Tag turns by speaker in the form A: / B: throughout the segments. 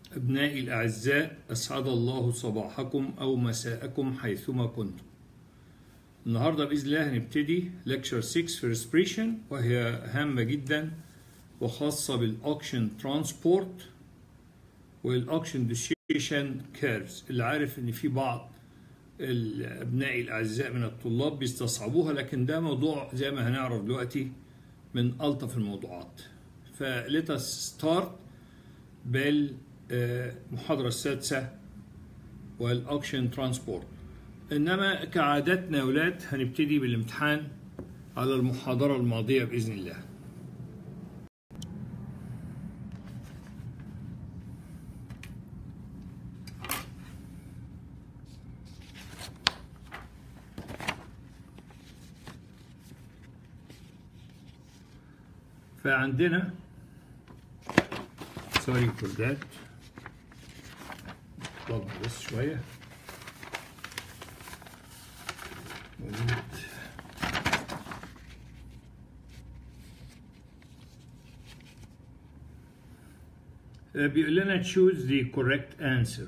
A: أبنائي الأعزاء أسعد الله صباحكم أو مساءكم حيثما كنتم النهاردة بإذن الله هنبتدي lecture 6 في respiration وهي هامة جدا وخاصة بالأوكشن ترانسبورت والأوكشن ديشيشن كيرفز اللي عارف إن في بعض أبنائي الأعزاء من الطلاب بيستصعبوها لكن ده موضوع زي ما هنعرف دلوقتي من ألطف الموضوعات فليت ستارت بالمحاضرة السادسة والأوكشن ترانسبورت إنما كعادتنا يا ولاد هنبتدي بالامتحان على المحاضرة الماضية بإذن الله فعندنا سوري فور ذات طب بس شوية بيقول لنا choose the correct answer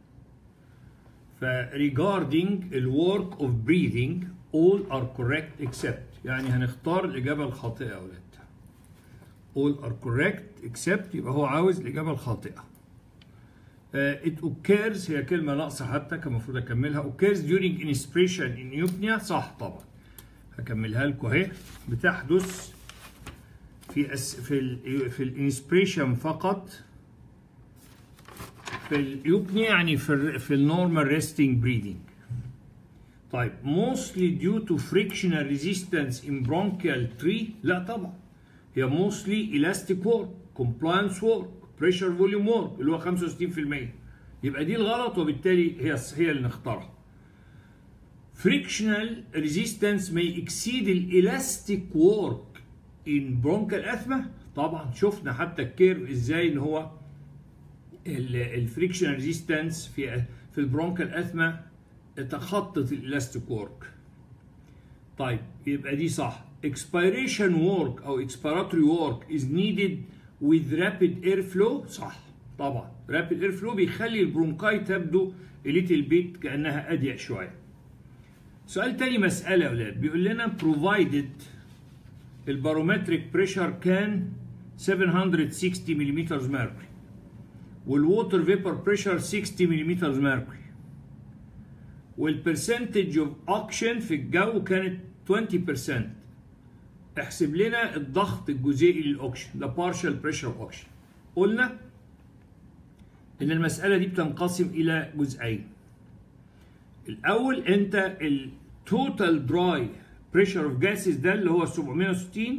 A: ف regarding the work of breathing all are correct except يعني هنختار الإجابة الخاطئة يا أولاد all are correct except يبقى هو عاوز الإجابة الخاطئة. Uh, it occurs هي كلمة ناقصة حتى كان المفروض أكملها occurs during inspiration in eupnea صح طبعا. هكملها لكم أهي بتحدث في أس في ال في الانسبريشن فقط في اليوبنيا يعني في ال في النورمال ريستنج بريدنج. طيب mostly due to frictional resistance in bronchial tree لا طبعا. هي mostly elastic work, compliance work, pressure volume work اللي هو 65% يبقى دي الغلط وبالتالي هي هي اللي نختارها. Frictional resistance may exceed elastic work in bronchial asthma طبعا شفنا حتى الكيرف ازاي ان هو الفريكشنال ريزيستنس في في البرونكال اثما تخطط الالاستيك وورك. طيب يبقى دي صح. expiration work او expiratory work is needed with rapid airflow صح طبعا rapid airflow بيخلي البرونكاي تبدو ليتل بيت كانها اضيق شويه سؤال تاني مساله يا اولاد بيقول لنا provided البارومتريك بريشر كان 760 ملم mercury والووتر فيبر بريشر 60 ملم mercury والبرسنتج اوف اوكشن في الجو كانت 20% احسب لنا الضغط الجزيئي للاوكشن ده بارشال بريشر اوكشن قلنا ان المساله دي بتنقسم الى جزئين الاول انت التوتال دراي بريشر اوف جاسز ده اللي هو 760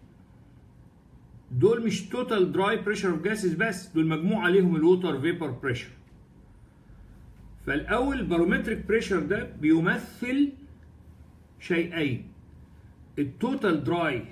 A: دول مش توتال دراي بريشر اوف جاسز بس دول مجموع عليهم الووتر فيبر بريشر فالاول البارومتريك بريشر ده بيمثل شيئين التوتال دراي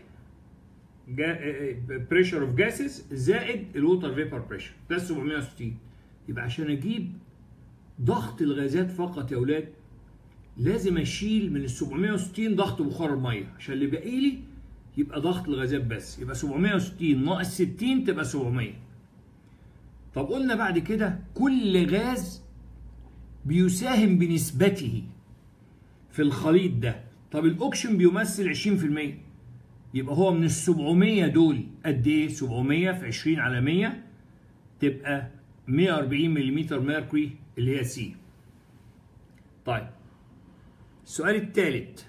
A: بريشر اوف جاسز زائد الووتر فيبر بريشر ده 760 يبقى عشان اجيب ضغط الغازات فقط يا اولاد لازم اشيل من ال 760 ضغط بخار الميه عشان اللي باقي لي يبقى ضغط الغازات بس يبقى 760 ناقص 60 تبقى 700 طب قلنا بعد كده كل غاز بيساهم بنسبته في الخليط ده طب الاوكشن بيمثل 20% يبقى هو من ال 700 دول قد ايه 700 في 20 على 100 تبقى 140 ملم ميركوري اللي هي سي طيب السؤال الثالث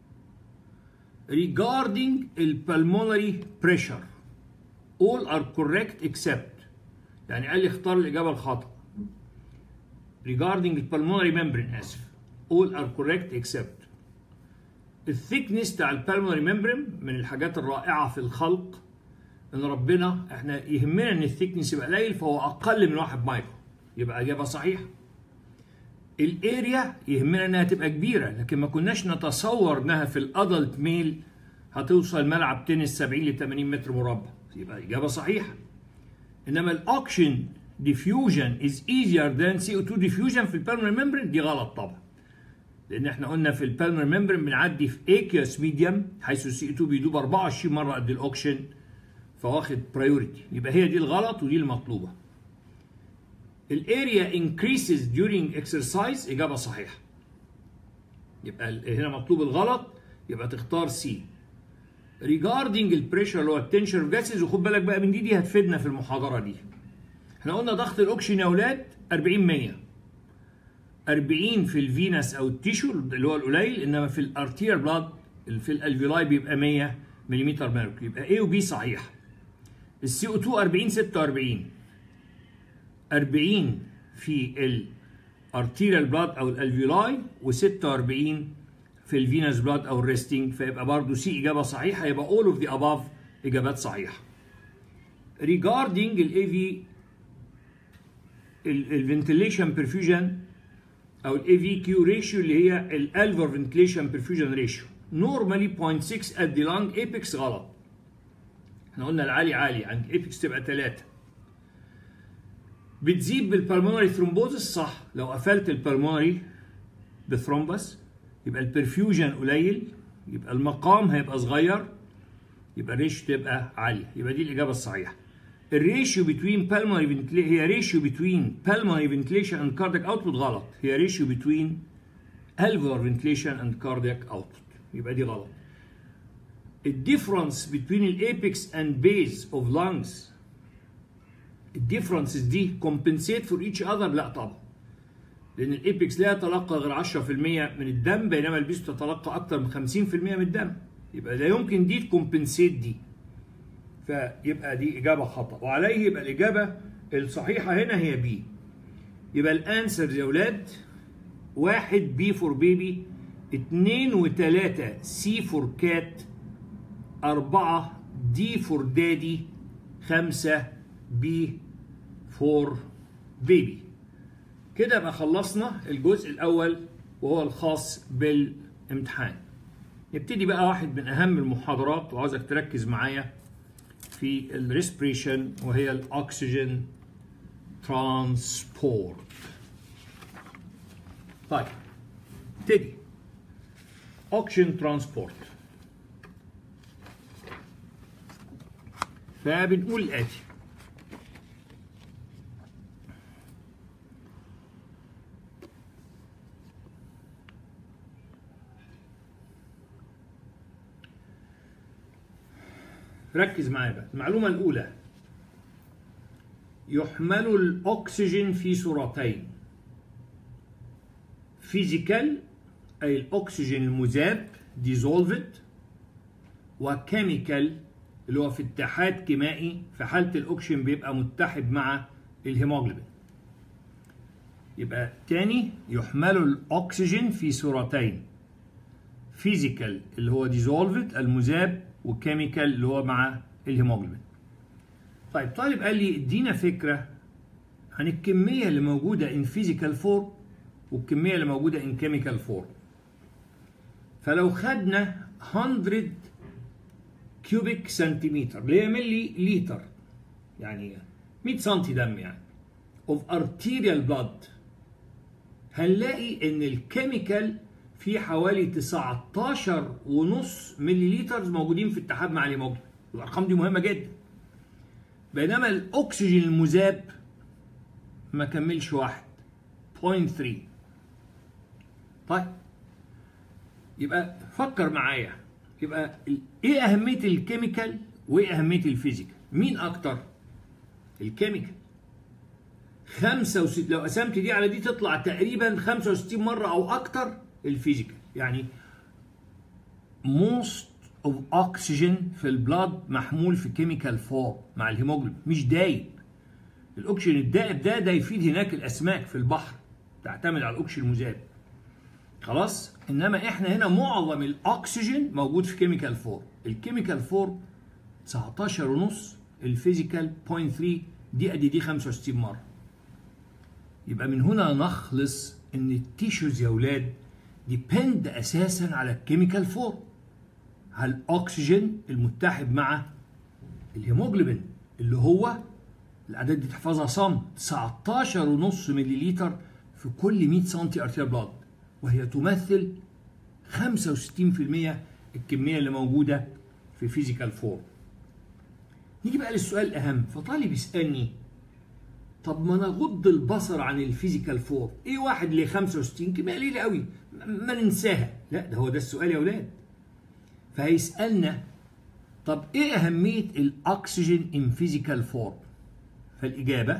A: regarding البلمونري pressure all are correct except يعني قال لي اختار الاجابه الخاطئه regarding البلمونري membrane اسف all are correct except الثيكنس بتاع البالمونري ممبرين من الحاجات الرائعه في الخلق ان ربنا احنا يهمنا ان الثيكنس يبقى قليل فهو اقل من 1 مايكرو يبقى اجابه صحيحه الاريا يهمنا انها تبقى كبيره لكن ما كناش نتصور انها في الادلت ميل هتوصل ملعب تنس 70 ل 80 متر مربع يبقى اجابه صحيحه انما الاوكشن diffusion is easier than CO2 diffusion في البالمونري ممبرين دي غلط طبعا لان احنا قلنا في البالمر ممبرين بنعدي في اكيوس ميديوم حيث السي 2 بيدوب 24 مره قد الاوكشن فواخد برايورتي يبقى هي دي الغلط ودي المطلوبه الاريا increases during exercise اجابه صحيحه يبقى هنا مطلوب الغلط يبقى تختار سي regarding البريشر اللي هو التنشن اوف جاسز وخد بالك بقى من دي دي هتفيدنا في المحاضره دي احنا قلنا ضغط الاكسجين يا اولاد 40 100 40 في الفينس او التيشو اللي هو القليل انما في الارتير بلاد في الالفيولاي بيبقى 100 ملم ميركوري يبقى A و B صحيح السي او 2 40 46 40 في الارتيريال بلاد او الالفيولاي و46 في الفينس بلاد او الريستنج فيبقى برضه سي اجابه صحيحه يبقى all of the above اجابات صحيحه regarding الاي في الفنتليشن برفيوجن او الاي في كيو ريشيو اللي هي الالفر فنتليشن برفيوجن ريشيو نورمالي 0.6 at the lung apex غلط احنا قلنا العالي عالي عند apex تبقى 3 بتزيد بالبلمونري ثرومبوزس صح لو قفلت البلمونري بثرومبس يبقى البرفيوجن قليل يبقى المقام هيبقى صغير يبقى الريشيو تبقى عاليه يبقى دي الاجابه الصحيحه الريشيو بتوين بالمونري هي ريشيو بتوين بالمونري فنتليشن اند كاردياك اوتبوت غلط هي ريشيو بتوين الفولار فنتليشن اند كاردياك اوتبوت يبقى دي غلط الديفرنس بين الابيكس اند بيز اوف لانجز الديفرنسز دي كومبنسيت فور ايتش اذر لا طبعا لان الابيكس لا يتلقى غير 10% من الدم بينما البيز تتلقى اكثر من 50% من الدم يبقى لا يمكن دي تكومبنسيت دي فيبقى دي اجابه خطا وعليه يبقى الاجابه الصحيحه هنا هي بي يبقى الانسر يا اولاد واحد بي فور بيبي اتنين وتلاتة سي فور كات أربعة دي فور دادي خمسة بي فور بيبي كده بقى خلصنا الجزء الأول وهو الخاص بالامتحان نبتدي بقى واحد من أهم المحاضرات وعاوزك تركز معايا في الريسبريشن وهي الأكسجين ترانسبورت طيب ابتدي اوكسجين ترانسبورت فبنقول الاتي ركز معايا بقى المعلومه الاولى يحمل الاكسجين في صورتين فيزيكال أي الأكسجين المذاب ديزولفد وكيميكال اللي هو في اتحاد كيمائي في حالة الأكسجين بيبقى متحد مع الهيموجلوبين يبقى تاني يحمل الأكسجين في صورتين فيزيكال اللي هو ديزولفد المذاب وكيميكال اللي هو مع الهيموجلوبين طيب طالب قال لي ادينا فكرة عن الكمية اللي موجودة ان فيزيكال فورم والكمية اللي موجودة ان كيميكال فورم فلو خدنا 100 كيوبيك سنتيمتر اللي هي ملي لتر يعني 100 سم دم يعني اوف ارتيريال بلاد هنلاقي ان الكيميكال في حوالي 19 ونص ملي لتر موجودين في اتحاد مع الهيموجلوبين الارقام دي مهمه جدا بينما الاكسجين المذاب ما كملش واحد 0.3 طيب يبقى فكر معايا يبقى ايه اهميه الكيميكال وايه اهميه الفيزيكال مين اكتر الكيميكال 65 لو قسمت دي على دي تطلع تقريبا 65 مره او اكتر الفيزيكال يعني most of oxygen في البلاد محمول في كيميكال فورم مع الهيموجلوبين مش دايب الاكسجين الدائب ده ده يفيد هناك الاسماك في البحر تعتمد على الاكسجين المذاب خلاص انما احنا هنا معظم الاكسجين موجود في كيميكال فورم الكيميكال فورم 19 ونص الفيزيكال 0.3 دي ادي دي 65 مره يبقى من هنا نخلص ان التيشوز يا اولاد ديبند اساسا على الكيميكال فورم على الاكسجين المتحد مع الهيموجلوبين اللي هو الاعداد دي تحفظها صم 19 ونص ملي لتر في كل 100 سم ارتيال بلاد وهي تمثل 65% الكميه اللي موجوده في فيزيكال فورم نيجي بقى للسؤال الاهم فطالب يسالني طب ما نغض البصر عن الفيزيكال فور ايه واحد ل 65 كمية قليلة قوي ما ننساها لا ده هو ده السؤال يا اولاد فهيسألنا طب ايه اهمية الاكسجين ان فيزيكال فورم فالاجابة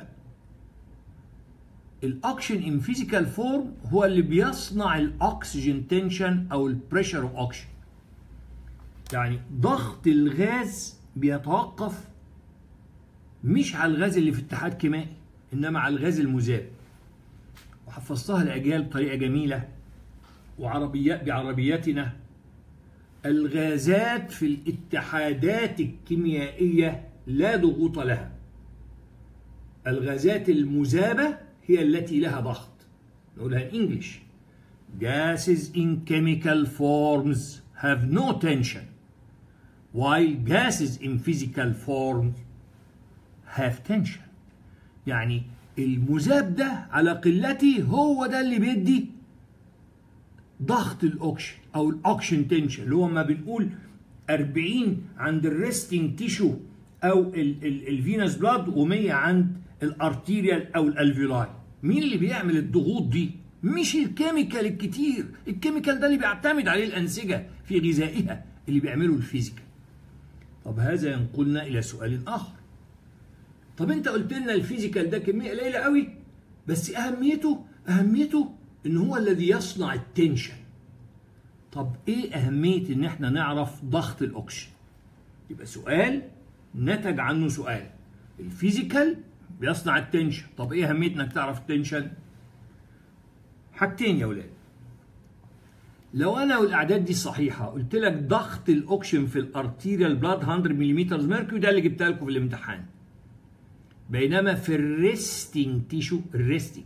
A: الاكسجين ان فيزيكال فورم هو اللي بيصنع الاكسجين تنشن او البريشر اوف اوكسجين يعني ضغط الغاز بيتوقف مش على الغاز اللي في اتحاد كيميائي انما على الغاز المذاب وحفظتها لاجيال بطريقه جميله وعربيات بعربياتنا الغازات في الاتحادات الكيميائيه لا ضغوط لها الغازات المذابه هي التي لها ضغط نقولها in English gases in chemical forms have no tension while gases in physical forms have tension يعني المذاب ده على قلته هو ده اللي بيدي ضغط الاوكشن او الاوكشن تنشن اللي هو ما بنقول 40 عند الريستنج تيشو او الفينس بلاد و100 عند الارتيريال او الالفيولاي مين اللي بيعمل الضغوط دي مش الكيميكال الكتير الكيميكال ده اللي بيعتمد عليه الانسجه في غذائها اللي بيعمله الفيزيكال طب هذا ينقلنا الى سؤال اخر طب انت قلت لنا الفيزيكال ده كميه قليله قوي بس اهميته اهميته ان هو الذي يصنع التنشن طب ايه اهميه ان احنا نعرف ضغط الاكسجين يبقى سؤال نتج عنه سؤال الفيزيكال بيصنع التنشن طب ايه اهميه انك تعرف التنشن حاجتين يا ولاد لو انا والاعداد دي صحيحه قلت لك ضغط الاكسجين في الارتيريال بلاد 100 ملم ميركوري ده اللي جبتها لكم في الامتحان بينما في الريستنج تيشو الريستنج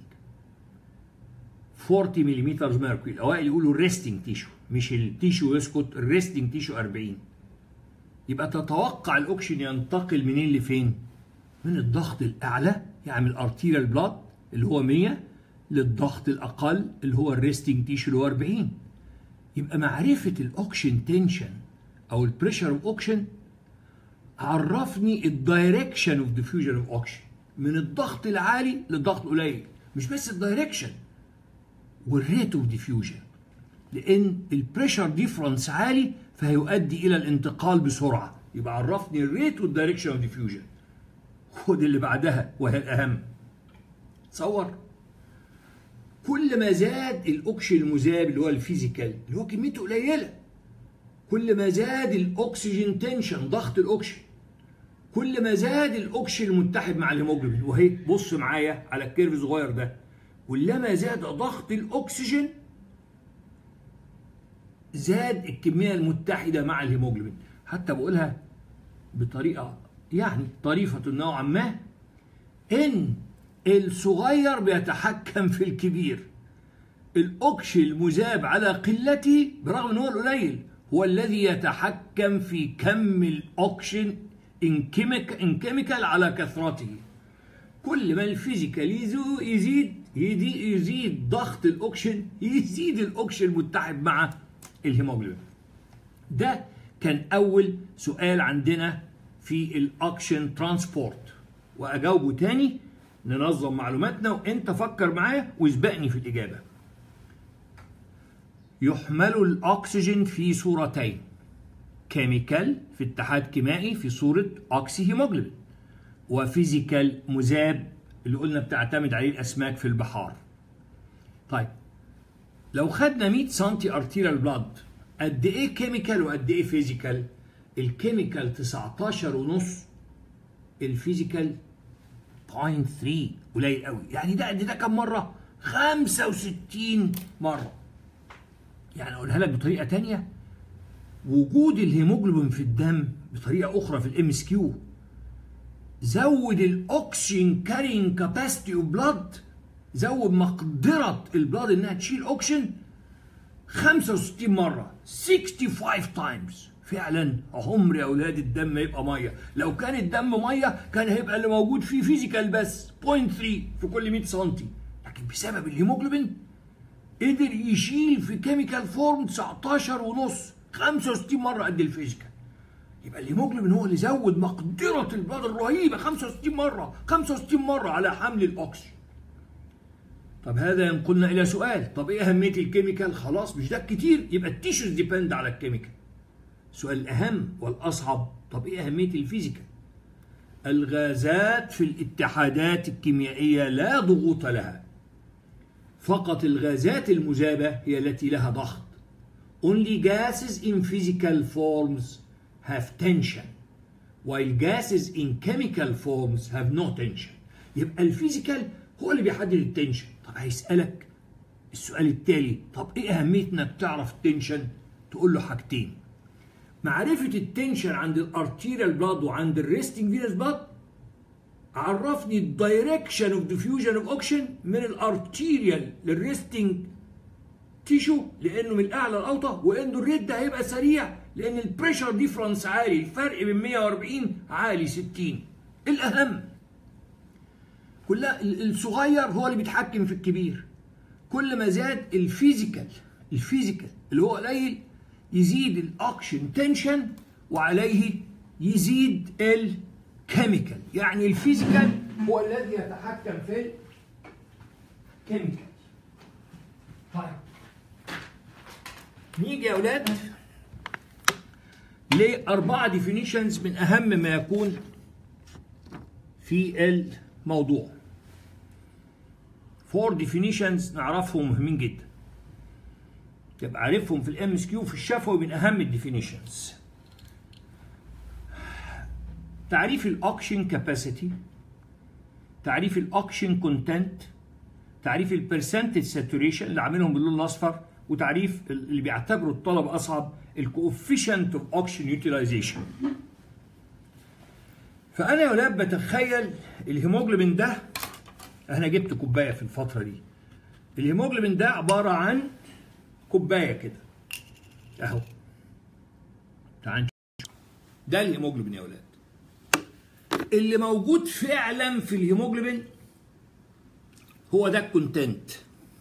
A: 40 ملم ميركوري الاوائل يقولوا الريستنج تيشو مش التيشو يسكت الريستنج تيشو 40 يبقى تتوقع الاكسجين ينتقل منين لفين من الضغط الاعلى يعني من الارتيريال بلاد اللي هو 100 للضغط الاقل اللي هو الريستنج تيشو اللي هو 40 يبقى معرفه الاوكسجين تنشن او البريشر اوف اوكسجين عرفني الدايركشن اوف ديفيوجن اوف اوكسجين من الضغط العالي للضغط القليل مش بس الدايركشن والريت اوف ديفيوجن لان البريشر ديفرنس عالي فهيؤدي الى الانتقال بسرعه يبقى عرفني الريت والدايركشن اوف ديفيوجن خد اللي بعدها وهي الاهم تصور كل ما زاد الاكسجين المذاب اللي هو الفيزيكال اللي هو كميته قليله كل ما زاد الاكسجين تنشن ضغط الاكسجين كل ما زاد الاكسجين المتحد مع الهيموجلوبين وهي بص معايا على الكيرف الصغير ده كلما زاد ضغط الاكسجين زاد الكميه المتحده مع الهيموجلوبين حتى بقولها بطريقه يعني طريفه نوعا ما ان الصغير بيتحكم في الكبير الاكسجين المذاب على قلته برغم ان هو القليل هو الذي يتحكم في كم الاكسجين ان كيميك ان كيميكال على كثرته كل ما الفيزيكال يزيد يزيد ضغط الاكسجين يزيد الاكسجين المتحد مع الهيموجلوبين ده كان اول سؤال عندنا في الاكشن ترانسبورت واجاوبه تاني ننظم معلوماتنا وانت فكر معايا واسبقني في الاجابه يحمل الاكسجين في صورتين كيميكال في اتحاد كيميائي في صوره اوكسي هيموجلوبين وفيزيكال مذاب اللي قلنا بتعتمد عليه الاسماك في البحار طيب لو خدنا 100 سم ارتيريال بلاد قد ايه كيميكال وقد ايه فيزيكال الكيميكال 19 ونص الفيزيكال 0.3 قليل قوي يعني ده قد ده كم مره 65 مره يعني اقولها لك بطريقه تانية وجود الهيموجلوبين في الدم بطريقه اخرى في الام اس كيو زود الاوكسجين كارينج كاباسيتي اوف بلاد زود مقدره البلاد انها تشيل اوكسجين 65 مره 65 تايمز فعلا عمر يا اولاد الدم ما يبقى ميه لو كان الدم ميه كان هيبقى اللي موجود فيه فيزيكال بس 0.3 في كل 100 سم لكن بسبب الهيموجلوبين قدر يشيل في كيميكال فورم 19 ونص 65 مره قد الفيزيكال يبقى الهيموجلوبين هو اللي زود مقدره البلاد الرهيبه 65 مره 65 مره على حمل الاكسجين طب هذا ينقلنا الى سؤال طب ايه اهميه الكيميكال خلاص مش ده كتير يبقى التيشوز ديبند على الكيميكال السؤال الاهم والاصعب طب ايه اهميه الفيزيكال الغازات في الاتحادات الكيميائيه لا ضغوط لها فقط الغازات المذابه هي التي لها ضغط only gases in physical forms have tension while gases in chemical forms have no tension يبقى الفيزيكال هو اللي بيحدد التنشن طب هيسألك السؤال التالي طب ايه اهمية انك تعرف التنشن تقول له حاجتين معرفة التنشن عند الارتيريال بلاد وعند الريستنج فينس بلاد عرفني الدايركشن اوف ديفيوجن اوف اوكسجين من الارتيريال للريستنج تيشو لانه من الاعلى الاوطى وانه الريت ده هيبقى سريع لان البريشر ديفرنس عالي الفرق بين 140 عالي 60 الاهم كلها الصغير هو اللي بيتحكم في الكبير كل ما زاد الفيزيكال الفيزيكال اللي هو قليل يزيد الاكشن تنشن وعليه يزيد الكيميكال يعني الفيزيكال هو الذي يتحكم في الكيميكال طيب نيجي يا اولاد لاربعه ديفينيشنز من اهم ما يكون في الموضوع فور ديفينيشنز نعرفهم مهمين جدا تبقى عارفهم في الام اس كيو في الشفوي من اهم الديفينيشنز تعريف الاوكشن كاباسيتي تعريف الاوكشن كونتنت تعريف البرسنتج ساتوريشن اللي عاملهم باللون الاصفر وتعريف اللي بيعتبره الطلبه اصعب الكوفيشنت اوف اوكشن يوتيلايزيشن فانا يا ولاد بتخيل الهيموجلوبين ده انا جبت كوبايه في الفتره دي الهيموجلوبين ده عباره عن كوبايه كده اهو تعال ده الهيموجلوبين يا ولاد اللي موجود فعلا في الهيموجلوبين هو ده الكونتنت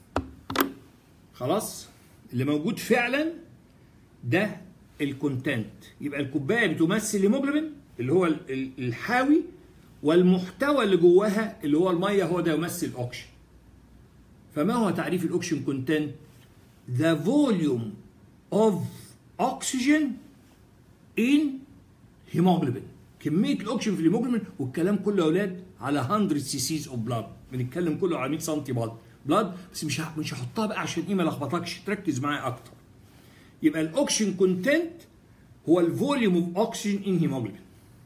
A: خلاص اللي موجود فعلا ده الكونتنت يبقى الكوبايه بتمثل الهيموجلوبين اللي هو الحاوي والمحتوى اللي جواها اللي هو الميه هو ده يمثل الاوكشن فما هو تعريف الاوكشن كونتنت the volume of oxygen in hemoglobin كميه الاكسجين في الهيموجلوبين والكلام كله يا اولاد على 100 سي سيز اوف بلاد بنتكلم كله على 100 سم بلاد بلاد بس مش مش هحطها بقى عشان ايه ما لخبطكش تركز معايا اكتر يبقى الاكسجين كونتنت هو الفوليوم اوف اوكسجين ان هيموجلوبين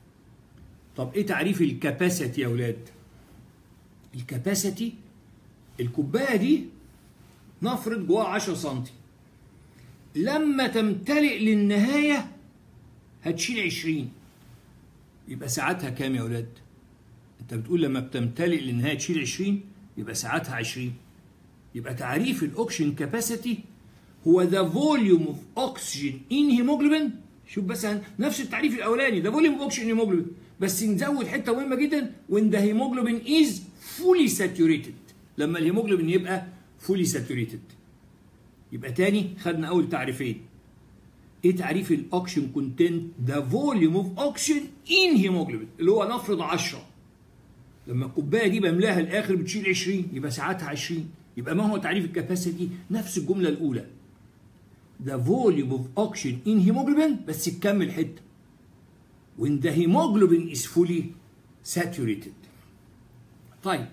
A: طب ايه تعريف الكاباسيتي يا اولاد الكاباسيتي الكوبايه دي نفرض جواها 10 سم لما تمتلئ للنهايه هتشيل 20 يبقى ساعتها كام يا اولاد انت بتقول لما بتمتلئ للنهايه تشيل 20 يبقى ساعتها 20 يبقى تعريف الاوكسجين كاباسيتي هو ذا فوليوم اوف اوكسجين ان هيموجلوبين شوف بس نفس التعريف الاولاني ده فوليوم اوف اوكسجين هيموجلوبين بس نزود حته مهمه جدا وان ذا هيموجلوبين از فولي ساتوريتد لما الهيموجلوبين يبقى فولي ساتوريتد يبقى تاني خدنا اول تعريفين ايه تعريف الاوكسجين كونتنت ذا فوليوم اوف اوكسجين ان هيموجلوبين اللي هو نفرض 10 لما الكوبايه دي بملاها الاخر بتشيل 20 يبقى ساعتها 20 يبقى ما هو تعريف الكاباسيتي نفس الجمله الاولى the volume of oxygen in hemoglobin بس تكمل حته when the hemoglobin is fully saturated طيب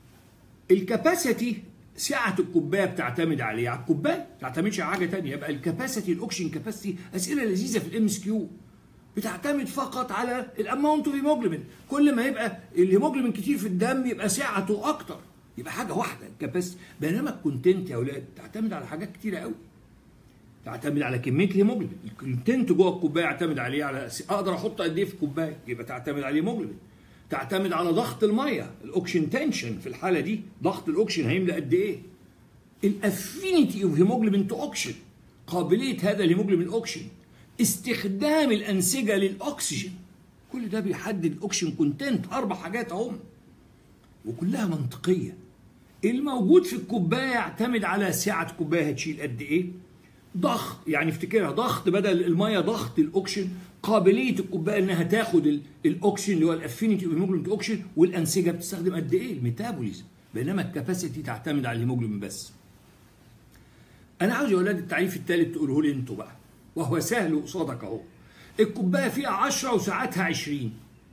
A: الكاباسيتي سعة الكوباية بتعتمد عليه على الكوباية ما بتعتمدش على حاجة تانية يبقى الكاباسيتي الاوكسجين كاباسيتي أسئلة لذيذة في الام اس كيو بتعتمد فقط على الاماونت اوف هيموجلوبين كل ما يبقى الهيموجلوبين كتير في الدم يبقى سعته اكتر يبقى حاجه واحده الكاباسيتي بينما الكونتنت يا اولاد تعتمد على حاجات كتيره قوي تعتمد على كميه الهيموجلوبين الكونتنت جوه الكوبايه يعتمد عليه على اقدر احط قد ايه في الكوبايه يبقى تعتمد على الهيموجلوبين تعتمد على ضغط الميه الاوكشن تنشن في الحاله دي ضغط الاوكشن هيملى قد ايه الافينيتي اوف هيموجلوبين تو اوكشن قابليه هذا الهيموجلوبين اوكشن استخدام الانسجه للاكسجين كل ده بيحدد الاوكسجين كونتنت اربع حاجات اهم وكلها منطقيه الموجود في الكوبايه يعتمد على سعه الكوبايه هتشيل قد ايه ضغط يعني افتكرها ضغط بدل الميه ضغط الاوكسجين قابليه الكوبايه انها تاخد ال- الاوكسجين اللي هو الافينيتي والهيموجلوبين تو اوكسجين والانسجه بتستخدم قد ايه الميتابوليزم بينما الكباسيتي تعتمد على الهيموجلوبين بس انا عاوز يا اولاد التعريف الثالث تقوله لي انتوا بقى وهو سهل قصادك اهو الكوبايه فيها 10 وساعتها 20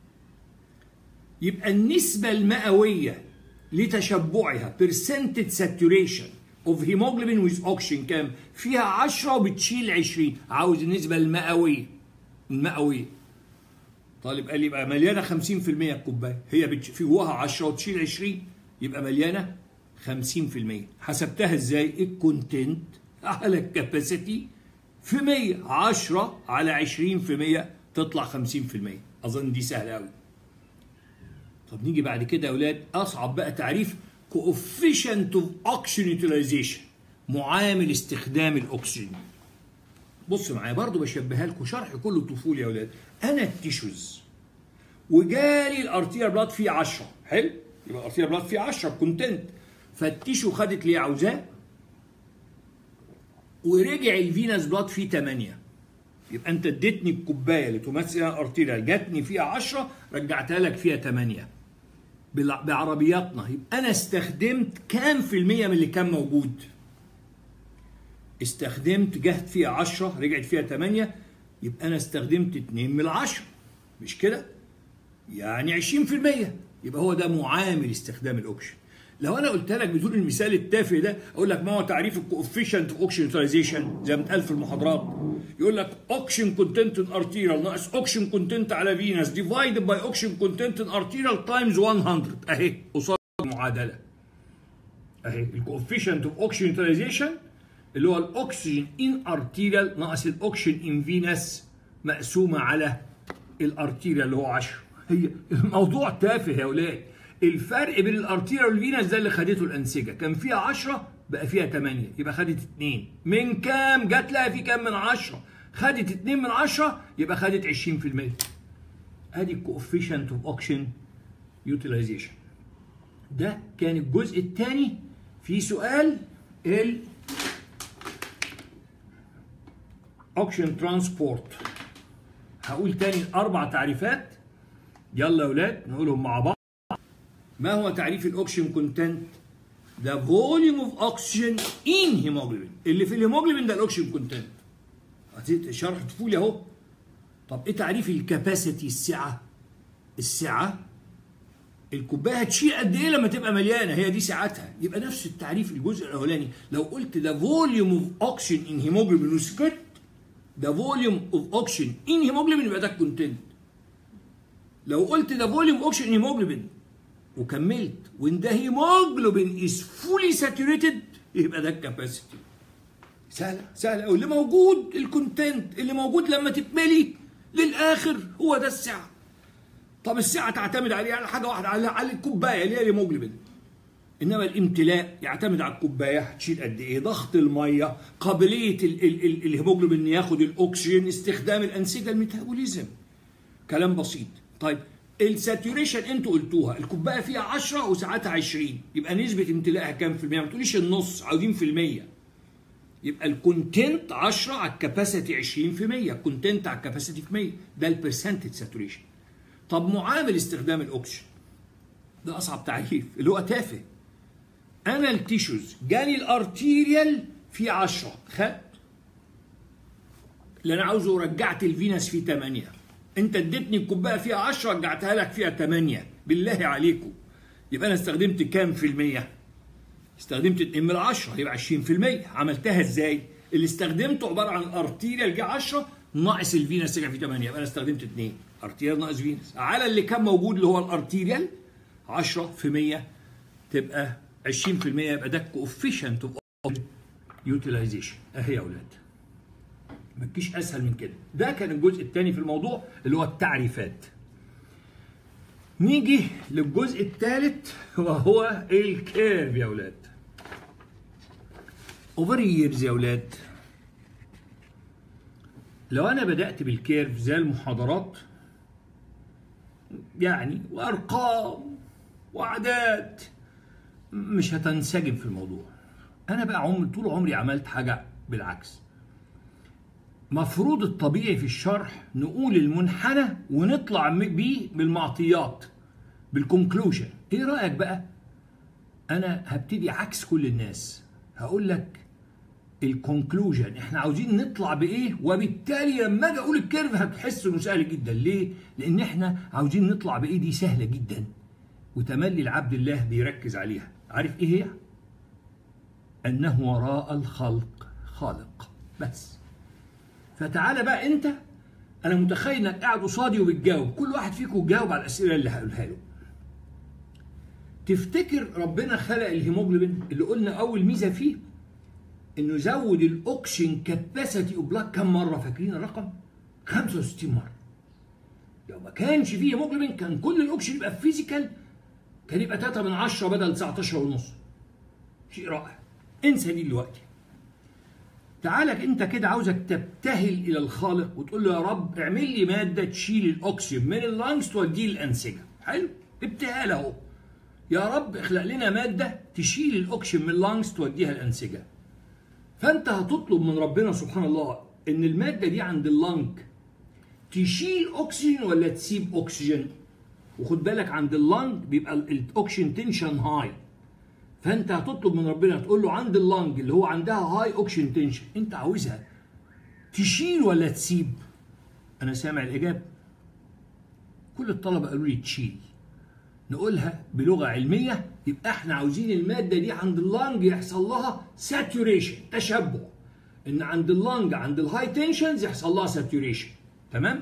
A: يبقى النسبة المئوية لتشبعها percentage saturation of hemoglobin with oxygen كام؟ فيها 10 وبتشيل 20 عاوز النسبة المئوية المئوية طالب قال لي يبقى مليانة 50% الكوباية هي بتش... في جواها 10 وتشيل 20 يبقى مليانة 50% حسبتها ازاي؟ الكونتنت على الكاباسيتي في 100 10 على 20 في 100 تطلع 50% اظن دي سهلة قوي طب نيجي بعد كده يا اولاد اصعب بقى تعريف coefficient of oxygen utilization معامل استخدام الاكسجين بص معايا برضو بشبهها لكم شرح كله طفولي يا اولاد انا التيشوز وجالي الارتير بلاد فيه 10 حلو يبقى الارتير بلاد فيه 10 كونتنت فالتيشو خدت اللي هي عاوزاه ورجع الفينس بلاد فيه 8 يبقى انت اديتني الكوبايه اللي تمثل الارتيريال جاتني فيها 10 رجعتها لك فيها 8 بال- بعربياتنا يبقى انا استخدمت كام في المية من اللي كان موجود استخدمت جهد فيها 10 رجعت فيها 8 يبقى انا استخدمت 2 من 10 مش كده يعني 20% يبقى هو ده معامل استخدام الاوكسجين لو انا قلت لك بدون المثال التافه ده اقول لك ما هو تعريف الكوفيشنت اوف اوكسجين يوتيلايزيشن زي ما اتقال في المحاضرات يقول لك اوكسجين كونتنت ان ارتيريال ناقص اوكسجين كونتنت على فينس ديفايدد باي اوكسجين كونتنت ان ارتيريال تايمز 100 اهي قصاد المعادله اهي الكوفيشنت اوف اوكسجين يوتيلايزيشن اللي هو الاكسجين ان ارتيريال ناقص الاكسجين ان فينس مقسومه على الارتيريال اللي هو 10 هي الموضوع تافه يا اولاد الفرق بين الارتيريال والفينس ده اللي خدته الانسجه كان فيها 10 بقى فيها 8 يبقى خدت 2 من كام جات لها في كام من 10 خدت 2 من 10 يبقى خدت 20% ادي الكوفيشنت اوف اوكسجين يوتيلايزيشن ده كان الجزء الثاني في سؤال ال اوكسجين ترانسبورت هقول تاني الاربع تعريفات يلا يا اولاد نقولهم مع بعض ما هو تعريف الاوكسجين كونتنت ده فوليوم اوف اوكسجين ان هيموجلوبين اللي في الهيموجلوبين ده الاوكسجين كونتنت شرح طفولي اهو طب ايه تعريف الكاباسيتي السعه السعه الكوبايه هتشيل قد ايه لما تبقى مليانه هي دي سعتها يبقى نفس التعريف الجزء الاولاني لو قلت ده فوليوم اوف اوكسجين ان هيموجلوبين وسكت ده فوليوم اوف اوكسجين ان هيموجلوبين يبقى ده الكونتنت لو قلت ده فوليوم اوكسجين هيموجلوبين وكملت وان ده هيموجلوبين از فولي ساتوريتد يبقى ده الكاباسيتي سهله سهله قوي اللي موجود الكونتنت اللي موجود لما تتملي للاخر هو ده السعه طب السعه تعتمد عليه على حاجه واحده على على الكوبايه اللي هي الهيموجلوبين انما الامتلاء يعتمد على الكوبايه هتشيل قد ايه ضغط الميه قابليه ال- ال- ال- الهيموجلوبين ان ياخد الاكسجين استخدام الانسجه الميتابوليزم كلام بسيط طيب الساتوريشن انتوا قلتوها الكوبايه فيها 10 وساعتها 20 يبقى نسبه امتلاءها كام في المية ما تقوليش النص عاوزين في المية يبقى الكونتنت 10 على الكاباسيتي 20% الكونتنت على الكاباسيتي في 100 ده البرسنتج ساتوريشن طب معامل استخدام الاكسجين ده اصعب تعريف اللي هو تافه انا التيشوز جالي الارتيريال في 10 خدت اللي انا عاوزه ورجعت الفينس فيه 8 انت اديتني الكوبايه فيها 10 رجعتها لك فيها 8 بالله عليكم يبقى انا استخدمت كام في المية استخدمت 2 من 10 يبقى 20% عملتها ازاي اللي استخدمته عباره عن ارتيريال جه 10 ناقص الفينس رجع فيه 8 يبقى انا استخدمت 2 ارتيريال ناقص فينس على اللي كان موجود اللي هو الارتيريال 10 في 100 تبقى 20% يبقى ده كوفيشنت اوف يوتيلايزيشن اهي يا اولاد ما تجيش اسهل من كده ده كان الجزء الثاني في الموضوع اللي هو التعريفات نيجي للجزء الثالث وهو الكيرف يا اولاد اوفر ييرز يا اولاد لو انا بدات بالكيرف زي المحاضرات يعني وارقام واعداد مش هتنسجم في الموضوع انا بقى عمري طول عمري عملت حاجه بالعكس مفروض الطبيعي في الشرح نقول المنحنى ونطلع بيه بالمعطيات بالكونكلوجن ايه رايك بقى انا هبتدي عكس كل الناس هقول لك الكونكلوجن احنا عاوزين نطلع بايه وبالتالي لما اجي اقول الكيرف هتحس انه سهل جدا ليه لان احنا عاوزين نطلع بايه دي سهله جدا وتملي العبد الله بيركز عليها عارف ايه هي انه وراء الخلق خالق بس فتعالى بقى انت انا متخيل انك قاعد قصادي وبتجاوب كل واحد فيكم يجاوب على الاسئله اللي هقولها له تفتكر ربنا خلق الهيموجلوبين اللي قلنا اول ميزه فيه انه زود الاوكسجين كاباسيتي اوف بلاك كم مره فاكرين الرقم 65 مره لو ما كانش فيه هيموجلوبين كان كل الاوكسجين يبقى فيزيكال كان يبقى 3 من 10 بدل 19 ونص شيء رائع انسى دي دلوقتي تعالى انت كده عاوزك تبتهل الى الخالق وتقول له يا رب اعمل لي ماده تشيل الاكسجين من اللانجز توديه للانسجه حلو ابتهال اهو يا رب اخلق لنا ماده تشيل الاكسجين من اللانجز توديها الانسجه فانت هتطلب من ربنا سبحان الله ان الماده دي عند اللنج تشيل اكسجين ولا تسيب اكسجين وخد بالك عند اللنج بيبقى الاكسجين تنشن هاي فانت هتطلب من ربنا تقول له عند اللنج اللي هو عندها هاي اوكسجين تنشن انت عاوزها تشيل ولا تسيب انا سامع الاجابه كل الطلبه قالوا لي تشيل نقولها بلغه علميه يبقى احنا عاوزين الماده دي عند اللنج يحصل لها ساتوريشن تشبع ان عند اللنج عند الهاي تنشنز يحصل لها ساتوريشن تمام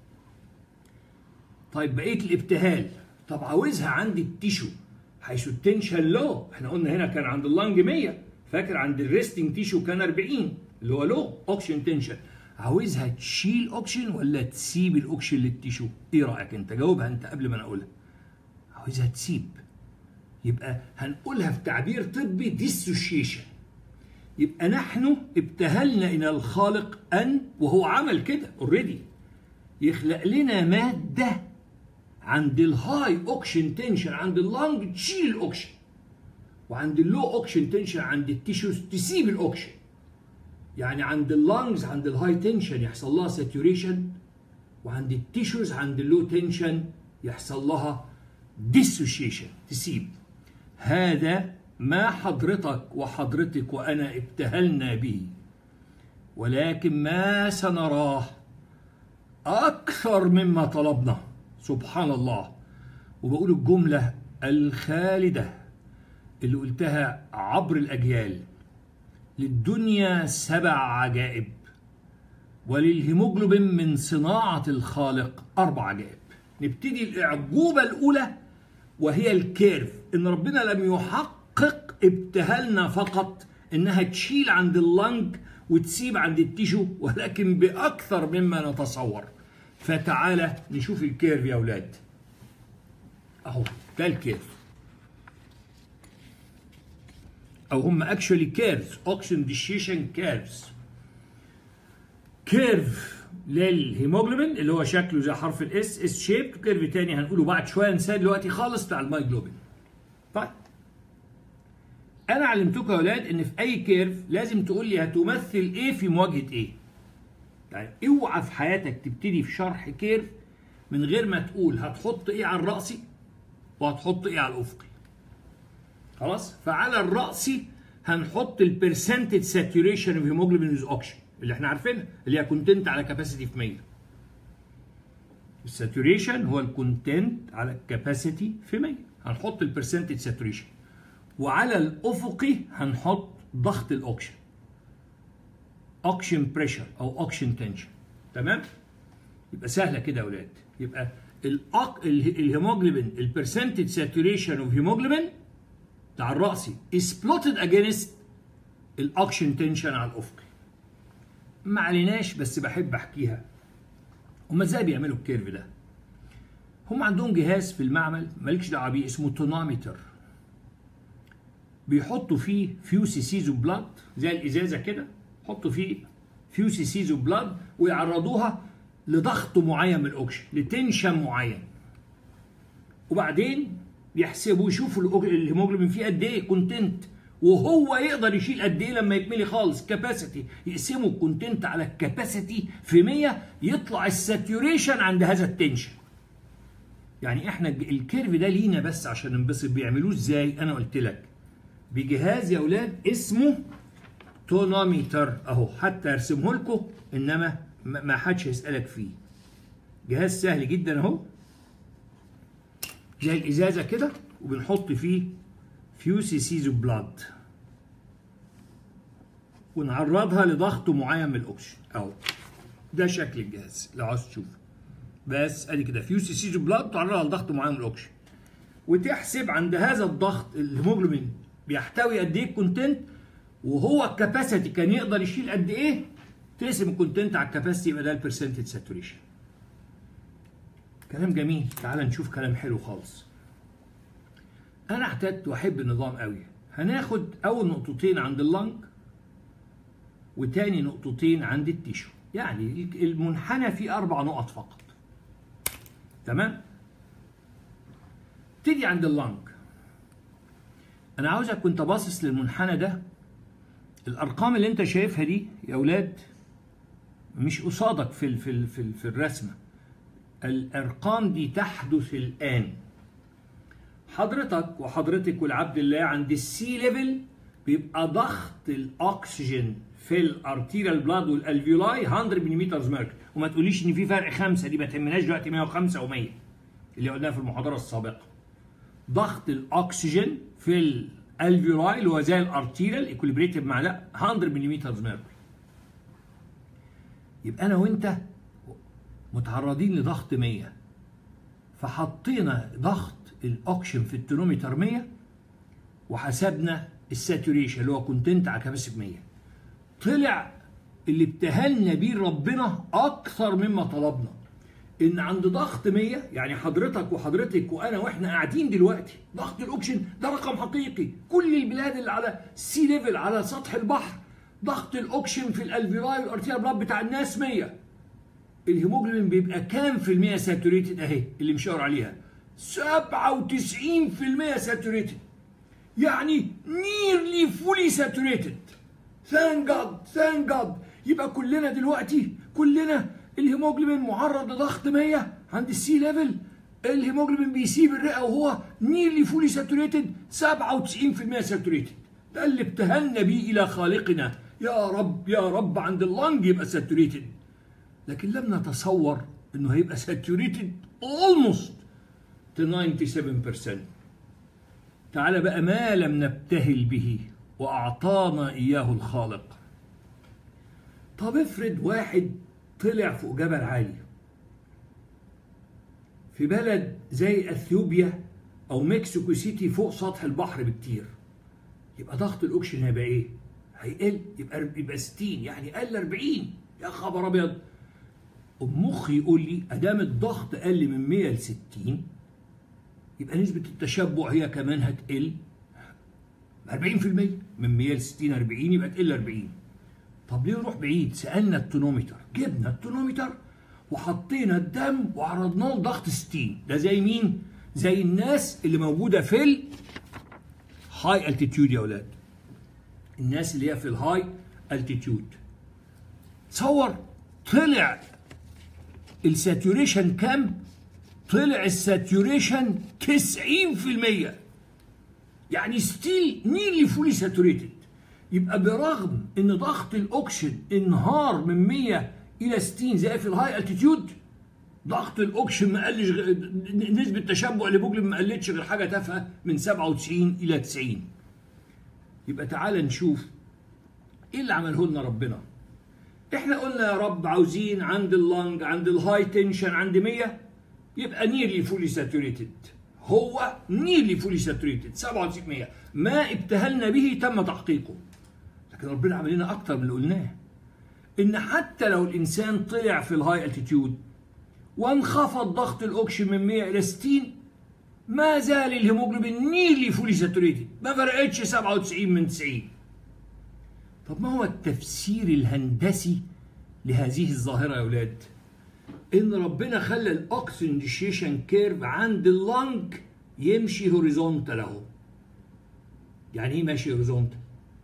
A: طيب بقيه الابتهال طب عاوزها عند التيشو حيث التنشن لو احنا قلنا هنا كان عند اللنج 100 فاكر عند الريستنج تيشو كان 40 اللي هو لو اوكسجين تنشن عاوزها تشيل اوكسجين ولا تسيب الاوكسجين للتيشو ايه رايك انت جاوبها انت قبل ما انا اقولها عاوزها تسيب يبقى هنقولها في تعبير طبي ديسوشيشن يبقى نحن ابتهلنا الى الخالق ان وهو عمل كده اوريدي يخلق لنا ماده عند الهاي اوكشن تنشن عند اللنج تشيل الاوكشن وعند اللو اوكشن تنشن عند التيشوز تسيب الاوكشن يعني عند اللنجز عند الهاي تنشن يحصل لها ساتوريشن وعند التيشوز عند اللو تنشن يحصل لها ديسوشيشن تسيب هذا ما حضرتك وحضرتك وانا ابتهلنا به ولكن ما سنراه اكثر مما طلبنا سبحان الله وبقول الجمله الخالده اللي قلتها عبر الاجيال للدنيا سبع عجائب وللهيموجلوبين من صناعه الخالق اربع عجائب نبتدي الاعجوبه الاولى وهي الكيرف ان ربنا لم يحقق ابتهالنا فقط انها تشيل عند اللنج وتسيب عند التيشو ولكن باكثر مما نتصور فتعالى نشوف الكيرف يا اولاد اهو ده الكيرف او هم اكشولي كيرفز اوكسجين ديشيشن كيرفز كيرف للهيموجلوبين اللي هو شكله زي حرف الاس اس شيب كيرف تاني هنقوله بعد شويه ننساه دلوقتي خالص بتاع المايجلوبين طيب انا علمتكم يا اولاد ان في اي كيرف لازم تقول لي هتمثل ايه في مواجهه ايه يعني اوعى في حياتك تبتدي في شرح كيرف من غير ما تقول هتحط ايه على الرأسي وهتحط ايه على الافقي خلاص فعلى الرأسي هنحط البرسنتج ساتوريشن اوف هيموجلوبين ويز اوكسجين اللي احنا عارفينها اللي هي كونتنت على كاباسيتي في 100 الساتوريشن هو الكونتنت على الكاباسيتي في 100 هنحط البرسنتج ساتوريشن وعلى الافقي هنحط ضغط الاوكسجين اوكسجين بريشر او اوكسجين تنشن تمام يبقى سهله كده يا اولاد يبقى الأق... الهيموجلوبين البرسنتج ساتوريشن اوف هيموجلوبين بتاع الرأسي is plotted against الاوكسجين تنشن على الافقي ما عليناش بس بحب احكيها هما ازاي بيعملوا الكيرف ده هم عندهم جهاز في المعمل مالكش دعوه بيه اسمه تونامتر بيحطوا فيه فيو سي سيز بلاد زي الازازه كده يحطوا فيه فيو سي سيز بلاد ويعرضوها لضغط معين من الاكسجين لتنشن معين وبعدين يحسبوا يشوفوا الهيموجلوبين فيه قد ايه كونتنت وهو يقدر يشيل قد ايه لما يكملي خالص كاباسيتي يقسموا الكونتنت على الكاباسيتي في 100 يطلع الساتوريشن عند هذا التنشن يعني احنا الكيرف ده لينا بس عشان ننبسط بيعملوه ازاي انا قلت لك بجهاز يا اولاد اسمه تونوميتر اهو حتى ارسمه لكم انما ما حدش هيسالك فيه جهاز سهل جدا اهو زي الازازه كده وبنحط فيه فيو سي سيز بلاد ونعرضها لضغط معين من الاكسجين اهو ده شكل الجهاز لو عاوز تشوفه بس ادي كده فيو سي سيز بلاد تعرضها لضغط معين من الاكسجين وتحسب عند هذا الضغط الهيموجلوبين بيحتوي قد ايه الكونتنت وهو الكاباسيتي كان يقدر يشيل قد ايه تقسم الكونتنت على الكاباسيتي يبقى ده البرسنتج ساتوريشن كلام جميل تعال نشوف كلام حلو خالص انا اعتدت واحب النظام قوي هناخد اول نقطتين عند اللنج وتاني نقطتين عند التيشو يعني المنحنى فيه اربع نقط فقط تمام تيجي عند اللنج انا عاوزك وانت باصص للمنحنى ده الارقام اللي انت شايفها دي يا اولاد مش قصادك في في في, في الرسمه الارقام دي تحدث الان حضرتك وحضرتك والعبد الله عند السي ليفل بيبقى ضغط الاكسجين في الارتيريال بلاد والالفيولاي 100 ملم ميركوري وما تقوليش ان في فرق خمسه دي ما تهمناش دلوقتي 105 و100 اللي قلناها في المحاضره السابقه ضغط الاكسجين في الالفيولاي اللي هو زي الارتيريال ايكوليبريتيف مع ده 100 ملم ميركوري يبقى انا وانت متعرضين لضغط 100 فحطينا ضغط الاوكشن في الترمومتر 100 وحسبنا الساتوريشن اللي هو كونتنت على كباسيتي 100 طلع اللي ابتهلنا بيه ربنا اكثر مما طلبنا ان عند ضغط 100 يعني حضرتك وحضرتك وانا واحنا قاعدين دلوقتي ضغط الاوكسجين ده رقم حقيقي كل البلاد اللي على سي ليفل على سطح البحر ضغط الاوكسجين في الالفيراي والارتيال بلاد بتاع الناس 100 الهيموجلوبين بيبقى كام في المية ساتوريتد اهي اللي مشاور عليها 97% ساتوريتد يعني نيرلي فولي ساتوريتد ثانك جاد ثانك جاد يبقى كلنا دلوقتي كلنا الهيموجلوبين معرض لضغط 100 عند السي ليفل الهيموجلوبين بيسيب الرئه وهو نيرلي فولي ساتوريتد 97% ساتوريتد ده اللي ابتهلنا بيه الى خالقنا يا رب يا رب عند اللنج يبقى ساتوريتد لكن لم نتصور انه هيبقى ساتوريتد اولموست 97% تعالى بقى ما لم نبتهل به واعطانا اياه الخالق طب افرض واحد طلع فوق جبل عالي في بلد زي اثيوبيا او مكسيكو سيتي فوق سطح البحر بكتير يبقى ضغط الاكسجين هيبقى ايه هيقل يبقى يبقى 60 يعني قل 40 يا خبر ابيض مخي يقول لي ادام الضغط قل من 100 ل 60 يبقى نسبة التشبع هي كمان هتقل 40% من 100 ل 60 40 يبقى تقل 40 طب ليه نروح بعيد؟ سألنا التونومتر جبنا التونومتر وحطينا الدم وعرضناه لضغط 60 ده زي مين؟ زي الناس اللي موجودة في ال هاي التيتيود يا اولاد الناس اللي هي في الهاي التيتيود تصور طلع الساتوريشن كام طلع الساتوريشن 90% يعني ستيل نيرلي فولي ساتوريتد يبقى برغم ان ضغط الاكسجين انهار من 100 الى 60 زي في الهاي التيتيود ضغط الاكسجين ما قلش غ... نسبه تشبع الهيموجلوبين ما قلتش غير حاجه تافهه من 97 الى 90 يبقى تعالى نشوف ايه اللي عمله لنا ربنا احنا قلنا يا رب عاوزين عند اللنج عند الهاي تنشن عند 100 يبقى نيرلي فولي ساتوريتد هو نيرلي فولي ساتوريتد 97% ما ابتهلنا به تم تحقيقه لكن ربنا عمل لنا اكتر من اللي قلناه ان حتى لو الانسان طلع في الهاي التيتيود وانخفض ضغط الاكسجين من 100 الى 60 ما زال الهيموجلوبين نيرلي فولي ساتوريتد ما فرقتش 97 من 90 طب ما هو التفسير الهندسي لهذه الظاهره يا اولاد ان ربنا خلى الاكسجين كيرف عند اللنج يمشي هوريزونتال اهو يعني ايه ماشي هوريزونتال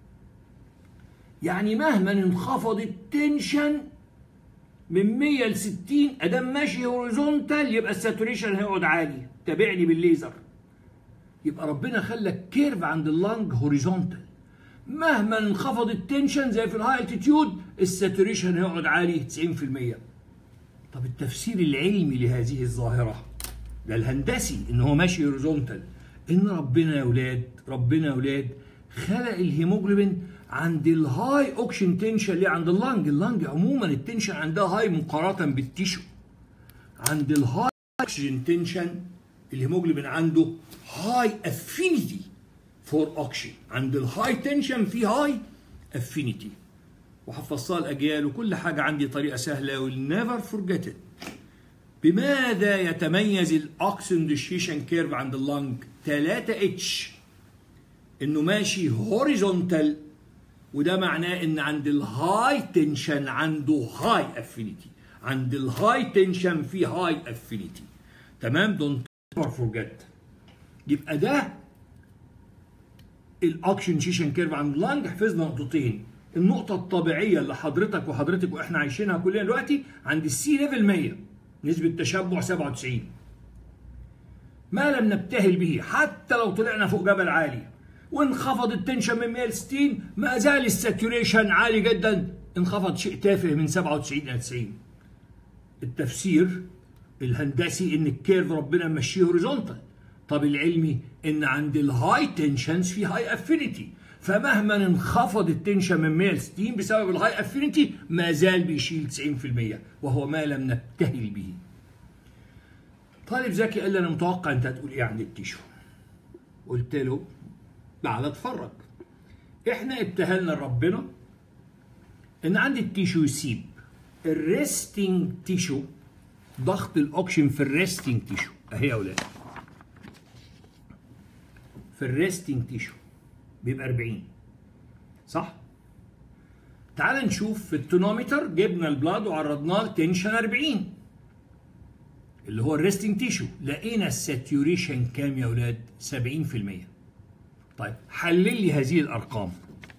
A: يعني مهما انخفض التنشن من 100 ل 60 ادام ماشي هوريزونتال يبقى الساتوريشن هيقعد عالي تابعني بالليزر يبقى ربنا خلى الكيرف عند اللنج هوريزونتال مهما انخفض التنشن زي في الهاي التيتيود الساتوريشن هيقعد عالي 90% طب التفسير العلمي لهذه الظاهره ده الهندسي ان هو ماشي هوريزونتال ان ربنا يا ولاد ربنا يا ولاد خلق الهيموجلوبين عند الهاي اوكشن تنشن اللي عند اللنج اللنج عموما التنشن عندها هاي مقارنه بالتيشو عند الهاي اوكسجين تنشن الهيموجلوبين عنده هاي افينيتي فور اوكسجين عند الهاي تنشن في هاي افينيتي وحفظتها الاجيال وكل حاجه عندي طريقه سهله ويل نيفر فورجيت بماذا يتميز الاكسجين ديشيشن كيرف عند اللنج 3 اتش انه ماشي هوريزونتال وده معناه ان عند الهاي تنشن عنده هاي افينيتي عند الهاي تنشن في هاي افينيتي تمام دونت نيفر فورجيت يبقى ده الاكشن شيشن كيرف عند اللانج حفظنا نقطتين النقطة الطبيعية اللي حضرتك وحضرتك واحنا عايشينها كلنا دلوقتي عند السي ليفل 100 نسبة تشبع 97 ما لم نبتهل به حتى لو طلعنا فوق جبل عالي وانخفض التنشن من 100 ل 60 ما زال الساتوريشن عالي جدا انخفض شيء تافه من 97 الى 90 التفسير الهندسي ان الكيرف ربنا ممشيه هوريزونتال طب العلمي ان عند الهاي تنشنز في هاي افينيتي فمهما انخفض التنشن من 100 ل 60 بسبب الهاي افينيتي ما زال بيشيل 90% وهو ما لم نبتهل به طالب ذكي قال لي انا متوقع انت هتقول ايه عن التيشو قلت له تعالى اتفرج احنا ابتهلنا لربنا ان عندي التيشو يسيب الريستنج تيشو ضغط الاوكسجين في الريستنج تيشو اهي يا اولاد في الريستنج تيشو بيبقى 40 صح تعال نشوف في التونومتر جبنا البلاد وعرضناه لتنشن 40 اللي هو الريستنج تيشو لقينا الساتوريشن كام يا اولاد 70% طيب حلل لي هذه الارقام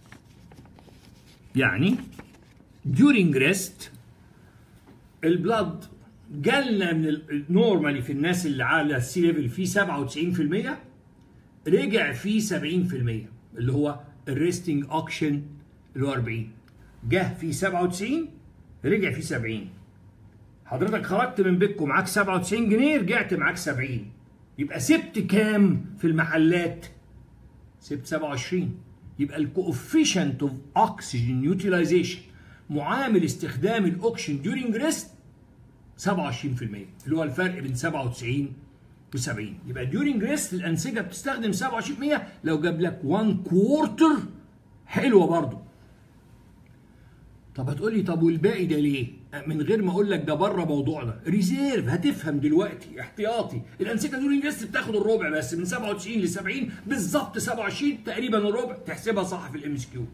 A: يعني during rest البلاد جالنا من النورمالي في الناس اللي على السي ليفل فيه 97% رجع فيه 70% اللي هو الريستنج اوكشن اللي هو 40 جه فيه 97 رجع فيه 70 حضرتك خرجت من بيتكم معاك 97 جنيه رجعت معاك 70 يبقى سبت كام في المحلات؟ سبت 27 يبقى الكوفيشنت اوف اوكسجين يوتيلايزيشن معامل استخدام الاوكسجين ديورنج ريست 27% اللي هو الفرق بين 97 و70 يبقى ديورنج ريست الانسجه بتستخدم 27% لو جاب لك 1 كوارتر حلوه برضه طب هتقول لي طب والباقي ده ليه؟ من غير ما اقول لك ده بره موضوعنا ريزيرف هتفهم دلوقتي احتياطي الانسجه ديورنج ريست بتاخد الربع بس من 27 ل 70 بالظبط 27 تقريبا الربع تحسبها صح في الام اس كيو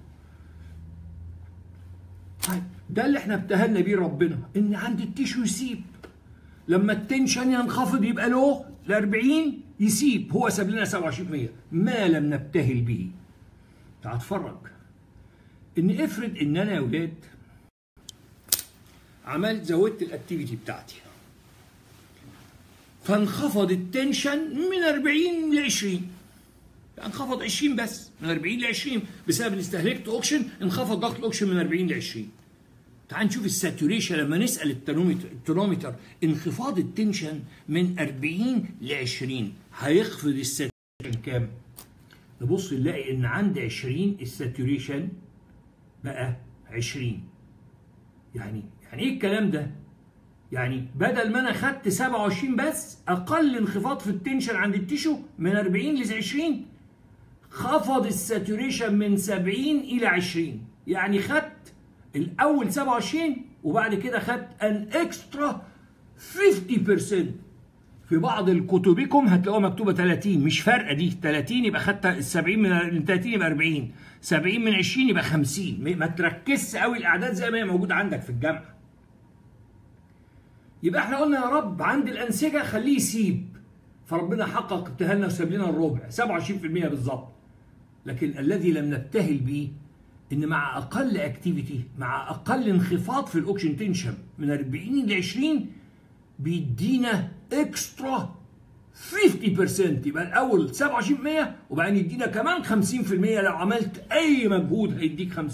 A: طيب ده اللي احنا ابتهلنا بيه ربنا ان عند التيشو يسيب لما التنشن ينخفض يبقى له ل 40 يسيب هو ساب لنا 27% ما لم نبتهل به تعال اتفرج ان افرض ان انا يا ولاد عملت زودت الاكتيفيتي بتاعتي فانخفض التنشن من 40 ل 20 انخفض 20 بس من 40 ل 20 بسبب ان استهلكت اوكشن انخفض ضغط الاوكشن من 40 ل 20 تعال نشوف الساتوريشن لما نسال الترمومتر الترمومتر انخفاض التنشن من 40 ل 20 هيخفض الساتوريشن كام؟ نبص نلاقي ان عند 20 الساتوريشن بقى 20 يعني يعني ايه الكلام ده؟ يعني بدل ما انا خدت 27 بس اقل انخفاض في التنشن عند التيشو من 40 ل 20 خفض الساتوريشن من 70 الى 20 يعني خدت الاول 27 وبعد كده خدت ان اكسترا 50% في بعض الكتبكم هتلاقوها مكتوبه 30 مش فارقه دي 30 يبقى خدت ال 70 من 30 يبقى 40 70 من 20 يبقى 50 ما تركزش قوي الاعداد زي ما هي موجوده عندك في الجامعه يبقى احنا قلنا يا رب عند الانسجه خليه يسيب فربنا حقق ابتهالنا وساب لنا الربع 27% بالظبط لكن الذي لم نبتهل به ان مع اقل اكتيفيتي مع اقل انخفاض في الاوكسجين تنشن من 40 ل 20 بيدينا اكسترا 50% يبقى الاول 27% وبعدين يدينا كمان 50% لو عملت اي مجهود هيديك 50%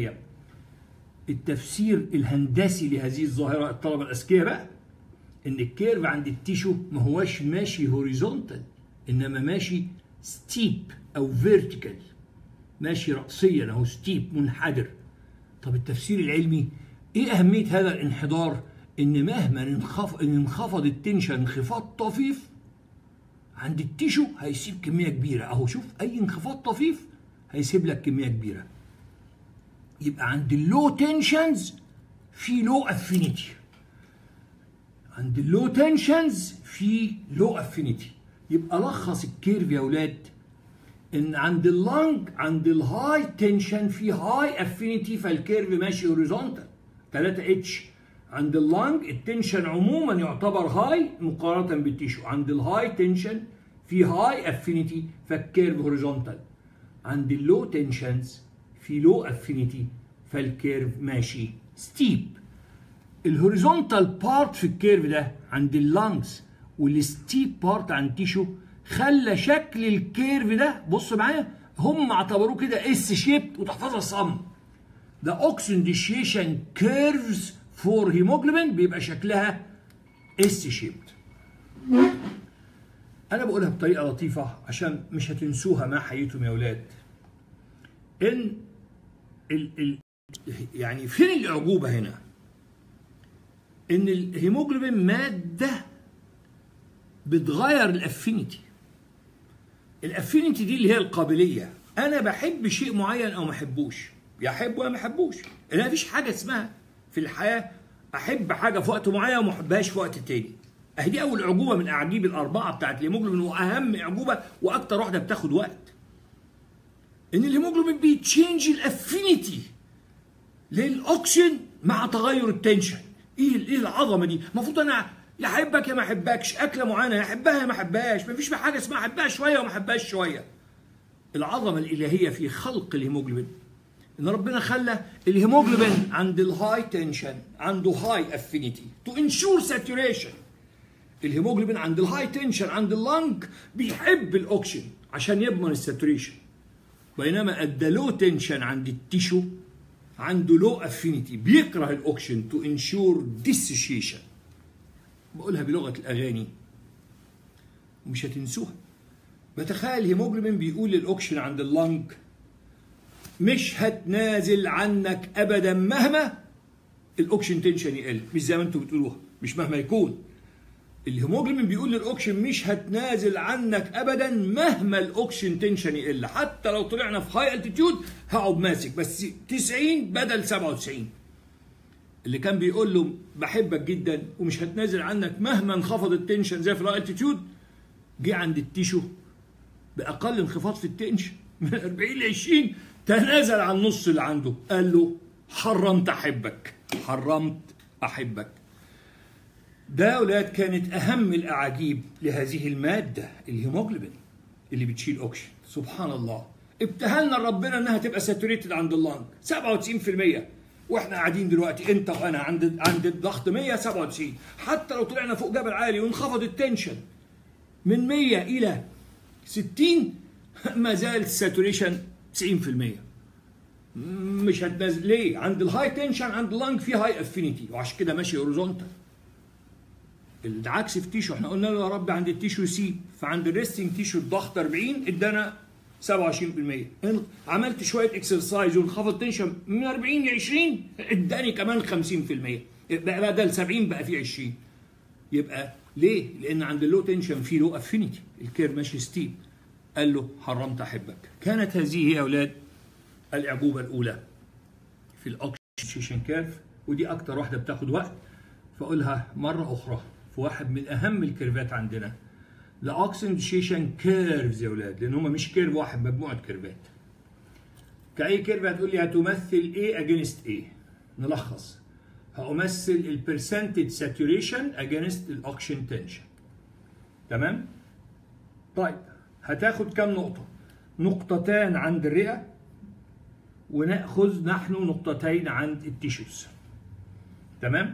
A: التفسير الهندسي لهذه الظاهره الطلبه الاذكياء بقى ان الكيرف عند التيشو ما هوش ماشي هوريزونتال انما ماشي ستيب او فيرتيكال ماشي رأسيا اهو ستيب منحدر طب التفسير العلمي ايه اهميه هذا الانحدار ان مهما انخفض ان انخفض التنشن انخفاض طفيف عند التيشو هيسيب كميه كبيره اهو شوف اي انخفاض طفيف هيسيب لك كميه كبيره يبقى عند اللو تنشنز في لو افينيتي عند اللو تنشنز في لو افينيتي يبقى لخص الكيرف يا اولاد ان عند اللانج عند الهاي تنشن في هاي افينيتي فالكيرف ماشي هوريزونتال 3 اتش عند اللانج التنشن عموما يعتبر هاي مقارنه بالتيشو عند الهاي تنشن في هاي افينيتي فالكيرف هوريزونتال عند اللو تنشنز في لو افينيتي فالكيرف ماشي ستيب الهوريزونتال بارت في الكيرف ده عند اللانجز والستيب بارت عند تيشو خلى شكل الكيرف ده بص معايا هم اعتبروه كده اس شيب وتحفظها صم ده اوكسجين ديشيشن كيرفز فور هيموجلوبين بيبقى شكلها اس شيبد انا بقولها بطريقه لطيفه عشان مش هتنسوها ما حييتم يا اولاد ان ال ال يعني فين الاعجوبه هنا ان الهيموجلوبين ماده بتغير الافينيتي الافينيتي دي اللي هي القابليه انا بحب شيء معين او ما احبوش يا احبه يا ما احبوش ما فيش حاجه اسمها في الحياه احب حاجه في وقت معين وما احبهاش في وقت تاني اهي دي اول اعجوبه من اعاجيب الاربعه بتاعت الهيموجلوبين واهم اعجوبه واكتر واحده بتاخد وقت ان الهيموجلوبين بيتشينج الافينيتي للاوكسجين مع تغير التنشن ايه ايه العظمه دي المفروض انا يا احبك يا ما احبكش اكله معينه يا احبها يا ما احبهاش مفيش حاجه اسمها احبها شويه وما احبهاش شويه العظمه الالهيه في خلق الهيموجلوبين ان ربنا خلى الهيموجلوبين عند الهاي تنشن عنده هاي افينيتي تو انشور ساتوريشن الهيموجلوبين عند الهاي تنشن عند اللنج بيحب الاوكسجين عشان يضمن الساتوريشن بينما ادى لو تنشن عند التيشو عنده لو افينيتي بيكره الاوكسجين تو انشور ديسوشيشن بقولها بلغه الاغاني ومش هتنسوها بتخيل هيموجلوبين بيقول للاوكسجين عند اللنج مش هتنازل عنك ابدا مهما الاوكسجين تنشن يقل مش زي ما انتم بتقولوها مش مهما يكون الهيموجلوبين بيقول للاوكسجين مش هتنازل عنك ابدا مهما الاوكسجين تنشن يقل حتى لو طلعنا في هاي التيتيود هقعد ماسك بس 90 بدل 97 اللي كان بيقول له بحبك جدا ومش هتنازل عنك مهما انخفض التنشن زي في الهاي التيتيود جه عند التيشو باقل انخفاض في التنشن من 40 ل 20 تنازل عن النص اللي عنده قال له حرمت احبك حرمت احبك ده يا اولاد كانت اهم الاعاجيب لهذه الماده الهيموجلوبين اللي بتشيل اوكسجين سبحان الله ابتهلنا ربنا انها تبقى ساتوريتد عند اللنج 97% واحنا قاعدين دلوقتي انت وانا عند عند الضغط 100 97 حتى لو طلعنا فوق جبل عالي وانخفض التنشن من 100 الى 60 ما زال الساتوريشن 90% مش هتنزل ليه؟ عند الهاي تنشن عند اللنج في هاي افينيتي وعشان كده ماشي هوريزونتال العكس في تيشو احنا قلنا له يا رب عند التيشو سي فعند الريستنج تيشو الضغط 40 ادانا 27% إن عملت شويه اكسرسايز وانخفض تنشن من 40 ل 20 اداني كمان 50% بقى بدل 70 بقى في 20 يبقى ليه؟ لان عند اللو تنشن في لو افينيتي الكير ماشي ستيب قال له حرمت احبك كانت هذه يا اولاد الاعجوبه الاولى في الاوكسيشن كيرف ودي اكتر واحده بتاخد وقت فاقولها مره اخرى في واحد من اهم الكيرفات عندنا الاوكسيديشن كيرفز يا اولاد لان هم مش كيرف واحد مجموعه كيرفات كاي كيرف هتقول لي هتمثل ايه اجينست ايه نلخص هامثل البرسنتج ساتوريشن اجينست الاوكسجين تنشن تمام طيب هتاخد كام نقطه نقطتان عند الرئه وناخذ نحن نقطتين عند التيشوز تمام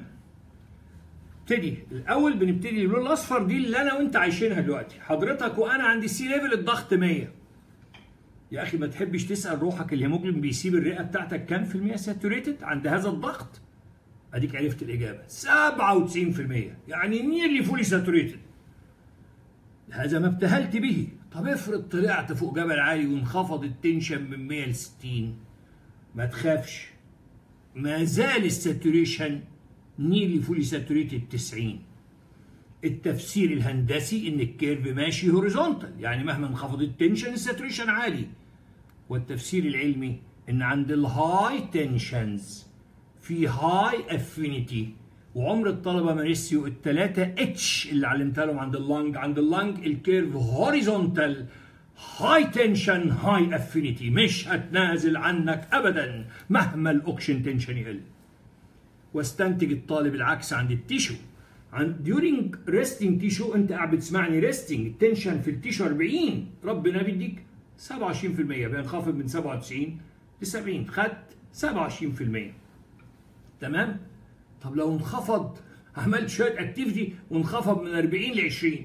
A: ابتدي الاول بنبتدي اللون الاصفر دي اللي انا وانت عايشينها دلوقتي حضرتك وانا عند السي ليفل الضغط 100 يا اخي ما تحبش تسال روحك الهيموجلوبين بيسيب الرئه بتاعتك كام في المية ساتوريتد عند هذا الضغط اديك عرفت الاجابه 97% يعني نيرلي فولي ساتوريتد هذا ما ابتهلت به طب افرض طلعت فوق جبل عالي وانخفض التنشن من 100 ل 60 ما تخافش ما زال الساتوريشن نيرلي فولي ساتوريتد 90 التفسير الهندسي ان الكيرف ماشي هوريزونتال يعني مهما انخفض التنشن الساتوريشن عالي والتفسير العلمي ان عند الهاي تنشنز في هاي افينيتي وعمر الطلبه ما نسيوا الثلاثه اتش اللي علمتها لهم عند اللنج عند اللنج الكيرف هوريزونتال هاي تنشن هاي افينيتي مش هتنازل عنك ابدا مهما الاوكشن تنشن يقل واستنتج الطالب العكس عند التيشو عند ديورينج ريستنج تيشو انت قاعد بتسمعني ريستنج التنشن في التيشو 40 ربنا بيديك 27% بينخفض من 97 ل 70 خدت 27% تمام طب لو انخفض عملت شويه اكتيفيتي وانخفض من 40 ل 20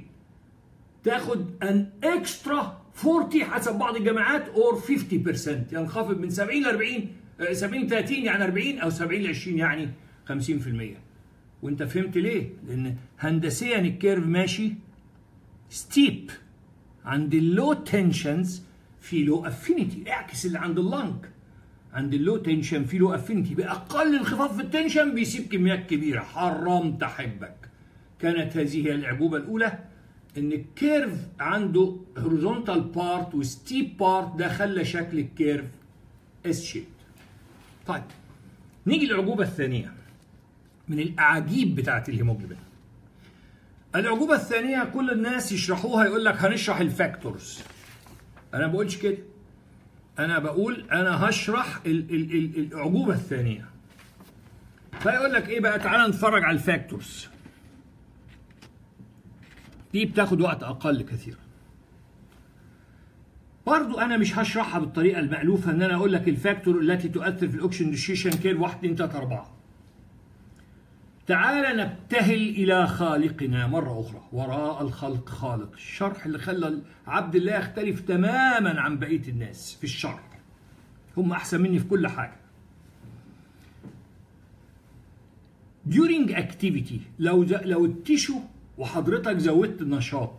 A: تاخد ان اكسترا 40 حسب بعض الجامعات اور 50% ينخفض من 70 ل 40 70 30 يعني 40 او 70 ل 20 يعني 50% وانت فهمت ليه؟ لان هندسيا الكيرف ماشي ستيب عند اللو تنشنز في لو افينيتي اعكس اللي عند اللنج عند اللو تنشن في لو افينيتي باقل انخفاض في التنشن بيسيب كميات كبيره حرمت احبك كانت هذه هي العجوبه الاولى ان الكيرف عنده هوريزونتال بارت وستيب بارت ده خلى شكل الكيرف اس شيب طيب نيجي للعجوبه الثانيه من الاعاجيب بتاعت الهيموجلوبين العجوبه الثانيه كل الناس يشرحوها يقول لك هنشرح الفاكتورز انا ما بقولش كده انا بقول انا هشرح ال ال ال العجوبه الثانيه فيقول لك ايه بقى تعالى نتفرج على الفاكتورز دي بتاخد وقت اقل كثيرا برضو انا مش هشرحها بالطريقه المالوفه ان انا اقول لك الفاكتور التي تؤثر في الاوكسجين ديشيشن كير 1 2 3 4 تعال نبتهل إلى خالقنا مرة أخرى وراء الخلق خالق الشرح اللي خلى عبد الله يختلف تماما عن بقية الناس في الشرح هم أحسن مني في كل حاجة during activity لو ز... لو التيشو وحضرتك زودت النشاط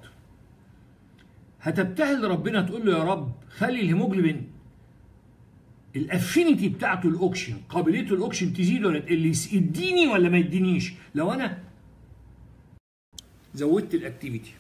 A: هتبتهل ربنا تقول له يا رب خلي الهيموجلوبين الافينيتي بتاعته الاوكشن قابليته الاوكشن تزيد ولا تقل يديني ولا ما يدينيش لو انا زودت الاكتيفيتي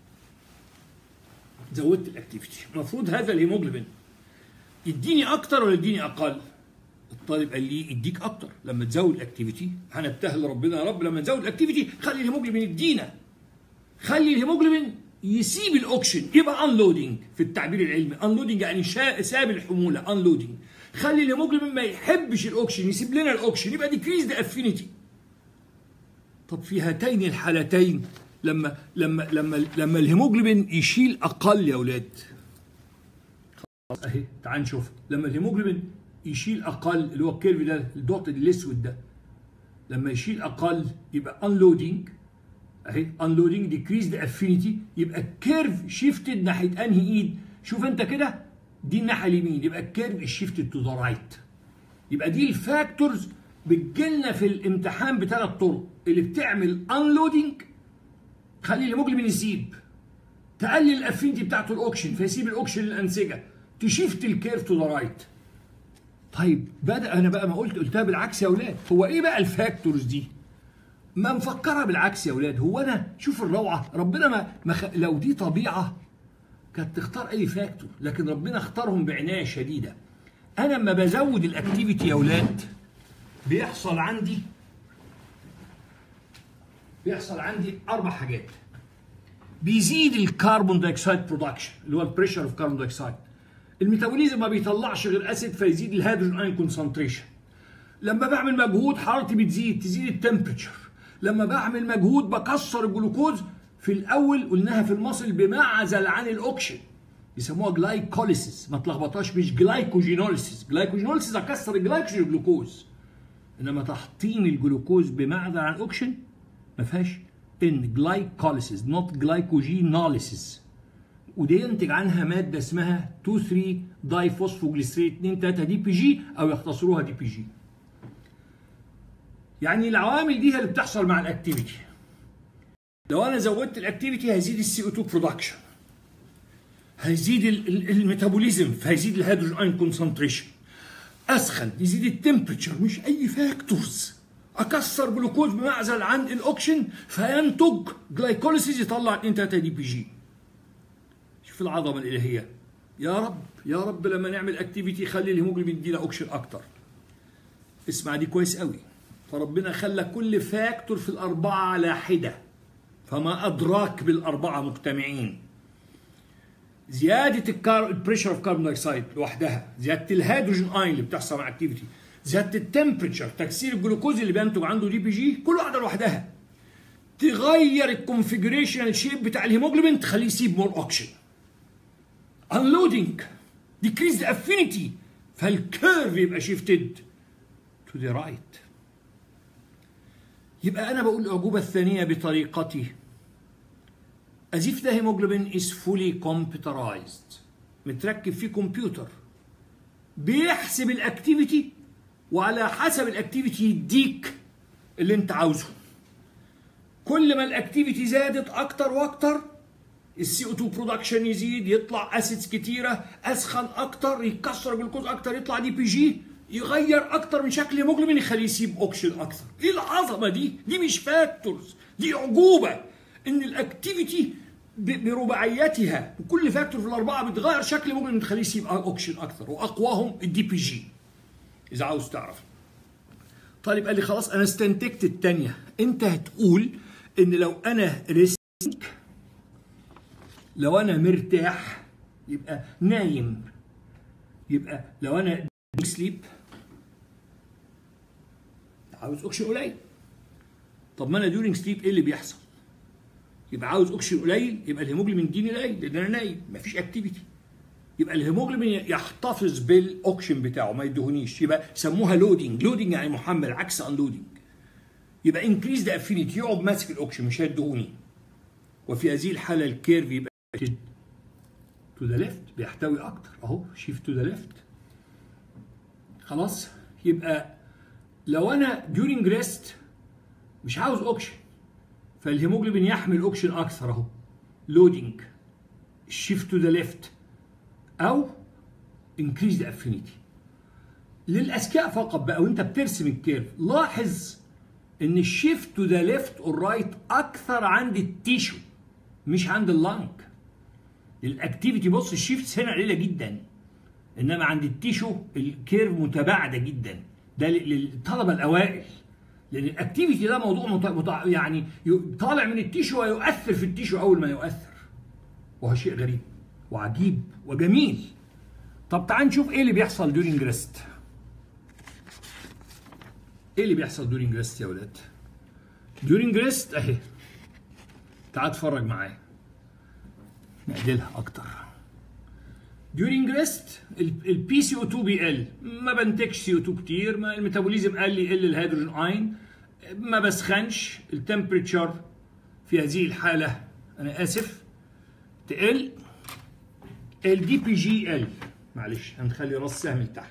A: زودت الاكتيفيتي المفروض هذا الهيموجلوبين يديني اكتر ولا يديني اقل الطالب قال لي يديك اكتر لما تزود الاكتيفيتي هنبتهل ربنا يا رب لما تزود الاكتيفيتي خلي الهيموجلوبين يدينا خلي الهيموجلوبين يسيب الاوكشن يبقى انلودنج في التعبير العلمي انلودنج يعني ساب الحموله انلودنج خلي الهيموجلوبين ما يحبش الاوكشن يسيب لنا الاوكشن يبقى ديكريز ذا افينيتي طب في هاتين الحالتين لما لما لما لما الهيموجلوبين يشيل اقل يا اولاد خلاص اهي تعال نشوف لما الهيموجلوبين يشيل اقل اللي هو الكيرف ده الدوت الاسود ده لما يشيل اقل يبقى انلودنج اهي انلودنج ديكريز ذا افينيتي يبقى الكيرف شيفتد ناحيه انهي ايد شوف انت كده دي الناحيه اليمين يبقى الكيرف شيفتد تو ذا رايت يبقى دي الفاكتورز بتجيلنا في الامتحان بثلاث طرق اللي بتعمل انلودنج تخلي الهيموجلوبين يسيب تقلل الافينيتي بتاعته الاوكشن فيسيب الاوكشن للانسجه تشيفت الكيرف تو ذا رايت طيب بدا انا بقى ما قلت قلتها بالعكس يا اولاد هو ايه بقى الفاكتورز دي ما مفكرها بالعكس يا اولاد هو انا شوف الروعه ربنا ما, ما خ... لو دي طبيعه كانت تختار اي فاكتور لكن ربنا اختارهم بعنايه شديده انا لما بزود الاكتيفيتي يا اولاد بيحصل عندي بيحصل عندي اربع حاجات بيزيد الكربون دايوكسيد برودكشن اللي هو البريشر اوف كربون دايوكسيد الميتابوليزم ما بيطلعش غير اسيد فيزيد الهيدروجين اين كونسنتريشن لما بعمل مجهود حرارتي بتزيد تزيد التمبريتشر لما بعمل مجهود بكسر الجلوكوز في الاول قلناها في المصل بمعزل عن الاوكشن يسموها جلايكوليسيس ما تلخبطهاش مش جلايكوجينوليسيس جلايكوجينوليسيس اكسر الجلايكوجين الجلوكوز انما تحطيم الجلوكوز بمعدل عن اوكشن ما فيهاش ان جلايكوليسيس نوت جلايكوجينوليسيس ودي ينتج عنها ماده اسمها 2 3 داي فوسفوجليسريت 2 3 دي بي جي او يختصروها دي بي جي يعني العوامل دي هي اللي بتحصل مع الاكتيفيتي لو انا زودت الاكتيفيتي هيزيد السي او 2 برودكشن هيزيد الميتابوليزم فهيزيد الهيدروجين اين كونسنتريشن اسخن يزيد التمبريتشر مش اي فاكتورز اكسر جلوكوز بمعزل عن الاوكشن فينتج جلايكوليسيس يطلع 2 3 دي بي جي شوف العظمه الالهيه يا رب يا رب لما نعمل اكتيفيتي خلي الهيموجلوبين يدينا اوكشن اكتر اسمع دي كويس قوي فربنا خلى كل فاكتور في الاربعه على حده فما ادراك بالاربعه مجتمعين زياده الكار... البريشر اوف كاربون دايوكسيد لوحدها زياده الهيدروجين اين اللي بتحصل مع اكتيفيتي زياده التمبريتشر تكسير الجلوكوز اللي بينتج عنده دي بي جي كل واحده لوحدها تغير الكونفيجريشن شيب بتاع الهيموجلوبين تخليه يسيب مور اوكشن unloading decrease the affinity فالكيرف يبقى شيفتد to the right يبقى انا بقول الاعجوبه الثانيه بطريقتي as if the hemoglobin is fully computerized متركب فيه كمبيوتر بيحسب الاكتيفيتي وعلى حسب الاكتيفيتي يديك اللي انت عاوزه كل ما الاكتيفيتي زادت اكتر واكتر السي او 2 برودكشن يزيد يطلع اسيدز كتيره اسخن اكتر يكسر جلوكوز اكتر يطلع دي بي جي يغير اكتر من شكل هيموجلوبين يخليه يسيب اوكسجين اكتر ايه العظمه دي دي مش فاكتورز دي اعجوبه ان الاكتيفيتي برباعيتها وكل فاكتور في الاربعه بتغير شكل هيموجلوبين تخليه يسيب اوكسجين اكتر واقواهم الدي بي جي اذا عاوز تعرف طالب قال لي خلاص انا استنتجت الثانيه انت هتقول ان لو انا ريسك لو انا مرتاح يبقى نايم يبقى لو انا سليب عاوز اوكسجين قليل طب ما انا ديورنج سليب ايه اللي بيحصل يبقى عاوز اوكسجين قليل يبقى الهيموجلوبين يديني قليل لان انا نايم مفيش اكتيفيتي يبقى الهيموجلوبين يحتفظ بالاوكسجين بتاعه ما يدهنيش يبقى يسموها لودنج لودنج يعني محمل عكس انلودنج يبقى انكريز ذا افينيتي يقعد ماسك الاوكسجين مش هيدهوني وفي هذه الحاله الكيرف يبقى تو ذا ليفت بيحتوي اكتر اهو شيفت تو ذا ليفت خلاص يبقى لو انا ديورنج ريست مش عاوز اوكسجين فالهيموجلوبين يحمل اوكسجين اكثر اهو لودنج شيفت تو ذا ليفت او انكريز ذا افينيتي للاذكياء فقط بقى وانت بترسم الكيرف لاحظ ان الشيفت تو ذا ليفت والرايت اكثر عند التيشو مش عند اللانج الاكتيفيتي بص الشيفتس هنا قليله جدا انما عند التيشو الكيرف متباعده جدا ده للطلبه الاوائل لان الاكتيفيتي ده موضوع مت... مت... يعني طالع من التيشو ويؤثر في التيشو اول ما يؤثر وهو شيء غريب وعجيب وجميل طب تعال نشوف ايه اللي بيحصل دورينج ريست ايه اللي بيحصل دورينج ريست يا ولاد دورينج ريست اهي تعال اتفرج معايا نعدلها اكتر ديورينج ريست البي سي او 2 بيقل ما بنتجش سي او 2 كتير ما الميتابوليزم قل يقل الهيدروجين اين ما بسخنش التمبريتشر في هذه الحاله انا اسف تقل الدي بي جي ال معلش هنخلي راس سهم لتحت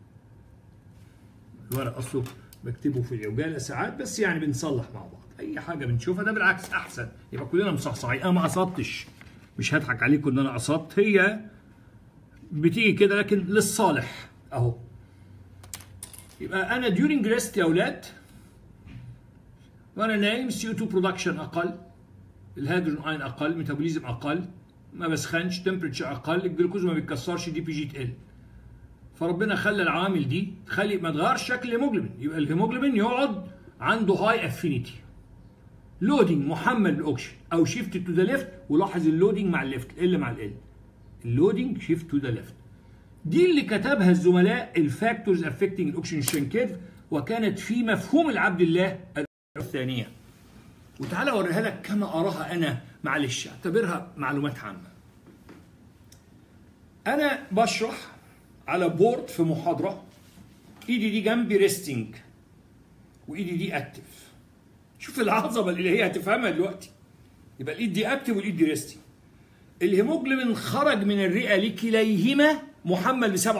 A: الورق اصله بكتبه في العجاله ساعات بس يعني بنصلح مع بعض اي حاجه بنشوفها ده بالعكس احسن يبقى كلنا مصحصحين انا ما قصدتش مش هضحك عليكم ان انا قصدت هي بتيجي كده لكن للصالح اهو يبقى انا ديورنج ريست يا اولاد وانا نايم سي او 2 برودكشن اقل الهيدروجين اين اقل ميتابوليزم اقل ما بسخنش تمبريتشر اقل الجلوكوز ما بيتكسرش دي بي جي تقل فربنا خلى العوامل دي تخلي ما تغيرش شكل الهيموجلوبين يبقى الهيموجلوبين يقعد عنده هاي افينيتي لودنج محمل بالاوكسجين او شيفت تو ذا ليفت ولاحظ اللودنج مع الليفت ال مع ال اللودنج شيفت تو ذا ليفت دي اللي كتبها الزملاء الفاكتورز افكتنج الاوكسجين كيرف وكانت في مفهوم العبد الله الثانيه وتعالى اوريها لك كما اراها انا معلش اعتبرها معلومات عامه انا بشرح على بورد في محاضره ايدي دي جنبي ريستنج وايدي دي اكتف شوف العظمه اللي هي هتفهمها دلوقتي يبقى الايد دي اكتف والايد دي ريستنج الهيموجلوبين خرج من الرئه لكليهما محمل ب 97%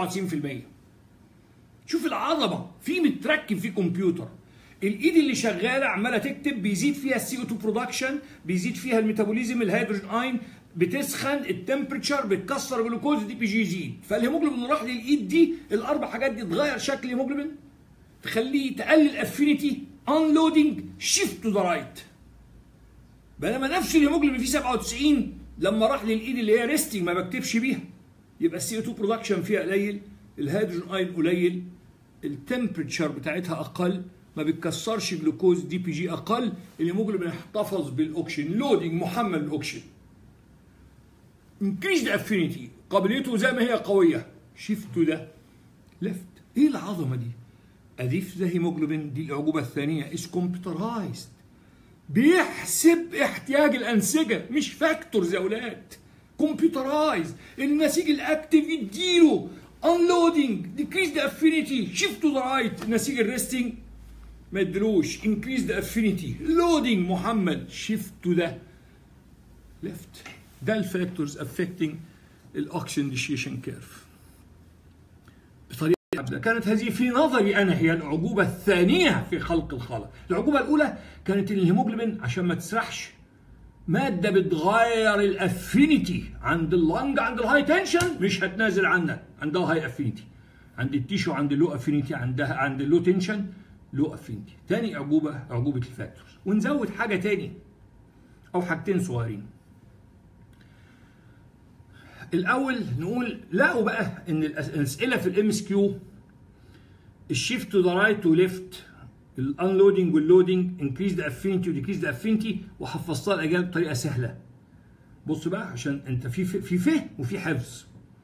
A: شوف العظمه في متركب في كمبيوتر الايد اللي شغاله عماله تكتب بيزيد فيها السي او 2 برودكشن بيزيد فيها الميتابوليزم الهيدروجين اين بتسخن التمبريتشر بتكسر جلوكوز دي بي جي يزيد فالهيموجلوبين راح للايد دي الاربع حاجات دي تغير شكل الهيموجلوبين تخليه تقلل افينيتي انلودنج شيفت تو ذا رايت بينما نفس الهيموجلوبين فيه 97 لما راح للايد اللي هي ريستنج ما بكتبش بيها يبقى السي او 2 برودكشن فيها قليل الهيدروجين اين قليل التمبريتشر بتاعتها اقل ما بتكسرش جلوكوز دي بي جي اقل الهيموجلوبين احتفظ بالاوكسجين لودنج محمل بالاوكسجين انكريز افينيتي قابليته زي ما هي قويه شيفت ده ليفت ايه العظمه دي اضيف ذا هيموجلوبين دي الاعجوبه الثانيه از كمبيوترايزد بيحسب احتياج الانسجه مش فاكتورز يا اولاد كمبيوترايز النسيج الاكتف يديله انلودنج ديكريز ذا افينيتي شيفت تو ذا رايت النسيج الريستنج ما يدلوش انكريز ذا افينيتي لودنج محمد شيفت تو ذا ليفت ده الفاكتورز افكتنج الاوكسجين ديشيشن كيرف بطريقه عبدة. كانت هذه في نظري انا هي العجوبه الثانيه في خلق الخلق العجوبه الاولى كانت الهيموجلوبين عشان ما تسرحش ماده بتغير الافينيتي عند اللنج عند الهاي تنشن مش هتنازل عنها عندها هاي افينيتي عند التيشو عند اللو افينيتي عندها عند اللو تنشن لو افينيتي تاني عجوبه عجوبه الفاكتورز ونزود حاجه تاني او حاجتين صغيرين الاول نقول لقوا بقى ان الاسئله في الام اس كيو الشيفت تو ذا رايت تو ليفت الانلودنج واللودنج انكريز ذا افينيتي وديكريز ذا افينيتي وحفظتها الاجابه بطريقه سهله بص بقى عشان انت في في فهم وفي حفظ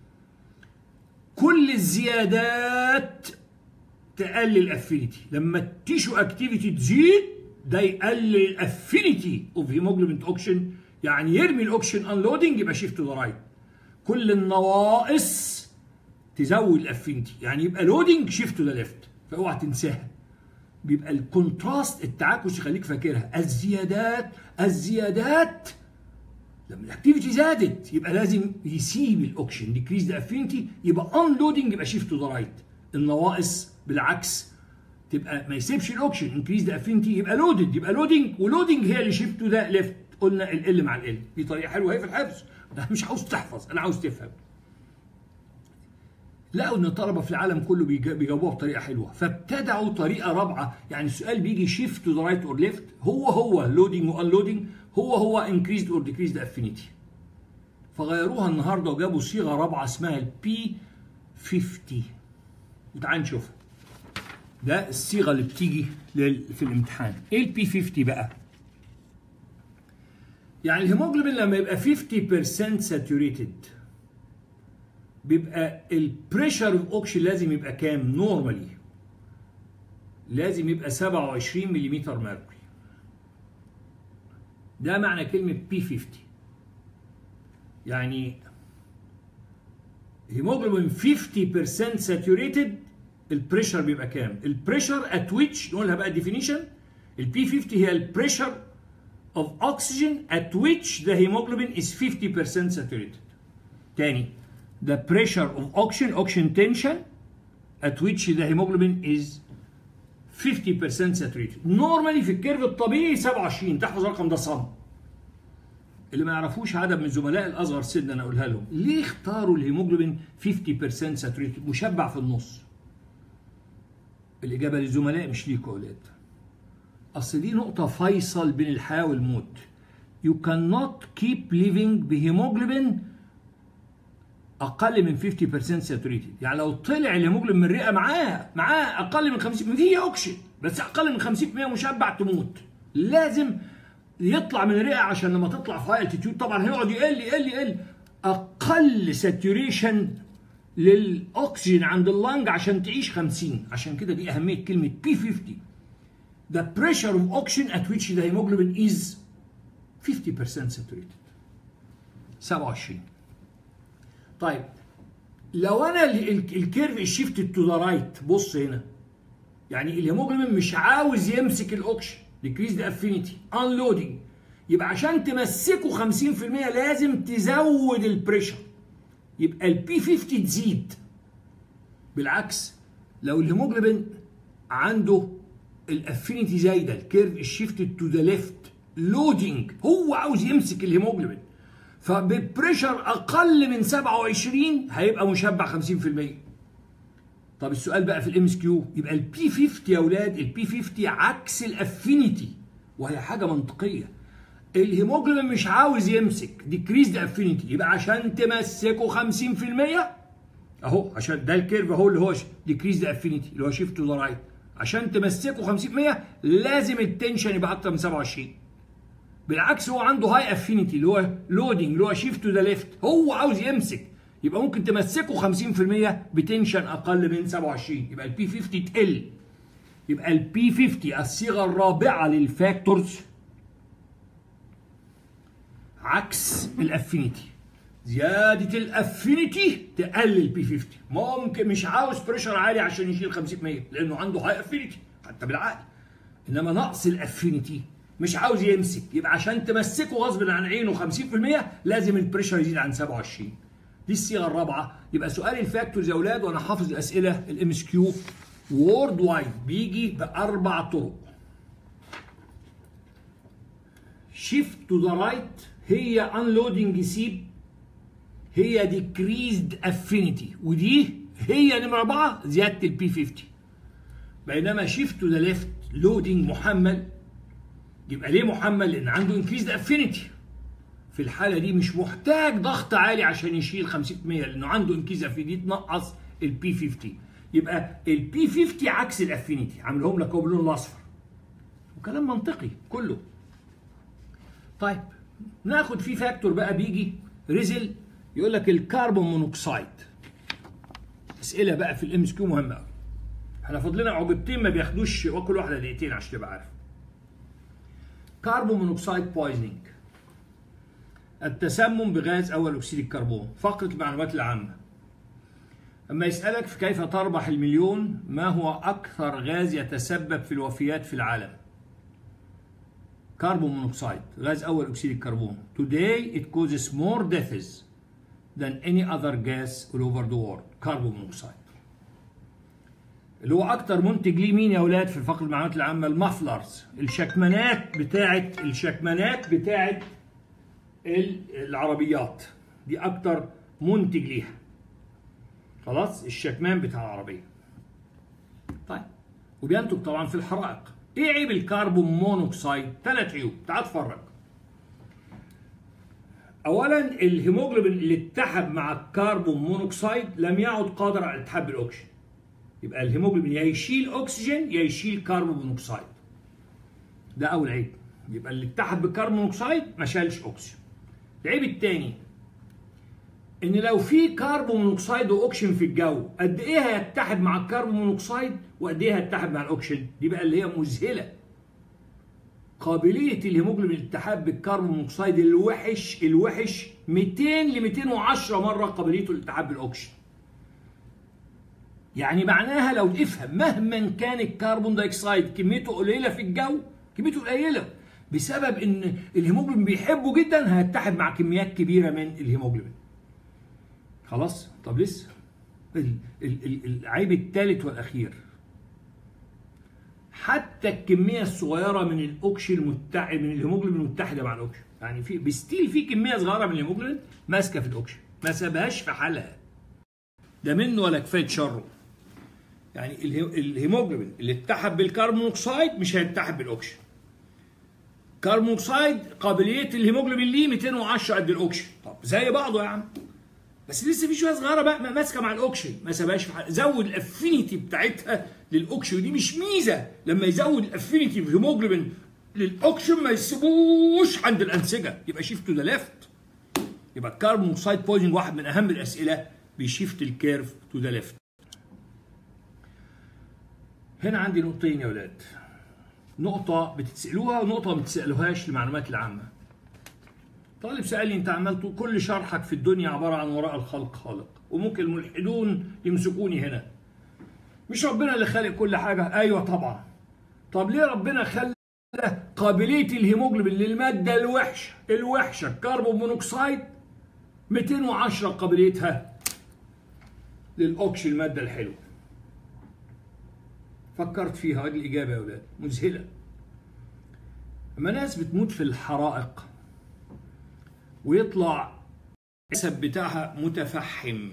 A: كل الزيادات تقلل الافينيتي لما التيشو اكتيفيتي تزيد ده يقلل الافينيتي اوف هيموجلوبين اوكشن يعني يرمي الاوكشن انلودنج يبقى شيفت تو ذا رايت كل النواقص تزود الافينيتي يعني يبقى لودنج شيفت تو ذا ليفت فاوعى تنساها بيبقى الكونتراست التعاكس يخليك فاكرها الزيادات الزيادات لما الاكتيفيتي زادت يبقى لازم يسيب الاوكشن ديكريز ذا افينيتي يبقى انلودنج يبقى شيفت تو ذا رايت النواقص بالعكس تبقى ما يسيبش الاوكشن انكريز ذا افينيتي يبقى لودد يبقى لودنج ولودنج هي اللي شيفت تو ذا ليفت قلنا ال مع ال دي طريقه حلوه هي في الحفظ ده مش عاوز تحفظ انا عاوز تفهم لقوا ان الطلبه في العالم كله بيجاوبوها بطريقه حلوه فابتدعوا طريقه رابعه يعني السؤال بيجي شيفت تو ذا رايت اور ليفت هو هو لودنج وانلودنج هو هو انكريزد اور ديكريزد افينيتي فغيروها النهارده وجابوا صيغه رابعه اسمها البي 50 وتعال نشوفها ده الصيغه اللي بتيجي في الامتحان ايه البي 50 بقى يعني الهيموجلوبين لما يبقى 50% ساتوريتد بيبقى البريشر اوف اوكسجين لازم يبقى كام نورمالي لازم يبقى 27 ملم ميركوري ده معنى كلمة بي 50 يعني هيموجلوبين 50% ساتوريتد البريشر بيبقى كام البريشر ات ويتش نقولها بقى ديفينيشن البي 50 هي البريشر of oxygen at which the hemoglobin is 50% saturated. تاني the pressure of oxygen oxygen tension at which the hemoglobin is 50% saturated. normally في الكيرف الطبيعي 27 تحفظ الرقم ده صم. اللي ما يعرفوش عدد من زملاء الاصغر سنا انا اقولها لهم ليه اختاروا الهيموجلوبين 50% ساتوريتد مشبع في النص الاجابه للزملاء مش ليكوا يا اولاد اصل دي نقطه فيصل بين الحياه والموت you cannot keep living بهيموجلوبين اقل من 50% ساتوريتد يعني لو طلع الهيموجلوبين من الرئه معاه معاه اقل من 50 فيه اوكسجين بس اقل من 50% مشبع تموت لازم يطلع من الرئه عشان لما تطلع في هاي التيتيود طبعا هيقعد يقل يقل يقل اقل ساتوريشن للاكسجين عند اللنج عشان تعيش 50 عشان كده دي اهميه كلمه بي 50 the pressure of oxygen at which the hemoglobin is 50% saturated 27 طيب لو انا ال- ال- الكيرف الشيفت تو ذا رايت بص هنا يعني الهيموجلوبين مش عاوز يمسك الاوكسجين ديكريز ذا افينيتي انلودنج يبقى عشان تمسكه 50% لازم تزود البريشر يبقى البي 50 تزيد بالعكس لو الهيموجلوبين عنده الافينيتي زايده الكيرف الشيفت تو ذا ليفت لودنج هو عاوز يمسك الهيموجلوبين فببريشر اقل من 27 هيبقى مشبع 50% طب السؤال بقى في الام اس كيو يبقى البي 50 يا اولاد البي 50 عكس الافينيتي وهي حاجه منطقيه الهيموجلوبين مش عاوز يمسك ديكريز افينيتي يبقى عشان تمسكه 50% اهو عشان ده الكيرف اهو اللي هو ديكريز افينيتي اللي هو شيفت تو ذا رايت عشان تمسكه 50% لازم التنشن يبقى اكتر من 27 بالعكس هو عنده هاي افينيتي اللي هو لودنج اللي هو شيفت تو ذا ليفت هو عاوز يمسك يبقى ممكن تمسكه 50% بتنشن اقل من 27 يبقى البي 50 تقل يبقى البي 50 الصيغه الرابعه للفاكتورز عكس الافينيتي زيادة الافينيتي تقلل البي 50 ممكن مش عاوز بريشر عالي عشان يشيل 50% لانه عنده هاي افينيتي حتى بالعقل انما نقص الافينيتي مش عاوز يمسك يبقى عشان تمسكه غصب عن عينه 50% لازم البريشر يزيد عن 27 دي الصيغه الرابعه يبقى سؤال الفاكتورز يا اولاد وانا حافظ الاسئله الام اس كيو وورد وايد بيجي باربع طرق شيفت تو ذا رايت هي انلودنج سيب هي ديكريزد افينيتي ودي هي نمره اربعه زياده البي 50 بينما شيفت تو ذا ليفت لودنج محمل يبقى ليه محمل؟ لان عنده انكريزد افينيتي في الحاله دي مش محتاج ضغط عالي عشان يشيل 50% لانه عنده انكريز افينيتي تنقص البي 50 يبقى البي 50 عكس الافينيتي عاملهم لك هو باللون الاصفر وكلام منطقي كله طيب ناخد في فاكتور بقى بيجي ريزل يقول لك الكربون مونوكسيد اسئله بقى في الام اس كيو مهمه قوي احنا فاضلنا عجبتين ما بياخدوش وكل واحده دقيقتين عشان تبقى عارف كربون مونوكسيد بويزنينج التسمم بغاز اول اكسيد الكربون فقره المعلومات العامه اما يسالك في كيف تربح المليون ما هو اكثر غاز يتسبب في الوفيات في العالم كربون مونوكسيد غاز اول اكسيد الكربون today it causes more deaths than any other gas all over the world كربون مونوكسيد اللي هو اكتر منتج ليه مين يا اولاد في فقر المعلومات العامه المفلرز الشكمانات بتاعه الشكمانات بتاعه العربيات دي اكتر منتج ليها خلاص الشكمان بتاع العربيه طيب وبينتج طبعا في الحرائق ايه عيب الكربون مونوكسيد ثلاث عيوب تعال اتفرج اولا الهيموجلوبين اللي اتحد مع الكربون مونوكسيد لم يعد قادر على الاتحاد بالاكسجين يبقى الهيموجلوبين يا يشيل اكسجين يا يشيل كربون مونوكسيد ده اول عيب يبقى اللي اتحد بالكربون مونوكسيد ما شالش اكسجين العيب الثاني ان لو في كربون مونوكسيد واكسجين في الجو قد ايه هيتحد مع الكربون مونوكسيد وقد ايه هيتحد مع الاكسجين دي بقى اللي هي مذهله قابليه الهيموجلوبين للاتحاد بالكربون مونوكسيد الوحش الوحش 200 ل 210 مره قابليته للاتحاد بالاكسجين يعني معناها لو افهم مهما كان الكربون دايوكسيد كميته قليله في الجو كميته قليله بسبب ان الهيموجلوبين بيحبه جدا هيتحد مع كميات كبيره من الهيموجلوبين خلاص طب لسه العيب الثالث والاخير حتى الكميه الصغيره من الاكسجين المتحد من الهيموجلوبين المتحده مع الاكسجين يعني في بستيل في كميه صغيره من الهيموجلوبين ماسكه في الاكسجين ما سابهاش في حالها ده منه ولا كفايه شره يعني الهيموجلوبين اللي اتحد بالكربون مونوكسيد مش هيتحد بالاكسجين كربون مونوكسيد قابليه الهيموجلوبين ليه 210 قد الاكسجين طب زي بعضه يا عم بس لسه في شويه صغيره بقى ماسكه مع الاكسجين ما سابهاش في حاجه زود الافينيتي بتاعتها للاكسجين ودي مش ميزه لما يزود الافينيتي في هيموجلوبين للاكسجين ما يسيبوش عند الانسجه يبقى شيفت تو ذا ليفت يبقى الكربون مونوكسيد بويزنج واحد من اهم الاسئله بيشيفت الكيرف تو ذا ليفت هنا عندي نقطتين يا ولاد نقطة بتتسألوها ونقطة ما بتتسألوهاش للمعلومات العامة طالب سالني انت عملت كل شرحك في الدنيا عباره عن وراء الخلق خالق وممكن الملحدون يمسكوني هنا مش ربنا اللي خالق كل حاجه ايوه طبعا طب ليه ربنا خلى قابليه الهيموجلوبين للماده الوحشه الوحشه الكربون مونوكسيد 210 قابليتها للاوكسجين الماده الحلوه فكرت فيها هذه الاجابه يا اولاد مذهله اما ناس بتموت في الحرائق ويطلع الجسد بتاعها متفحم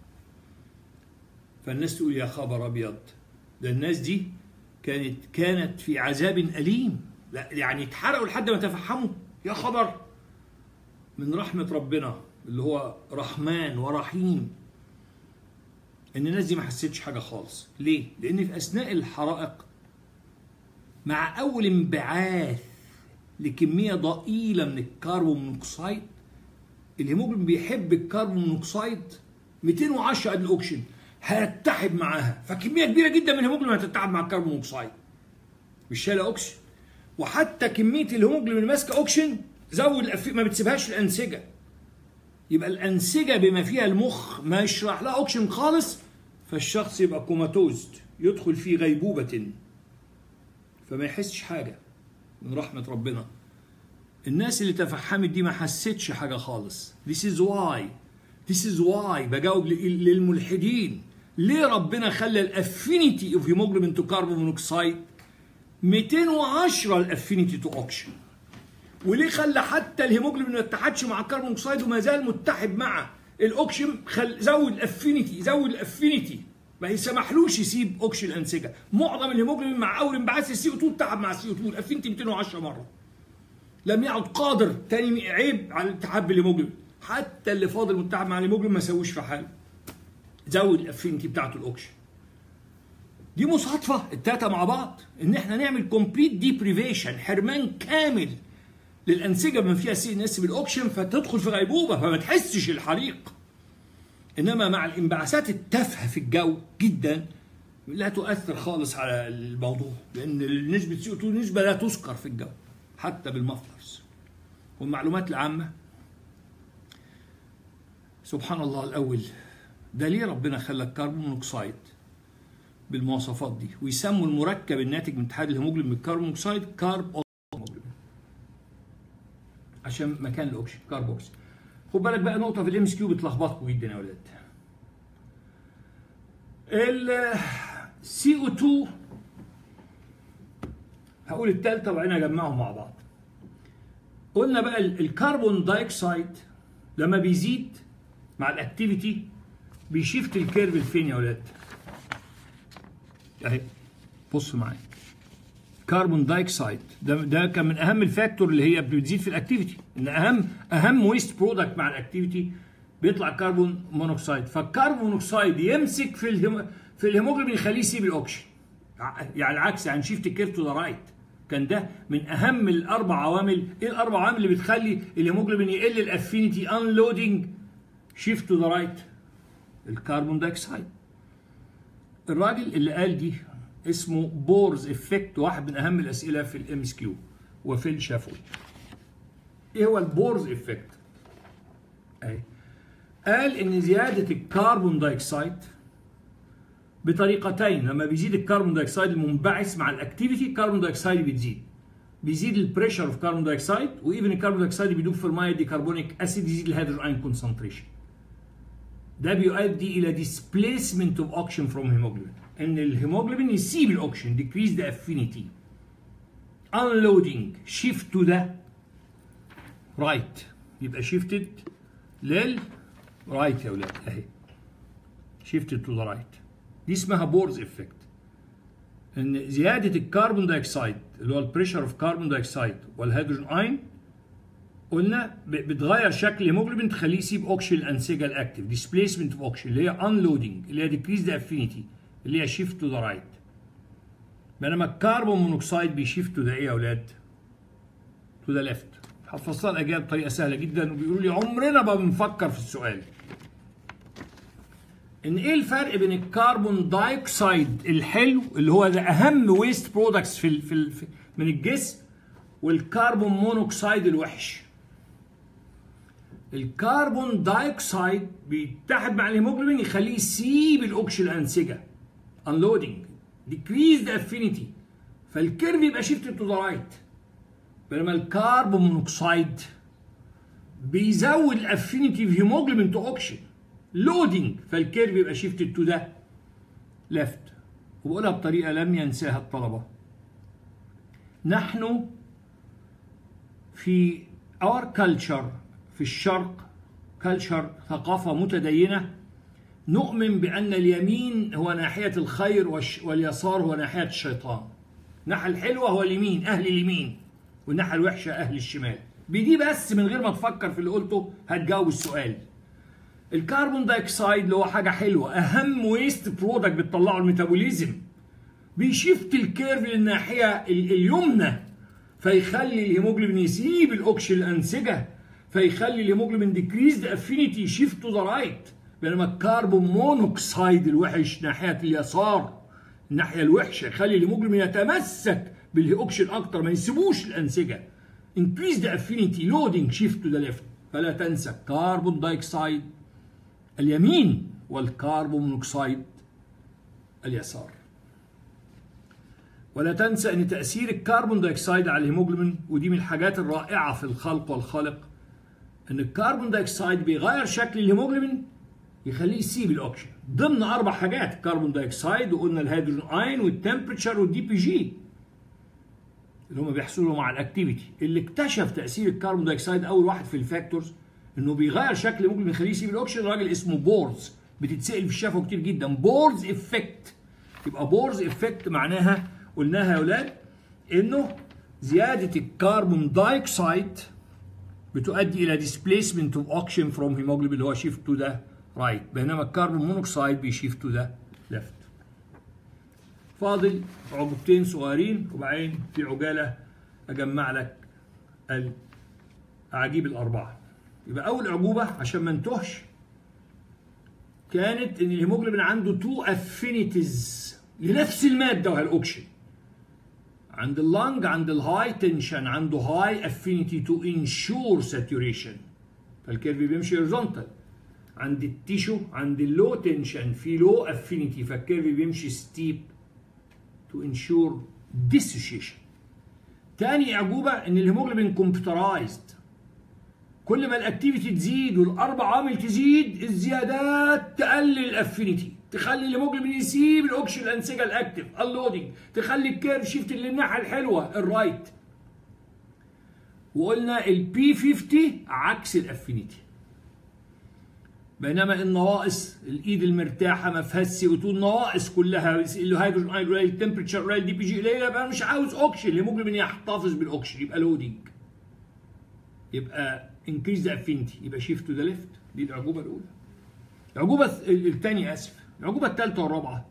A: فالناس تقول يا خبر ابيض ده الناس دي كانت كانت في عذاب اليم لا يعني اتحرقوا لحد ما تفحموا يا خبر من رحمه ربنا اللي هو رحمن ورحيم ان الناس دي ما حسيتش حاجه خالص ليه لان في اثناء الحرائق مع اول انبعاث لكميه ضئيله من الكربون مونوكسيد الهيموجلوبين بيحب الكربون مونوكسيد 210 قد الاكسجين هيتحد معاها فكميه كبيره جدا من الهيموجلوبين هتتحد مع الكربون مونوكسيد مش شايله اكسجين وحتى كميه الهيموجلوبين اللي ماسكه اكسجين زود الأف... ما بتسيبهاش الانسجه يبقى الانسجه بما فيها المخ ما يشرح لها اكسجين خالص فالشخص يبقى كوماتوزد يدخل في غيبوبه فما يحسش حاجه من رحمه ربنا الناس اللي تفحمت دي ما حستش حاجه خالص this is why this is why بجاوب للملحدين ليه ربنا خلى الافينيتي اوف هيموجلوبين تو كاربون مونوكسيد 210 الافينيتي تو اوكسجين وليه خلى حتى الهيموجلوبين ما اتحدش مع الكربون مونوكسيد وما زال متحد مع الاوكسجين خل... زود الافينيتي زود الافينيتي ما يسمحلوش يسيب اوكسجين الانسجه معظم الهيموجلوبين مع اول انبعاث السي او 2 اتحد مع السي او 2 الافينيتي 210 مره لم يعد قادر تاني عيب على الاتحاد بالهيموجلوبين حتى اللي فاضل متحد مع الهيموجلوبين ما سووش في حاله زود الافينيتي بتاعته الاوكسجين دي مصادفه التلاته مع بعض ان احنا نعمل كومبليت ديبريفيشن حرمان كامل للانسجه بما فيها سي ان اس بالاوكسجين فتدخل في غيبوبه فما تحسش الحريق انما مع الانبعاثات التافهه في الجو جدا لا تؤثر خالص على الموضوع لان نسبه سي او 2 نسبه لا تذكر في الجو حتى بالمفلرز والمعلومات العامه سبحان الله الاول ده ليه ربنا خلى الكربون مونوكسيد بالمواصفات دي ويسموا المركب الناتج من اتحاد الهيموجلوبين بالكربون مونوكسيد كارب عشان مكان الاوكسجين كارب اوكسجين خد بالك بقى نقطه في الام اس كيو بتلخبطكم جدا يا ولاد السي او 2 هقول الثالثه وبعدين اجمعهم مع بعض قلنا بقى الكربون دايوكسيد لما بيزيد مع الاكتيفيتي بيشيفت الكيرف لفين يا ولاد اهي بص معايا كربون دايوكسيد ده ده كان من اهم الفاكتور اللي هي بتزيد في الاكتيفيتي ان اهم اهم ويست برودكت مع الاكتيفيتي بيطلع كربون مونوكسيد فالكربون مونوكسيد يمسك في الهيم في الهيموجلوبين يخليه يسيب الاكسجين يعني العكس يعني شيفت الكيرف تو ذا رايت كان ده من اهم الاربع عوامل ايه الاربع عوامل اللي بتخلي الهيموجلوبين يقل الافينيتي انلودنج شيفت تو ذا رايت الكربون دايوكسيد الراجل اللي قال دي اسمه بورز افكت واحد من اهم الاسئله في الام اس كيو وفي الشفوي ايه هو البورز افكت اهي قال ان زياده الكربون دايوكسيد بطريقتين لما بيزيد الكربون دايوكسيد المنبعث مع الاكتيفيتي الكربون دايوكسيد بتزيد بيزيد البريشر اوف كربون دايوكسيد وايفن الكربون دايوكسيد بيدوب في الميه دي كربونيك اسيد يزيد الهيدروجين ايون كونسنتريشن ده بيؤدي الى displacement of oxygen from hemoglobin ان الهيموجلوبين يسيب الاوكسجين decrease the affinity unloading shift to the right يبقى shifted لل right يا ولاد اهي shifted to the right دي اسمها بورز افكت ان زياده الكربون دايوكسيد اللي هو البريشر اوف كربون دايوكسيد والهيدروجين اين قلنا بتغير شكل الهيموجلوبين تخليه يسيب اوكسجين الانسجه الاكتف ديسبيسمنت اوف اوكسجين اللي هي انلودنج اللي هي ديكريز ذا افينيتي اللي هي شيفت تو ذا رايت بينما الكربون مونوكسيد بيشيفت تو ذا ايه يا اولاد؟ تو ذا ليفت حفظتها الاجابه بطريقه سهله جدا وبيقولوا لي عمرنا ما بنفكر في السؤال ان ايه الفرق بين الكربون دايوكسيد الحلو اللي هو ده اهم ويست برودكتس في, ال في, ال في من الجسم والكربون مونوكسيد الوحش الكربون دايوكسيد بيتحد مع الهيموجلوبين يخليه يسيب الاكسجين الانسجه unloading decrease the affinity فالكيرف يبقى شيفت تو ذا رايت بينما الكربون مونوكسيد بيزود الافينيتي في هيموجلوبين تو اوكسجين لودنج فالكيرف يبقى شيفت تو ذا ليفت وبقولها بطريقه لم ينساها الطلبه نحن في اور كلتشر في الشرق كلتشر ثقافة متدينة نؤمن بأن اليمين هو ناحية الخير واليسار هو ناحية الشيطان الناحية الحلوة هو اليمين أهل اليمين والناحية الوحشة أهل الشمال بدي بس من غير ما تفكر في اللي قلته هتجاوب السؤال الكربون دايوكسيد اللي هو حاجة حلوة أهم ويست برودكت بتطلعه الميتابوليزم بيشفت الكيرف للناحية اليمنى فيخلي الهيموجلوبين يسيب الاكسجين الانسجه فيخلي الهيموجلوبين ديكريز افينيتي شيفت تو ذا رايت بينما الكربون مونوكسيد الوحش ناحيه اليسار الناحيه الوحشه يخلي الهيموجلوبين يتمسك بالاكسجين اكتر ما يسيبوش الانسجه increase the affinity loading shift to the left فلا تنسى كربون دايوكسيد اليمين والكربون مونوكسيد اليسار ولا تنسى ان تاثير الكربون دايوكسيد على الهيموجلوبين ودي من الحاجات الرائعه في الخلق والخلق ان الكربون دايوكسيد بيغير شكل الهيموجلوبين يخليه يسيب الاكسجين ضمن اربع حاجات الكربون دايوكسيد وقلنا الهيدروجين اين والتمبريتشر والدي بي جي اللي هم بيحصلوا مع الاكتيفيتي اللي اكتشف تاثير الكربون دايوكسيد اول واحد في الفاكتورز انه بيغير شكل الهيموجلوبين يخليه يسيب الاكسجين راجل اسمه بورز بتتسال في الشفا كتير جدا بورز افكت يبقى بورز افكت معناها قلناها يا اولاد انه زياده الكربون دايوكسيد بتؤدي الى displacement of oxygen from hemoglobin اللي هو shift to the right بينما الكربون مونوكسيد بيشيفت to the left فاضل عجوبتين صغيرين وبعدين في عجاله اجمع لك الاعاجيب الاربعه يبقى اول عجوبه عشان ما نتوهش كانت ان الهيموجلوبين عنده تو افينيتيز لنفس الماده وهي الاوكسجين عند اللنج عند الهاي تنشن عنده هاي افينيتي تو انشور ساتوريشن فالكيرف بيمشي هوريزونتال عند التيشو عند اللو تنشن في لو افينيتي فالكيرف بيمشي ستيب تو انشور ديسوشيشن تاني اعجوبه ان الهيموجلوبين كمبيوترايزد كل ما الاكتيفيتي تزيد والاربع عوامل تزيد الزيادات تقلل الافينيتي تخلي الهيموجلوبين يسيب الاكسجين الانسجه الاكتف اللودنج تخلي الكيرف شيفت للناحيه الحلوه الرايت وقلنا البي 50 عكس الافينيتي بينما النواقص الايد المرتاحه ما فيهاش سي او 2 النواقص كلها الهيدروجين ايون قليل التمبريتشر قليل دي بي جي قليله يبقى انا مش عاوز اوكسجين الهيموجلوبين يحتفظ بالاكسجين يبقى لودنج يبقى انكريز ذا افينيتي يبقى شيفت تو ذا ليفت دي العجوبه الاولى العجوبه الثانيه اسف العجوبة الثالثة والرابعة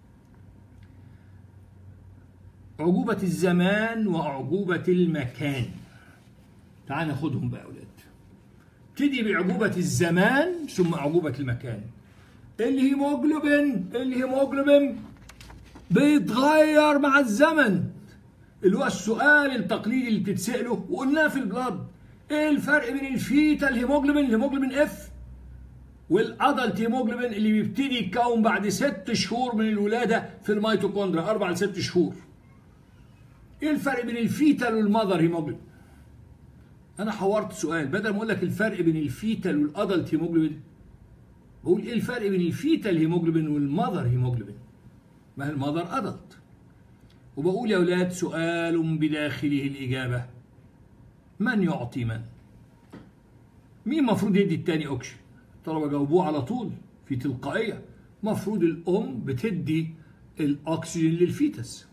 A: عجوبة الزمان وأعجوبة المكان تعال ناخدهم بقى يا أولاد ابتدي بعجوبة الزمان ثم أعجوبة المكان الهيموجلوبين الهيموجلوبين بيتغير مع الزمن اللي هو السؤال التقليدي اللي بتتسأله وقلناه في البلاد ايه الفرق بين الفيتا الهيموجلوبين الهيموجلوبين اف والادلت هيموجلوبين اللي بيبتدي يتكون بعد ست شهور من الولاده في الميتوكوندريا اربع لست شهور. ايه الفرق بين الفيتال والمذر هيموجلوبين؟ انا حورت سؤال بدل ما اقول لك الفرق بين الفيتال والادلت هيموجلوبين بقول ايه الفرق بين الفيتال هيموجلوبين والمذر هيموجلوبين؟ ما هي المذر ادلت. وبقول يا اولاد سؤال بداخله الاجابه من يعطي من؟ مين المفروض يدي التاني اوكشن؟ الطلبه جاوبوه على طول في تلقائيه مفروض الام بتدي الاكسجين للفيتس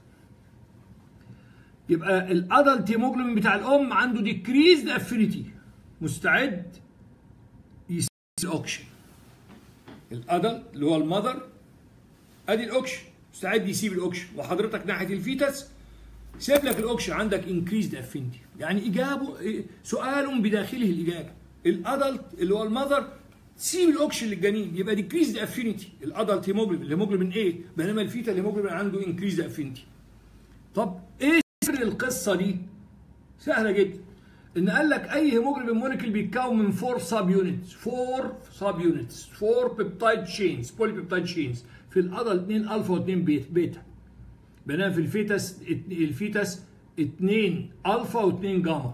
A: يبقى الادلت هيموجلوبين بتاع الام عنده ديكريز افينيتي مستعد يسيب الاكسجين الادلت اللي هو المذر ادي الاكسجين مستعد يسيب الاكسجين وحضرتك ناحيه الفيتس سيب لك الاكسجين عندك انكريزد افينيتي يعني اجابه سؤال بداخله الاجابه الادلت اللي هو المذر سيب الاوكسجين للجنين يبقى ديكريز افينيتي الادلت هيموجلوبين الهيموجلوبين ايه بينما الفيتا الهيموجلوبين عنده انكريز افينيتي طب ايه سر القصه دي سهله جدا ان قال لك اي هيموجلوبين موليكيول بيتكون من 4 سب يونتس 4 سب يونتس 4 بيبتايد تشينز بولي بيبتايد تشينز في الادلت 2 الفا و2 بيتا بينما في الفيتس الفيتس 2 الفا و2 جاما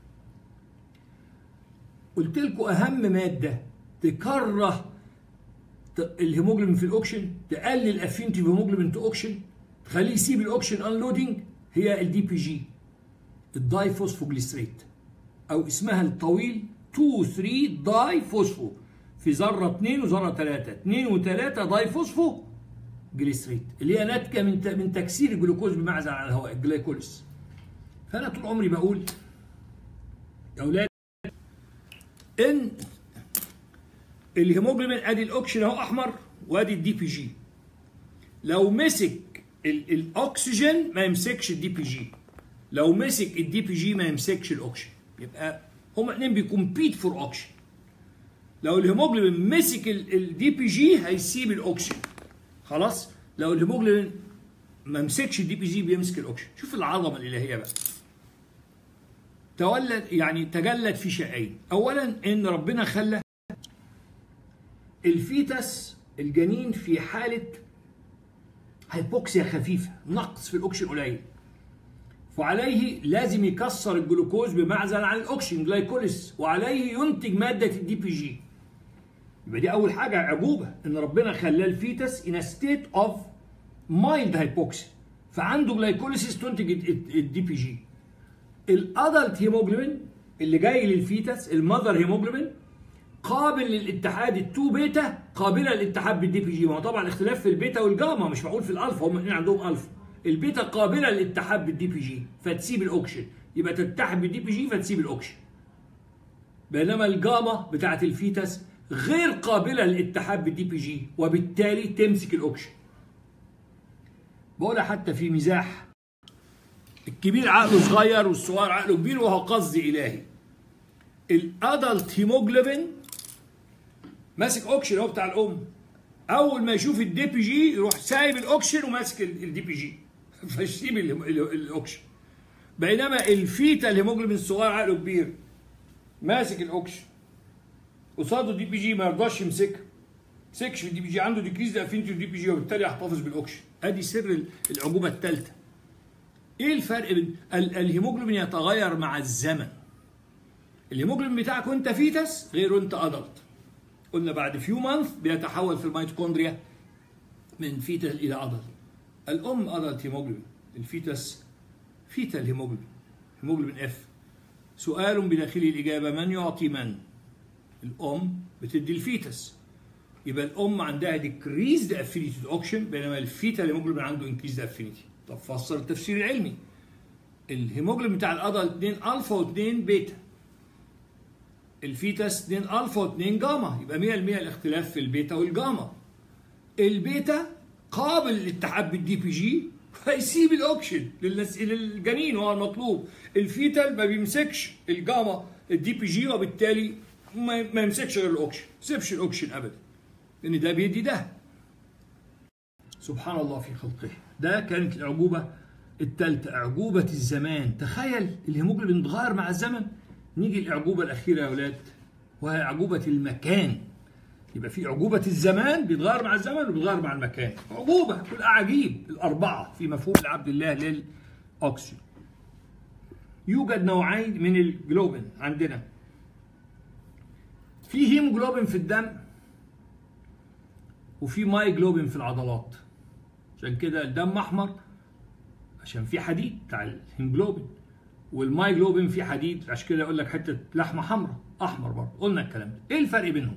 A: قلت لكم اهم ماده تكره الهيموجلوبين في الاوكشن تقلل افينتي الهيموجلوبين تو اوكشن تخليه يسيب الاوكشن انلودنج هي الدي بي جي الدايفوسفوجليسريت او اسمها الطويل 2 3 داي فوسفو في ذره 2 وذره 3 2 و3 داي فوسفو جليسريت اللي هي ناتجه من من تكسير الجلوكوز بمعزل عن الهواء الجلايكوليس فانا طول عمري بقول يا اولاد ان الهيموجلوبين ادي الاوكسجين اهو احمر وادي الدي بي جي لو مسك الاكسجين ما يمسكش الدي بي جي لو مسك الدي بي جي ما يمسكش الاوكسجين يبقى هما الاثنين بيكمبيت فور اوكسجين لو الهيموجلوبين مسك الدي بي جي هيسيب الاوكسجين خلاص لو الهيموجلوبين ما مسكش الدي بي جي بيمسك الاوكسجين شوف العظمه الالهيه بقى تولد يعني تجلت في شيئين اولا ان ربنا خلى الفيتس الجنين في حاله هايبوكسيا خفيفه نقص في الاكسجين قليل فعليه لازم يكسر الجلوكوز بمعزل عن الاكسجين جلايكوليس وعليه ينتج ماده الدي بي جي يبقى دي اول حاجه عجوبه ان ربنا خلى الفيتس ان ستيت اوف مايلد هايبوكسيا فعنده جلايكوليسيس تنتج الدي بي جي الادلت هيموجلوبين اللي جاي للفيتس المذر هيموجلوبين قابل للاتحاد التو بيتا قابله للاتحاد بالدي بي جي ما هو طبعا اختلاف في البيتا والجاما مش معقول في الالفا هم الاثنين عندهم الفا البيتا قابله للاتحاد بالدي بي جي فتسيب الاوكشن يبقى تتحد بالدي بي جي فتسيب الاوكشن بينما الجاما بتاعت الفيتس غير قابله للاتحاد بالدي بي جي وبالتالي تمسك الاوكشن بقولها حتى في مزاح الكبير عقله صغير والصغير عقله كبير وهو قصد الهي الادلت هيموجلوبين ماسك اوكشن هو بتاع الام اول ما يشوف الدي بي جي يروح سايب الاوكشن وماسك الدي بي جي فيسيب الاوكشن بينما الفيتا الهيموجلوبين الصغير عقله كبير ماسك الاوكشن قصاده دي بي جي ما يرضاش يمسكها مسكش في الدي بي جي عنده ديكريز افينتي الدي بي جي وبالتالي يحتفظ بالاوكشن ادي سر العجوبه الثالثه ايه الفرق بين الهيموجلوبين يتغير مع الزمن الهيموجلوبين بتاعك وانت فيتس غير وانت ادلت قلنا بعد فيو مانث بيتحول في الميتوكوندريا من فيتس الى ادلت الام ادلت هيموجلوبين الفيتس فيتال هيموجلوبين هيموجلوبين اف سؤال بداخله الاجابه من يعطي من الام بتدي الفيتس يبقى الام عندها ديكريزد افينيتي تو اوكشن بينما الفيتال هيموجلوبين عنده انكريزد افينيتي طب فسر التفسير العلمي الهيموجلوبين بتاع الادلت 2 الفا و2 بيتا الفيتس 2 الفا و2 جاما يبقى 100% الاختلاف في البيتا والجاما البيتا قابل للاتحاد بالدي بي جي فيسيب الاوكشن للجنين هو المطلوب الفيتال ما بيمسكش الجاما الدي بي جي وبالتالي ما يمسكش غير الاوكشن ما يسيبش الاوكشن ابدا لان ده بيدي ده سبحان الله في خلقه ده كانت العجوبه الثالثه اعجوبه الزمان تخيل الهيموجلوبين اتغير مع الزمن نيجي الاعجوبه الاخيره يا اولاد وهي اعجوبه المكان يبقى في عجوبة الزمان بيتغير مع الزمن وبيتغير مع المكان عجوبة كل أعاجيب الأربعة في مفهوم العبد الله للأكسجين يوجد نوعين من الجلوبين عندنا في هيموجلوبين في الدم وفي ماي جلوبين في العضلات عشان كده الدم احمر عشان في حديد بتاع الهيموجلوبين والماي جلوبين فيه حديد عشان كده يقول لك حته لحمه حمراء احمر برضه قلنا الكلام ده ايه الفرق بينهم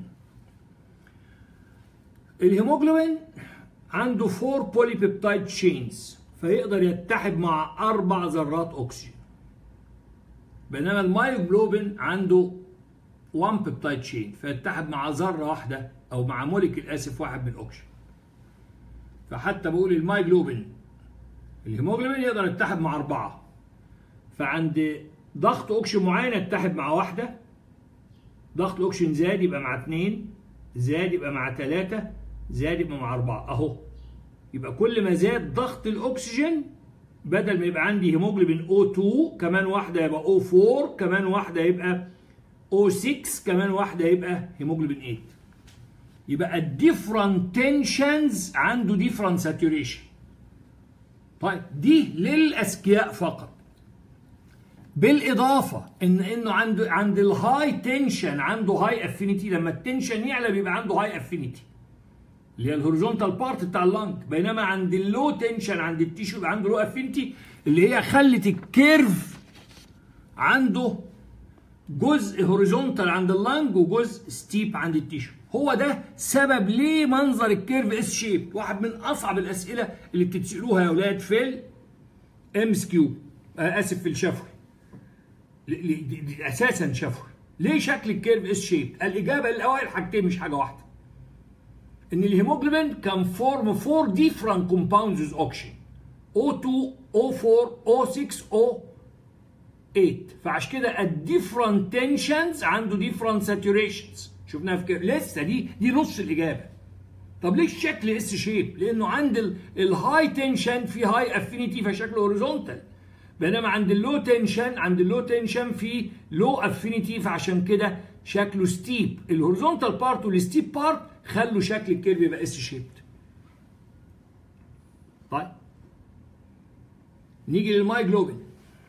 A: الهيموجلوبين عنده 4 بولي بيبتايد تشينز فيقدر يتحد مع اربع ذرات اكسجين بينما المايوجلوبين عنده 1 بيبتايد تشين فيتحد مع ذره واحده او مع موليكيول اسف واحد من الاكسجين فحتى بقول المايجلوبين الهيموجلوبين يقدر يتحد مع اربعه فعند ضغط اكسجين معين يتحد مع واحده ضغط الاكسجين زاد يبقى مع اثنين زاد يبقى مع ثلاثه زاد يبقى مع اربعه اهو يبقى كل ما زاد ضغط الاكسجين بدل ما يبقى عندي هيموجلوبين O2 كمان واحده يبقى O4 كمان واحده يبقى O6 كمان واحده يبقى هيموجلوبين 8 يبقى الديفرنت تنشنز عنده ديفرنت ساتوريشن طيب دي للاذكياء فقط بالاضافه ان انه عنده عند الهاي تنشن عنده هاي افينيتي لما التنشن يعلى بيبقى عنده هاي افينيتي اللي هي الهوريزونتال بارت بتاع اللنج بينما عند اللو تنشن عند التيشو يبقى عنده لو افينيتي اللي هي خلت الكيرف عنده جزء هوريزونتال عند اللنج وجزء ستيب عند التيشو هو ده سبب ليه منظر الكيرف اس شيب واحد من اصعب الاسئله اللي بتتسالوها يا اولاد في الام اس كيو اسف في الشفوي دي, دي اساسا شفوي ليه شكل الكيرف اس شيب الاجابه الاوائل حاجتين مش حاجه واحده ان الهيموجلوبين كان فورم فور ديفرنت كومباوندز از اوكسجين O2 O4 O6 O8 فعشان كده الديفرنت تنشنز عنده ديفرنت ساتوريشنز شفناها في كده لسه دي دي نص الاجابه طب ليه الشكل اس شيب لانه عند الهاي تنشن في هاي افينيتي فشكله هوريزونتال بينما عند اللو تنشن عند اللو تنشن في لو افينيتي فعشان كده شكله ستيب الهوريزونتال بارت والستيب بارت خلوا شكل الكيرف يبقى اس شيبد طيب نيجي للمايجلوبين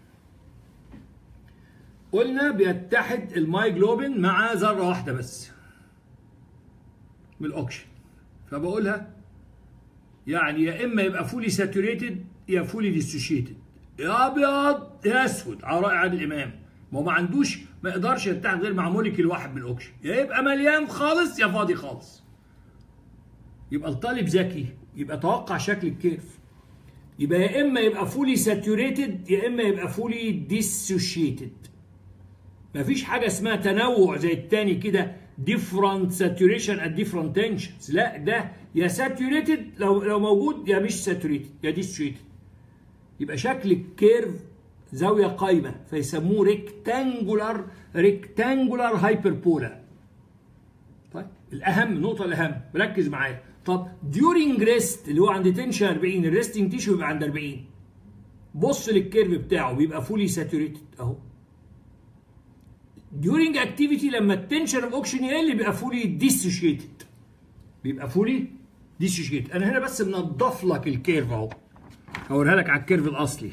A: قلنا بيتحد المايجلوبين مع ذره واحده بس من الاوكسجين فبقولها يعني يا اما يبقى فولي ساتوريتد يا فولي ديسوشيتد يا ابيض يا اسود على راي عادل امام ما هو ما عندوش ما يقدرش يتحد غير مع موليكيول واحد من الاوكسجين يا يبقى مليان خالص يا فاضي خالص يبقى الطالب ذكي يبقى توقع شكل الكيرف يبقى يا اما يبقى فولي ساتوريتد يا اما يبقى فولي ديسوشيتد مفيش حاجه اسمها تنوع زي التاني كده different saturation at different tensions لا ده يا saturated لو لو موجود يا مش saturated يا dissociated يبقى شكل الكيرف زاويه قايمه فيسموه ريكتانجولار ريكتانجولار هايبربولا طيب الاهم النقطه الاهم ركز معايا طب during rest اللي هو عند تنشن 40 الريستنج تيشو يبقى عند 40 بص للكيرف بتاعه بيبقى فولي ساتوريتد اهو during activity لما التنشن اوف اوكسجين يقل بيبقى فولي ديسوشيتد بيبقى فولي ديسوشيتد انا هنا بس منضف لك الكيرف اهو هوريها لك على الكيرف الاصلي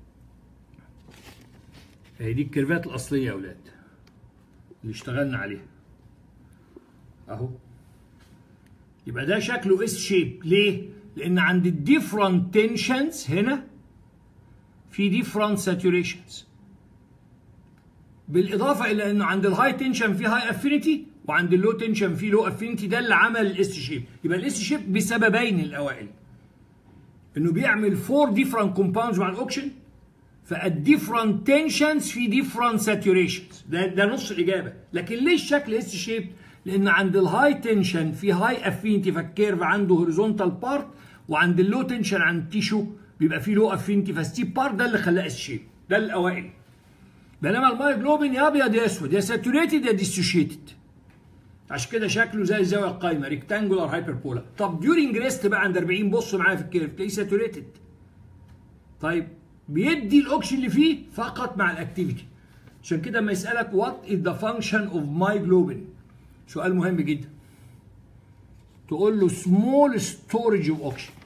A: اهي دي الكيرفات الاصليه يا اولاد اللي اشتغلنا عليها اهو يبقى ده شكله اس شيب ليه لان عند الديفرنت تنشنز هنا في ديفرنت ساتوريشنز بالاضافه الى انه عند الهاي تنشن في هاي افينيتي وعند اللو تنشن في لو افينيتي ده اللي عمل الاس شيب يبقى الاس شيب بسببين الاوائل انه بيعمل فور ديفرنت كومباوندز مع الاوكسجين فالديفرنت تنشنز في ديفرنت ساتوريشنز ده ده نص الاجابه لكن ليه الشكل اس شيب لان عند الهاي تنشن في هاي افينيتي فالكيرف عنده هوريزونتال بارت وعند اللو تنشن عند تيشو بيبقى فيه لو افينيتي فستيب بارت ده اللي خلاه اس شيب ده الاوائل بينما المايجلوبين يا ابيض يا اسود يا ساتوريتد يا ديسوشيتد عشان كده شكله زي الزاويه القايمه ريكتانجولار هايبربولا طب ديورنج ريست بقى عند 40 بص معايا في الكيرف تلاقيه ساتوريتد طيب بيدي الاوكسجين اللي فيه فقط مع الاكتيفيتي عشان كده لما يسالك وات از ذا فانكشن اوف مايجلوبين سؤال مهم جدا تقول له سمول ستورج اوف اوكسجين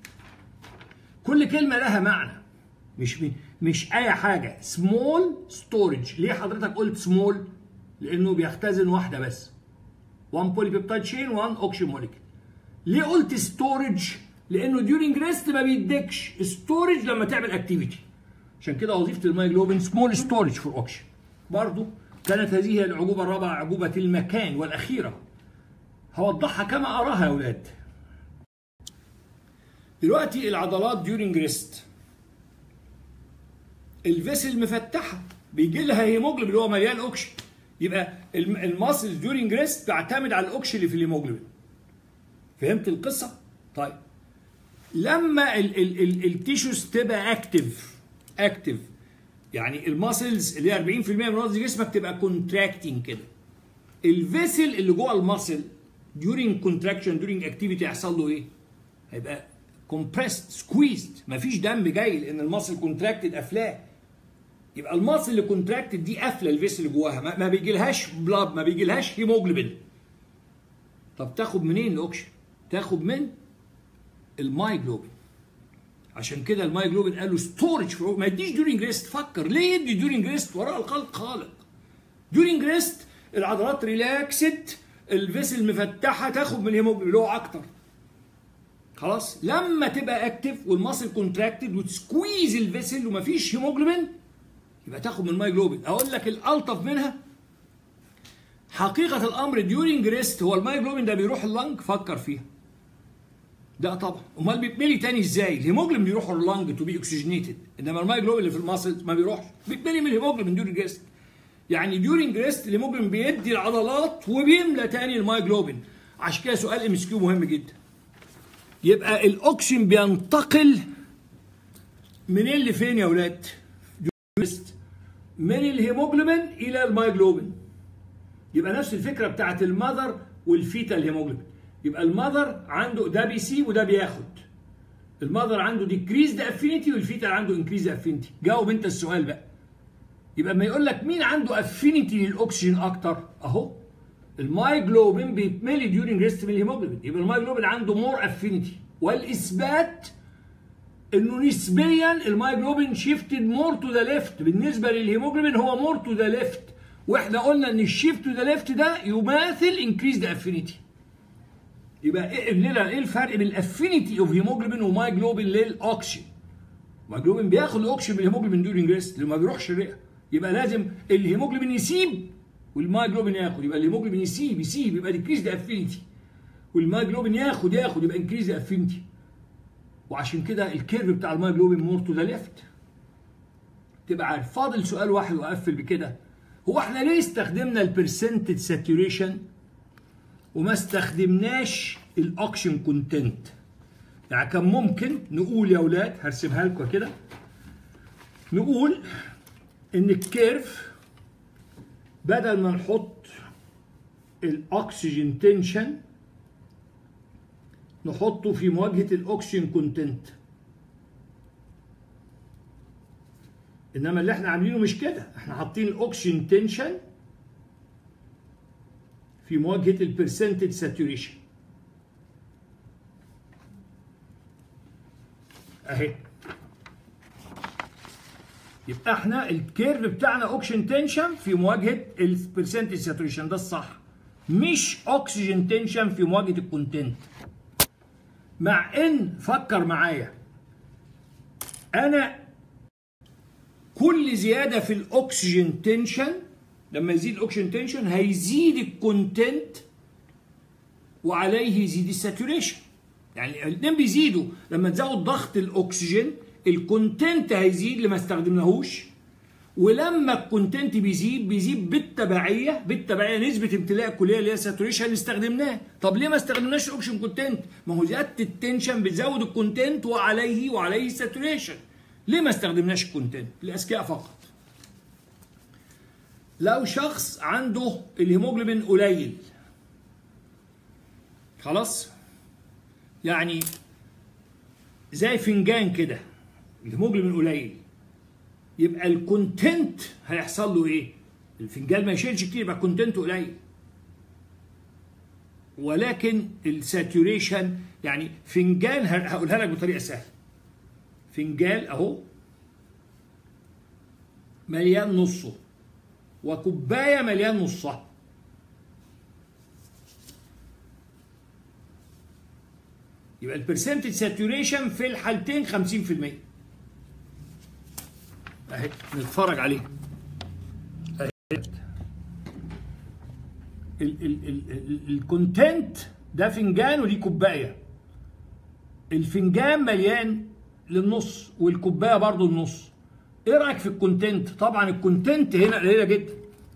A: كل كلمه لها معنى مش مش اي حاجه سمول ستورج ليه حضرتك قلت سمول لانه بيختزن واحده بس 1 بولي بيبتايد شين 1 اوكسجين موليكيول ليه قلت ستورج لانه ديورنج ريست ما بيديكش ستورج لما تعمل اكتيفيتي عشان كده وظيفه المايجلوبين سمول ستورج فور اوكسجين برضه كانت هذه هي العجوبه الرابعه عجوبه المكان والاخيره هوضحها كما اراها يا اولاد دلوقتي العضلات ديورنج ريست الفيسل مفتحه بيجي لها هيموجلوبين اللي هو مليان اوكسجين يبقى الماسلز ديورنج ريست تعتمد على الاوكسجين اللي في الهيموجلوبين فهمت القصه طيب لما ال ال ال التيشوز تبقى اكتف اكتف يعني الماسلز اللي هي 40% من وزن جسمك تبقى كونتراكتنج كده الفيسل اللي جوه الماسل during contraction during activity هيحصل له ايه؟ هيبقى كومبريست سكويزد مفيش دم جاي لان الماسل كونتراكتد قافلاه يبقى الماسل اللي كونتراكتد دي قافله الفيس اللي جواها ما, ما بيجيلهاش بلاد ما بيجيلهاش هيموجلوبين طب تاخد منين الاوكسجين تاخد من المايجلوبين عشان كده المايجلوبين قال له ستورج ما يديش دورينج ريست فكر ليه يدي دورينج ريست وراء الخلق خالق دورينج ريست العضلات ريلاكسد الفيسل مفتحه تاخد من الهيموجلوبين اللي هو اكتر خلاص لما تبقى اكتف والماسل كونتراكتد وتسكويز الفيسل ومفيش هيموجلوبين يبقى تاخد من المايجلوبين اقول لك الالطف منها حقيقه الامر ديورنج ريست هو المايجلوبين ده بيروح اللنج فكر فيها ده طبعا امال بيتملي تاني ازاي الهيموجلوبين بيروح اللنج تو بي اوكسجينيتد انما المايجلوبين اللي في الماسل ما بيروحش بيتملي من الهيموجلوبين ديورنج ريست يعني ديورنج ريست الهيموجلوبين بيدي العضلات وبيملى تاني المايجلوبين عشان كده سؤال ام اس كيو مهم جدا يبقى الاكسجين بينتقل منين لفين يا اولاد؟ من الهيموجلوبين الى المايجلوبين يبقى نفس الفكره بتاعت المذر والفيتا الهيموجلوبين يبقى المذر عنده ده بي سي وده بياخد المذر عنده ديكريز افينيتي والفيتا عنده انكريز افينيتي جاوب انت السؤال بقى يبقى ما يقول لك مين عنده افينيتي للاكسجين اكتر اهو المايجلوبين بيتملي ديورنج ريست من الهيموجلوبين يبقى المايجلوبين عنده مور افينيتي والاثبات انه نسبيا المايجلوبين شيفتد مور تو ذا ليفت بالنسبه للهيموجلوبين هو مور تو ذا ليفت واحنا قلنا ان الشيفت تو ذا ليفت ده يماثل انكريز ذا افينيتي يبقى ايه ايه الفرق بين الافينيتي اوف هيموجلوبين ومايجلوبين للاوكسجين المايجلوبين بياخد الاوكسجين من الهيموجلوبين دورينج ريست اللي ما بيروحش الرئه يبقى لازم الهيموجلوبين يسيب والمايجلوبين ياخد يبقى الهيموجلوبين يسيب يسيب يبقى ديكريز ذا افينيتي والمايجلوبين ياخد ياخد يبقى انكريز ذا افينيتي وعشان كده الكيرف بتاع المايجلوبين مور تو ذا ليفت تبقى عارف فاضل سؤال واحد واقفل بكده هو احنا ليه استخدمنا البرسنتج ساتوريشن وما استخدمناش الاوكسجين كونتنت يعني كان ممكن نقول يا اولاد هرسمها لكم كده نقول ان الكيرف بدل ما نحط الاكسجين تنشن نحطه في مواجهه الاكسجين كونتنت انما اللي احنا عاملينه مش كده احنا حاطين الاكسجين تنشن في مواجهه البرسنتج ساتوريشن اهي يبقى احنا الكيرف بتاعنا اوكسجين تنشن في مواجهه البرسنتج ساتوريشن ده الصح مش اوكسجين تنشن في مواجهه الكونتنت مع ان فكر معايا انا كل زياده في الاكسجين تنشن لما يزيد الاكسجين تنشن هيزيد الكونتنت وعليه يزيد الساتوريشن يعني الاثنين بيزيدوا لما تزود ضغط الاكسجين الكونتنت هيزيد اللي ما استخدمناهوش ولما الكونتنت بيزيد بيزيد بالتبعيه بالتبعيه نسبه امتلاء الكليه اللي هي ساتوريشن اللي استخدمناه طب ليه ما استخدمناش الاوكسجين كونتنت ما هو زياده التنشن بتزود الكونتنت وعليه وعليه الساتوريشن ليه ما استخدمناش الكونتنت الاذكياء فقط لو شخص عنده الهيموجلوبين قليل خلاص يعني زي فنجان كده الهيموجلوبين قليل يبقى الكونتنت هيحصل له ايه الفنجان ما يشيلش كتير يبقى الكونتنت قليل ولكن الساتوريشن يعني فنجان هقولها لك بطريقه سهله فنجان اهو مليان نصه وكوبايه مليان نصها يبقى البرسنتج ساتوريشن في الحالتين 50% اهي نتفرج عليه اهي الكونتنت ده فنجان ودي كوبايه الفنجان مليان للنص والكوبايه برضو النص ايه رايك في الكونتنت طبعا الكونتنت هنا قليله جدا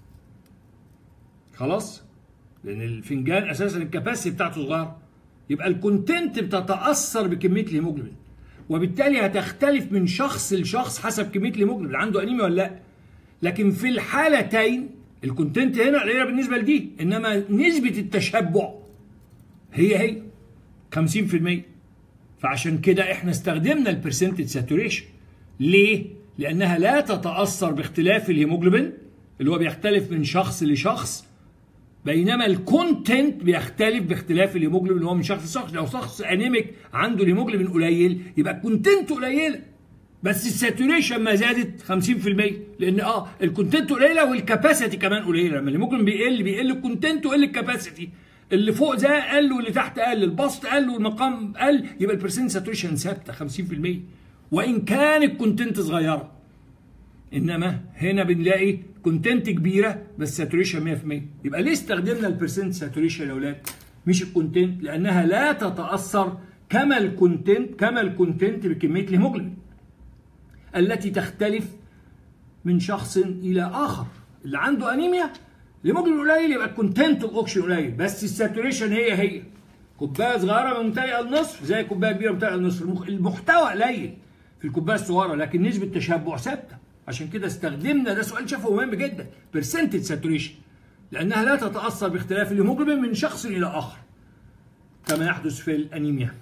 A: خلاص لان الفنجان اساسا الكباسيتي بتاعته صغيره يبقى الكونتنت بتتاثر بكميه الهيموجلوبين وبالتالي هتختلف من شخص لشخص حسب كميه الهيموجلوبين عنده انيميا ولا لا لكن في الحالتين الكونتنت هنا قليله بالنسبه لدي انما نسبه التشبع هي هي 50% فعشان كده احنا استخدمنا البرسنتج ساتوريشن ليه؟ لانها لا تتاثر باختلاف الهيموجلوبين اللي هو بيختلف من شخص لشخص بينما الكونتنت بيختلف باختلاف الهيموجلوبين اللي هو من شخص لشخص لو شخص انيميك عنده الهيموجلوبين قليل يبقى الكونتنت قليله بس الساتوريشن ما زادت 50% لان اه الكونتنت قليله والكاباسيتي كمان قليله لما الهيموجلوبين بيقل بيقل الكونتنت ويقل الكاباسيتي اللي فوق ده قل واللي تحت قل البسط قل والمقام قل يبقى البرسنت ساتوريشن ثابته 50% وان كان الكونتنت صغيره انما هنا بنلاقي كونتنت كبيره بس ساتوريشن 100% يبقى ليه استخدمنا البرسنت ساتوريشن يا اولاد مش الكونتنت لانها لا تتاثر كما الكونتنت كما الكونتنت بكميه الهيموجلوبين التي تختلف من شخص الى اخر اللي عنده انيميا الهيموجلوبين قليل يبقى الكونتنت الاوكسجين قليل بس الساتوريشن هي هي كوبايه صغيره ممتلئه النصف زي كوبايه كبيره ممتلئه النصف المحتوى قليل في الكوبايه الصغيره لكن نسبه تشبع ثابته عشان كده استخدمنا ده سؤال شافه مهم جدا برسنتج ساتوريشن لانها لا تتاثر باختلاف الهيموجلوبين من شخص الى اخر كما يحدث في الانيميا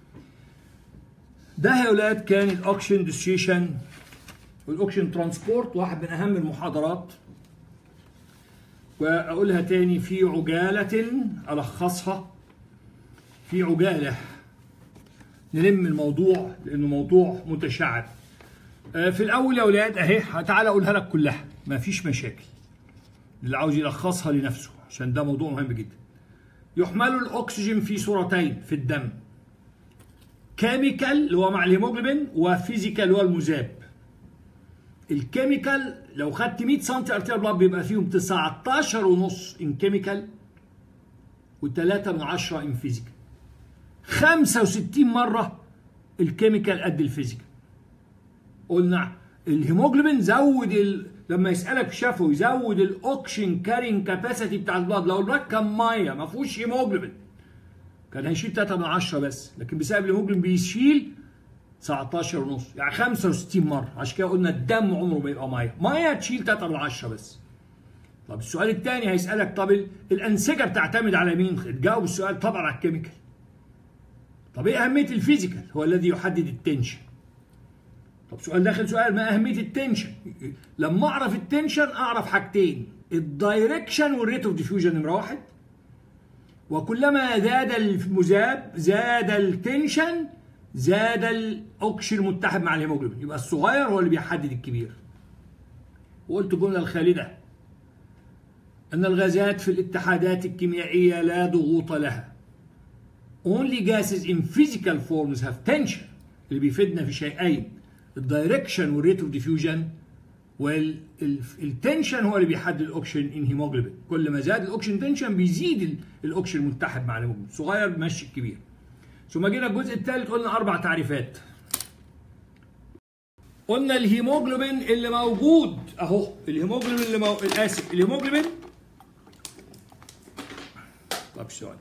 A: ده يا اولاد كان الاوكسجين ديسيشن والاوكسجين ترانسبورت واحد من اهم المحاضرات واقولها تاني في عجاله الخصها في عجاله نلم الموضوع لانه موضوع متشعب في الاول يا اولاد اهي تعالى اقولها لك كلها ما فيش مشاكل اللي عاوز يلخصها لنفسه عشان ده موضوع مهم جدا يحمل الاكسجين في صورتين في الدم كيميكال اللي هو مع الهيموجلوبين وفيزيكال اللي هو المذاب الكيميكال لو خدت 100 سم ارتيال بلاد بيبقى فيهم 19 ونص ان كيميكال و3 من 10 ان فيزيكال 65 مره الكيميكال قد الفيزيكال قلنا الهيموجلوبين زود ال... لما يسالك شافه يزود الاوكسجين كارين كاباسيتي بتاع البلاد لو البلاد كان ميه ما فيهوش هيموجلوبين كان هيشيل 3 من 10 بس لكن بسبب الهيموجلوبين بيشيل 19 ونص يعني 65 مره عشان كده قلنا الدم عمره ما يبقى ميه ميه تشيل 3 من 10 بس طب السؤال الثاني هيسالك طب الانسجه بتعتمد على مين تجاوب السؤال طبعا على الكيميكال طب ايه اهميه الفيزيكال هو الذي يحدد التنشن طب سؤال داخل سؤال ما اهميه التنشن لما اعرف التنشن اعرف حاجتين الدايركشن والريت اوف ديفيوجن نمره واحد وكلما زاد المذاب زاد التنشن زاد الاوكسجين المتحد مع الهيموجلوبين يبقى الصغير هو اللي بيحدد الكبير وقلت جمله الخالده ان الغازات في الاتحادات الكيميائيه لا ضغوط لها only gases in physical forms have tension اللي بيفيدنا في شيئين الدايركشن والريت اوف ديفيوجن والتنشن هو اللي بيحدد الاوكسجين ان هيموجلوبين كل ما زاد الاوكسجين تنشن بيزيد الاوكسجين المتحد مع الهيموجلوبين صغير بيمشي الكبير ثم جينا الجزء الثالث قلنا اربع تعريفات قلنا الهيموجلوبين اللي موجود اهو الهيموجلوبين اللي مو... اسف الهيموجلوبين طب سؤال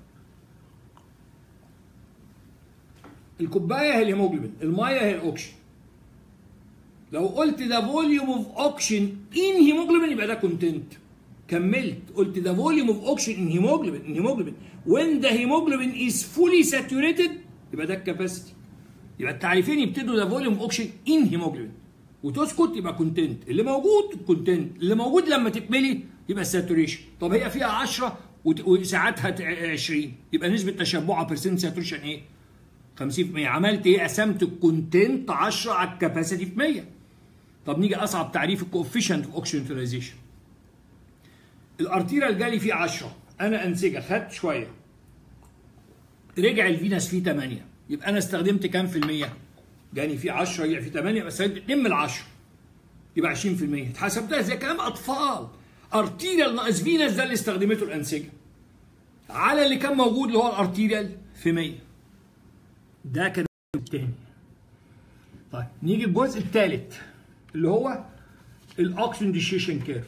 A: الكوبايه هي الهيموجلوبين الميه هي الاوكسجين لو قلت ده فوليوم اوف اوكسجين ان هيموجلوبين يبقى ده كونتنت كملت قلت ده فوليوم اوف اوكسجين ان هيموجلوبين ان هيموجلوبين وين ذا هيموجلوبين از فولي ساتوريتد يبقى ده الكاباسيتي يبقى التعريفين يبتدوا ده فوليوم اوكسجين ان هيموجلوبين وتسكت يبقى كونتنت اللي موجود كونتنت اللي موجود لما تكملي يبقى الساتوريشن طب هي فيها 10 وساعتها 20 يبقى نسبه تشبعها بيرسنت ساتوريشن ايه 50% عملت ايه قسمت الكونتنت 10 على الكاباسيتي في 100 طب نيجي اصعب تعريف الكوفيشنت اوف اوكسجين يوتيلايزيشن الارتيريال جالي فيه 10 انا انسجه خدت شويه رجع الفينس فيه 8 يبقى انا استخدمت كام في المية؟ جاني فيه 10 رجع فيه 8 بس 2 من 10 يبقى 20% اتحسبتها زي كلام اطفال ارتيريال ناقص فينس ده اللي استخدمته الانسجه على اللي كان موجود اللي هو الارتيريال في 100 ده كان الثاني طيب نيجي الجزء الثالث اللي هو الاوكسجين ديشيشن كيرف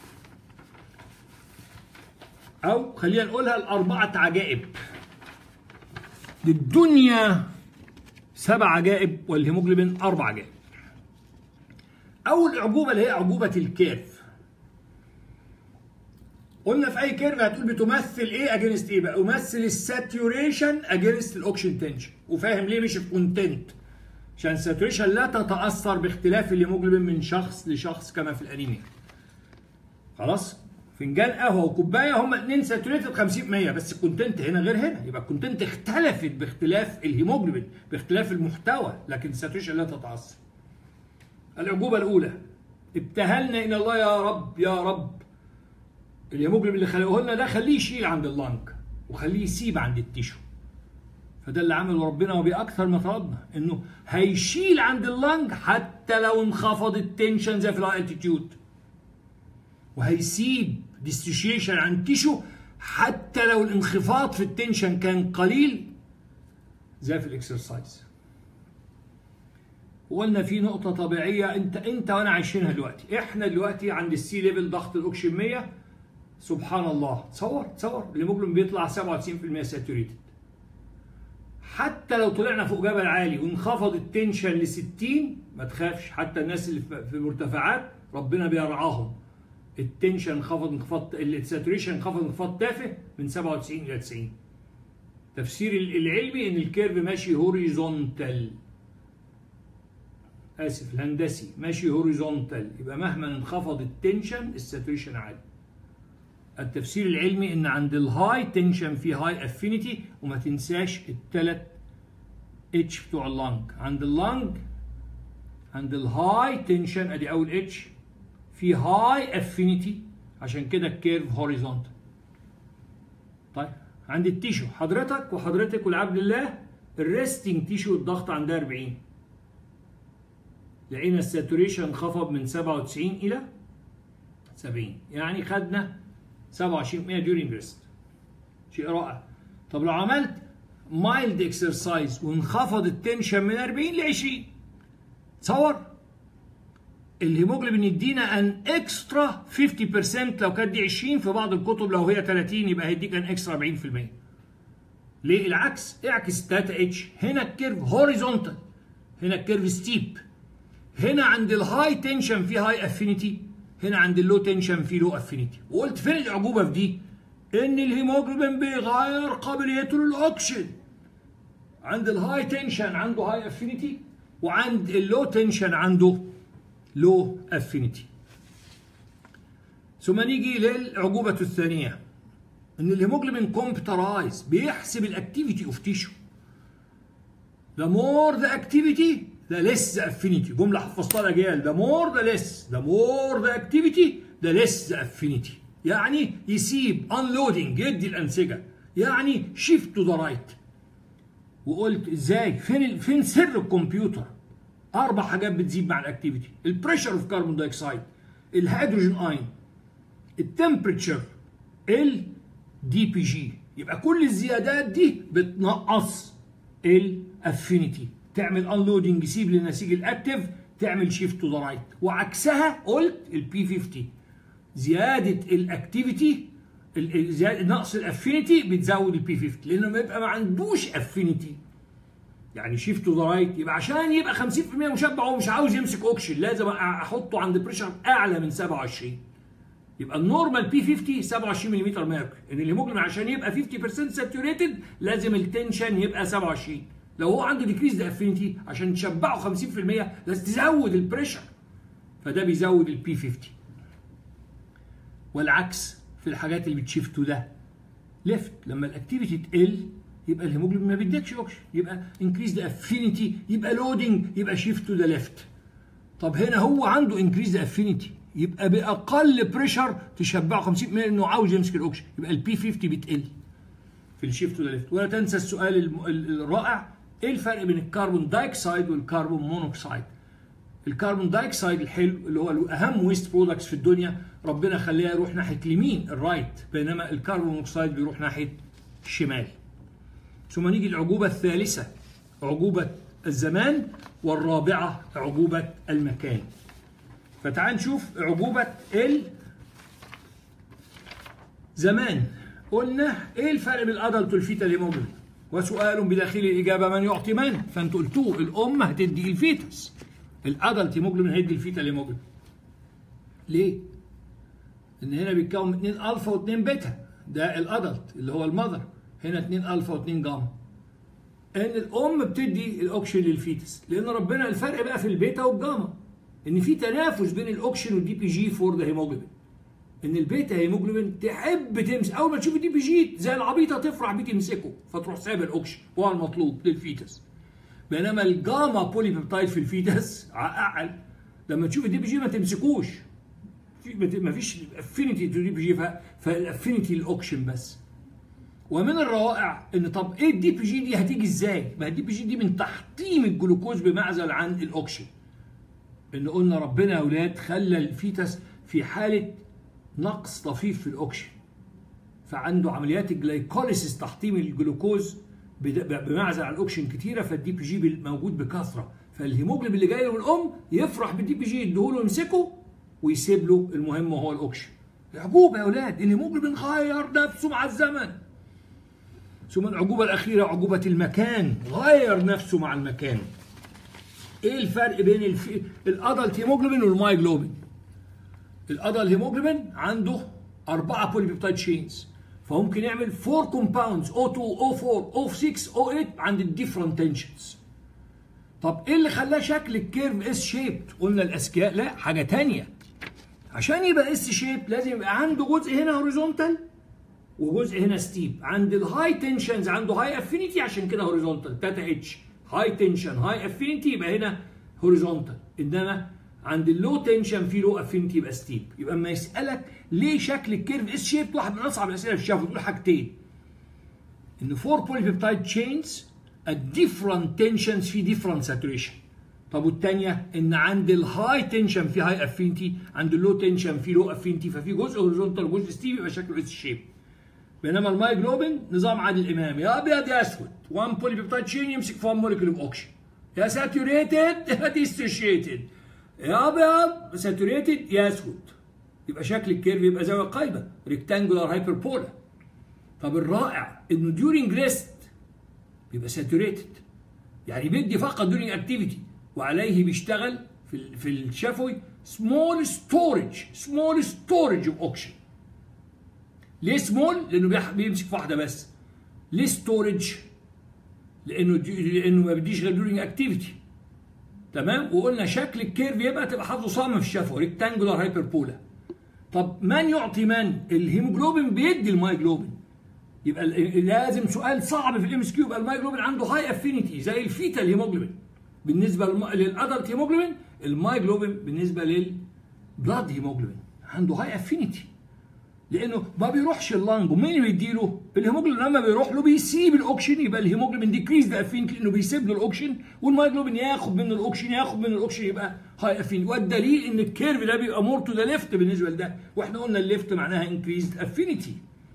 A: او خلينا نقولها الاربعه عجائب للدنيا سبع عجائب والهيموجلوبين اربع عجائب اول اعجوبه اللي هي اعجوبه الكيرف قلنا في اي كيرف هتقول بتمثل ايه اجينست ايه بقى يمثل الساتوريشن اجينست الاوكشن تنشن وفاهم ليه مش الكونتنت عشان الساتوريشن لا تتاثر باختلاف الهيموجلوبين من شخص لشخص كما في الانيميا خلاص فنجان قهوه وكوبايه هما اتنين ساتوريتد 50 100 بس الكونتنت هنا غير هنا يبقى الكونتنت اختلفت باختلاف الهيموجلوبين باختلاف المحتوى لكن الساتوريشن لا تتاثر العجوبه الاولى ابتهلنا الى الله يا رب يا رب الهيموجلوبين اللي خلقه لنا ده خليه يشيل عند اللنج وخليه يسيب عند التيشو فده اللي عمله ربنا وبأكثر ما طلبنا انه هيشيل عند اللنج حتى لو انخفض التنشن زي في الهاي التيتيود وهيسيب ديستيشيشن عن التيشو حتى لو الانخفاض في التنشن كان قليل زي في الاكسرسايز وقلنا في نقطة طبيعية انت انت وانا عايشينها دلوقتي احنا دلوقتي عند السي ليفل ضغط الاكسجين 100 سبحان الله تصور تصور الهيموجلوبين بيطلع 97% ساتوريتد حتى لو طلعنا فوق جبل عالي وانخفض التنشن ل 60 ما تخافش حتى الناس اللي في المرتفعات ربنا بيرعاهم التنشن انخفض انخفاض الساتوريشن انخفض انخفاض تافه من 97 الى 90 تفسير العلمي ان الكيرف ماشي هوريزونتال اسف الهندسي ماشي هوريزونتال يبقى مهما انخفض التنشن الساتوريشن عالي التفسير العلمي ان عند الهاي تنشن في هاي افينيتي وما تنساش الثلاث اتش بتوع اللنج عند اللنج عند الهاي تنشن ادي اول اتش في هاي افينيتي عشان كده الكيرف هوريزونتال طيب عند التيشو حضرتك وحضرتك والعبد الله الريستنج تيشو الضغط عندها 40 لقينا الساتوريشن انخفض من 97 الى 70 يعني خدنا 27% ديورينج ريست شيء رائع طب لو عملت مايلد اكسرسايز وانخفض التنشن من 40 ل 20 تصور الهيموجلوبين يدينا ان اكسترا 50% لو كانت دي 20 في بعض الكتب لو هي 30 يبقى هيديك ان اكسترا 40% ليه العكس اعكس 3 اتش هنا الكيرف هوريزونتال هنا الكيرف ستيب هنا عند الهاي تنشن في هاي افينيتي هنا عند اللو تنشن في لو افينيتي وقلت فين العجوبه في دي ان الهيموجلوبين بيغير قابليته للاكسجين عند الهاي تنشن عنده هاي افينيتي وعند اللو تنشن عنده لو افينيتي ثم نيجي للعجوبة الثانية ان الهيموجلوبين كومبيوترايز بيحسب الاكتيفيتي اوف تيشو the more the activity the less the affinity جملة حفظتها الأجيال the more the less the more the activity the less the affinity يعني يسيب unloading يدي الأنسجة يعني shift to the right وقلت ازاي فين فين سر الكمبيوتر اربع حاجات بتزيد مع الاكتيفيتي البريشر اوف كربون دايوكسيد الهيدروجين اين التمبريتشر الدي بي جي يبقى كل الزيادات دي بتنقص الافينيتي تعمل انلودنج يسيب للنسيج الاكتف تعمل شيفت تو ذا رايت وعكسها قلت البي 50 زياده الاكتيفيتي زياده نقص الافينيتي بتزود البي 50 لانه ما يبقى ما عندوش افينيتي يعني شيفت تو ذا رايت يبقى عشان يبقى 50% مشبع ومش عاوز يمسك اوكشن لازم احطه عند بريشر اعلى من 27 يبقى النورمال بي 50 27 ملم ميركوري ان الهيموجلوبين عشان يبقى 50% ساتوريتد لازم التنشن يبقى 27 لو هو عنده ديكريز افينيتي عشان تشبعه 50% لازم تزود البريشر فده بيزود البي 50 والعكس في الحاجات اللي بتشيفتو ده ليفت لما الاكتيفيتي تقل يبقى الهيموجلوبين ما بيديكش اوكسجين يبقى انكريز ذا افينيتي يبقى لودنج يبقى شيفت تو ذا ليفت طب هنا هو عنده انكريز ذا افينيتي يبقى باقل بريشر تشبعه 50 انه عاوز يمسك الاوكسجين يبقى البي 50 بتقل في الشيفت تو ذا ليفت ولا تنسى السؤال الرائع ايه الفرق بين الكربون دايكسايد والكربون مونوكسايد الكربون دايكسايد الحلو اللي هو اهم ويست برودكتس في الدنيا ربنا خليها يروح ناحيه اليمين الرايت بينما الكربون مونوكسايد بيروح ناحيه الشمال ثم نيجي العجوبة الثالثة عجوبة الزمان والرابعة عجوبة المكان فتعال نشوف عجوبة الزمان قلنا ايه الفرق بين الادلت والفيتا هيموجلوبين وسؤال بداخل الاجابه من يعطي من فانتوا قلتوه الام هتدي الفيتس الادلت هيموجلوبين هيدي الفيتا هيموجلوبين ليه ان هنا بيتكون 2 الفا و2 بيتا ده الادلت اللي هو المذر هنا 2 الفا و2 جاما ان الام بتدي الاوكشن للفيتس لان ربنا الفرق بقى في البيتا والجاما ان في تنافس بين الاوكشن والدي بي جي فور ذا هيموجلوبين ان البيتا هيموجلوبين تحب تمسك اول ما تشوف الدي بي جي زي العبيطه تفرح بيه تمسكه فتروح سايبه الاوكشن وهو المطلوب للفيتس بينما الجاما بولي بيبتايد في الفيتس عقل لما تشوف الدي بي جي ما تمسكوش ما فيش افينيتي تو دي بي جي فالافينيتي للاوكشن بس ومن الروائع ان طب ايه الدي بي جي دي هتيجي ازاي؟ ما الدي بي جي دي من تحطيم الجلوكوز بمعزل عن الاوكشن. ان قلنا ربنا يا اولاد خلى الفيتس في حاله نقص طفيف في الاوكشن. فعنده عمليات الجلايكوليسيس تحطيم الجلوكوز بمعزل عن الاوكشن كتيره فالدي بي جي موجود بكثره فالهيموجلوبين اللي جاي له من الام يفرح بالدي بي جي يديهوله يمسكه ويسيب له المهم وهو الاوكشن. عجوبه يا اولاد الهيموجلوبين غير نفسه مع الزمن. ثم العجوبة الأخيرة عجوبة المكان غير نفسه مع المكان إيه الفرق بين الف... الأدلت هيموجلوبين والمايجلوبين الأدلت هيموجلوبين عنده أربعة بوليبيبتايد شينز فممكن يعمل 4 كومباوندز O2 O4 O6 O8 عند الديفرنت تنشنز طب ايه اللي خلاه شكل الكيرف اس شيب قلنا الاذكياء لا حاجه تانية عشان يبقى اس شيب لازم يبقى عنده جزء هنا هوريزونتال وجزء هنا ستيب عند الهاي تنشنز عنده هاي افينيتي عشان كده هوريزونتال تاتا اتش هاي تنشن هاي افينيتي يبقى هنا هوريزونتال انما عند اللو تنشن في لو افينيتي يبقى ستيب يبقى اما يسالك ليه شكل الكيرف اس شيب واحد من اصعب الاسئله في الشفوي تقول حاجتين ان فور بوليبيبتايد تشينز الديفرنت تنشنز في ديفرنت ساتوريشن طب والثانيه ان عند الهاي تنشن في هاي افينيتي عند اللو تنشن في لو افينيتي ففي جزء هوريزونتال وجزء ستيب يبقى شكله اس شيب بينما المايجلوبين نظام عادل امام يا ابيض يا اسود 1 بوليبيبتايد تشين يمسك في 1 موليكول اوف اوكسجين يا ساتوريتد يا ديستوشيتد يا ابيض ساتوريتد يا اسود يبقى شكل الكيرف يبقى زاويه قايمه ريكتانجولار هايبربولا طب الرائع انه ديورنج ريست بيبقى ساتوريتد يعني بيدي فقط ديورنج اكتيفيتي وعليه بيشتغل في في الشفوي سمول ستورج سمول ستورج اوف اوكسجين ليه سمول؟ لانه بيمسك في واحده بس. ليه ستورج؟ لانه دي لانه ما بيديش غير دورينج اكتيفيتي. تمام؟ وقلنا شكل الكيرف يبقى تبقى حافظه صامه في الشفوي ريكتانجولار هايبربولا. طب من يعطي من؟ الهيموجلوبين بيدي المايجلوبين. يبقى لازم سؤال صعب في الام اس كيو يبقى المايجلوبين عنده هاي افينيتي زي الفيتال هيموجلوبين. بالنسبه للادلت هيموجلوبين المايجلوبين بالنسبه للبلاد هيموجلوبين عنده هاي افينيتي. لانه ما بيروحش اللنج ومين اللي بيديله؟ الهيموجلوبين لما بيروح له بيسيب الاوكسجين يبقى الهيموجلوبين ديكريز ذا افينيتي لانه بيسيب له الاوكسجين والمايجلوبين ياخد منه الاوكسجين ياخد منه الاوكسجين يبقى هاي افينيتي والدليل ان الكيرف ده بيبقى مور تو ذا ليفت بالنسبه لده واحنا قلنا الليفت معناها انكريز افينيتي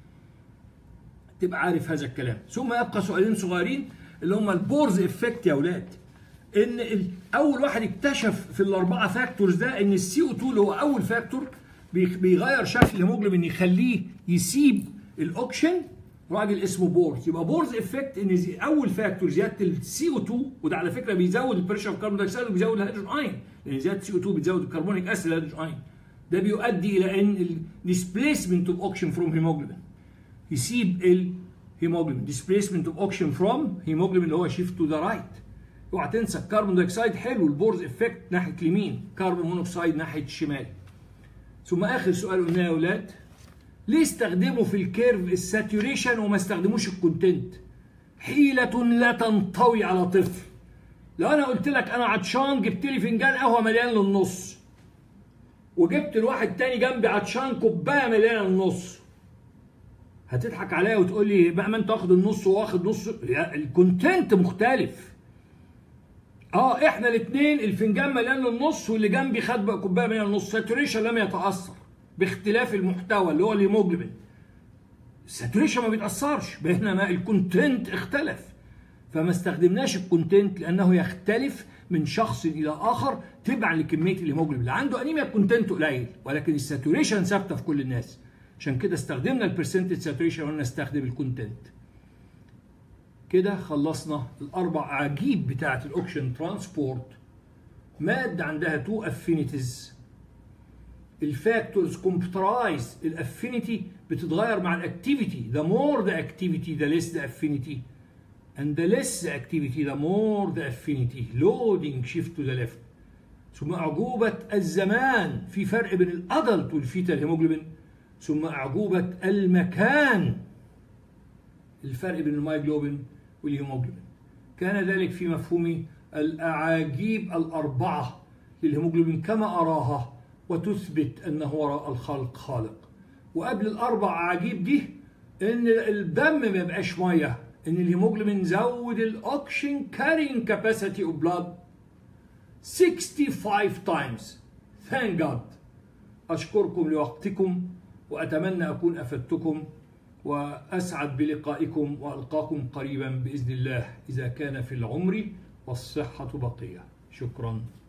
A: تبقى عارف هذا الكلام ثم يبقى سؤالين صغيرين اللي هم البورز افكت يا اولاد ان اول واحد اكتشف في الاربعه فاكتورز ده ان السي او 2 اللي هو اول فاكتور بيغير شكل الهيموجلوبين يخليه يسيب الاوكشن راجل اسمه بورز يبقى بورز افكت ان زي اول فاكتور زياده السي او 2 وده على فكره بيزود البريشر اوف كاربون دايوكسيد وبيزود الهيدروجين اين لان زياده السي او 2 بتزود الكربونيك اسيد الهيدروجين اين ده بيؤدي الى ان الديسبيسمنت اوف اوكشن فروم هيموجلوبين يسيب الهيموجلوبين ديسبيسمنت اوف اوكشن فروم هيموجلوبين اللي هو شيفت تو ذا رايت اوعى تنسى الكربون دايوكسيد حلو البورز افكت ناحيه اليمين كربون مونوكسيد ناحيه الشمال ثم اخر سؤال قلناه يا اولاد ليه استخدموا في الكيرف الساتوريشن وما استخدموش الكونتنت حيلة لا تنطوي على طفل لو انا قلت لك انا عطشان جبت لي فنجان قهوه مليان للنص وجبت لواحد تاني جنبي عطشان كوبايه مليانه للنص هتضحك عليا وتقول لي بقى ما انت واخد النص وواخد نص الكونتنت مختلف اه احنا الاثنين الفنجان مليان للنص واللي جنبي خد بقى كوبايه مليان للنص ساتوريشن لم يتاثر باختلاف المحتوى اللي هو الهيموجلوبين الساتوريشن ما بيتاثرش بينما الكونتنت اختلف فما استخدمناش الكونتنت لانه يختلف من شخص الى اخر تبعا لكميه الهيموجلوبين اللي عنده انيميا الكونتنت قليل ولكن الساتوريشن ثابته في كل الناس عشان كده استخدمنا البرسنتج ساتوريشن وقلنا نستخدم الكونتنت كده خلصنا الاربع عجيب بتاعه الاوكشن ترانسبورت ماده عندها تو افينيتيز الفاكتورز كمبيوترايز الافينيتي بتتغير مع الاكتيفيتي the more the activity the less the affinity and the less the activity the more the affinity loading shift to the left ثم أعجوبة الزمان في فرق بين الأدلت والفيتال هيموجلوبين ثم أعجوبة المكان الفرق بين المايجلوبين والهيموجلوبين كان ذلك في مفهوم الأعاجيب الأربعة للهيموجلوبين كما أراها وتثبت أنه وراء الخلق خالق وقبل الأربع أعاجيب دي إن الدم ما يبقاش مية إن الهيموجلوبين زود الأوكسجين كارينج كاباسيتي أوف بلاد 65 times thank God أشكركم لوقتكم وأتمنى أكون أفدتكم وأسعد بلقائكم وألقاكم قريبا بإذن الله إذا كان في العمر والصحة بقية شكرا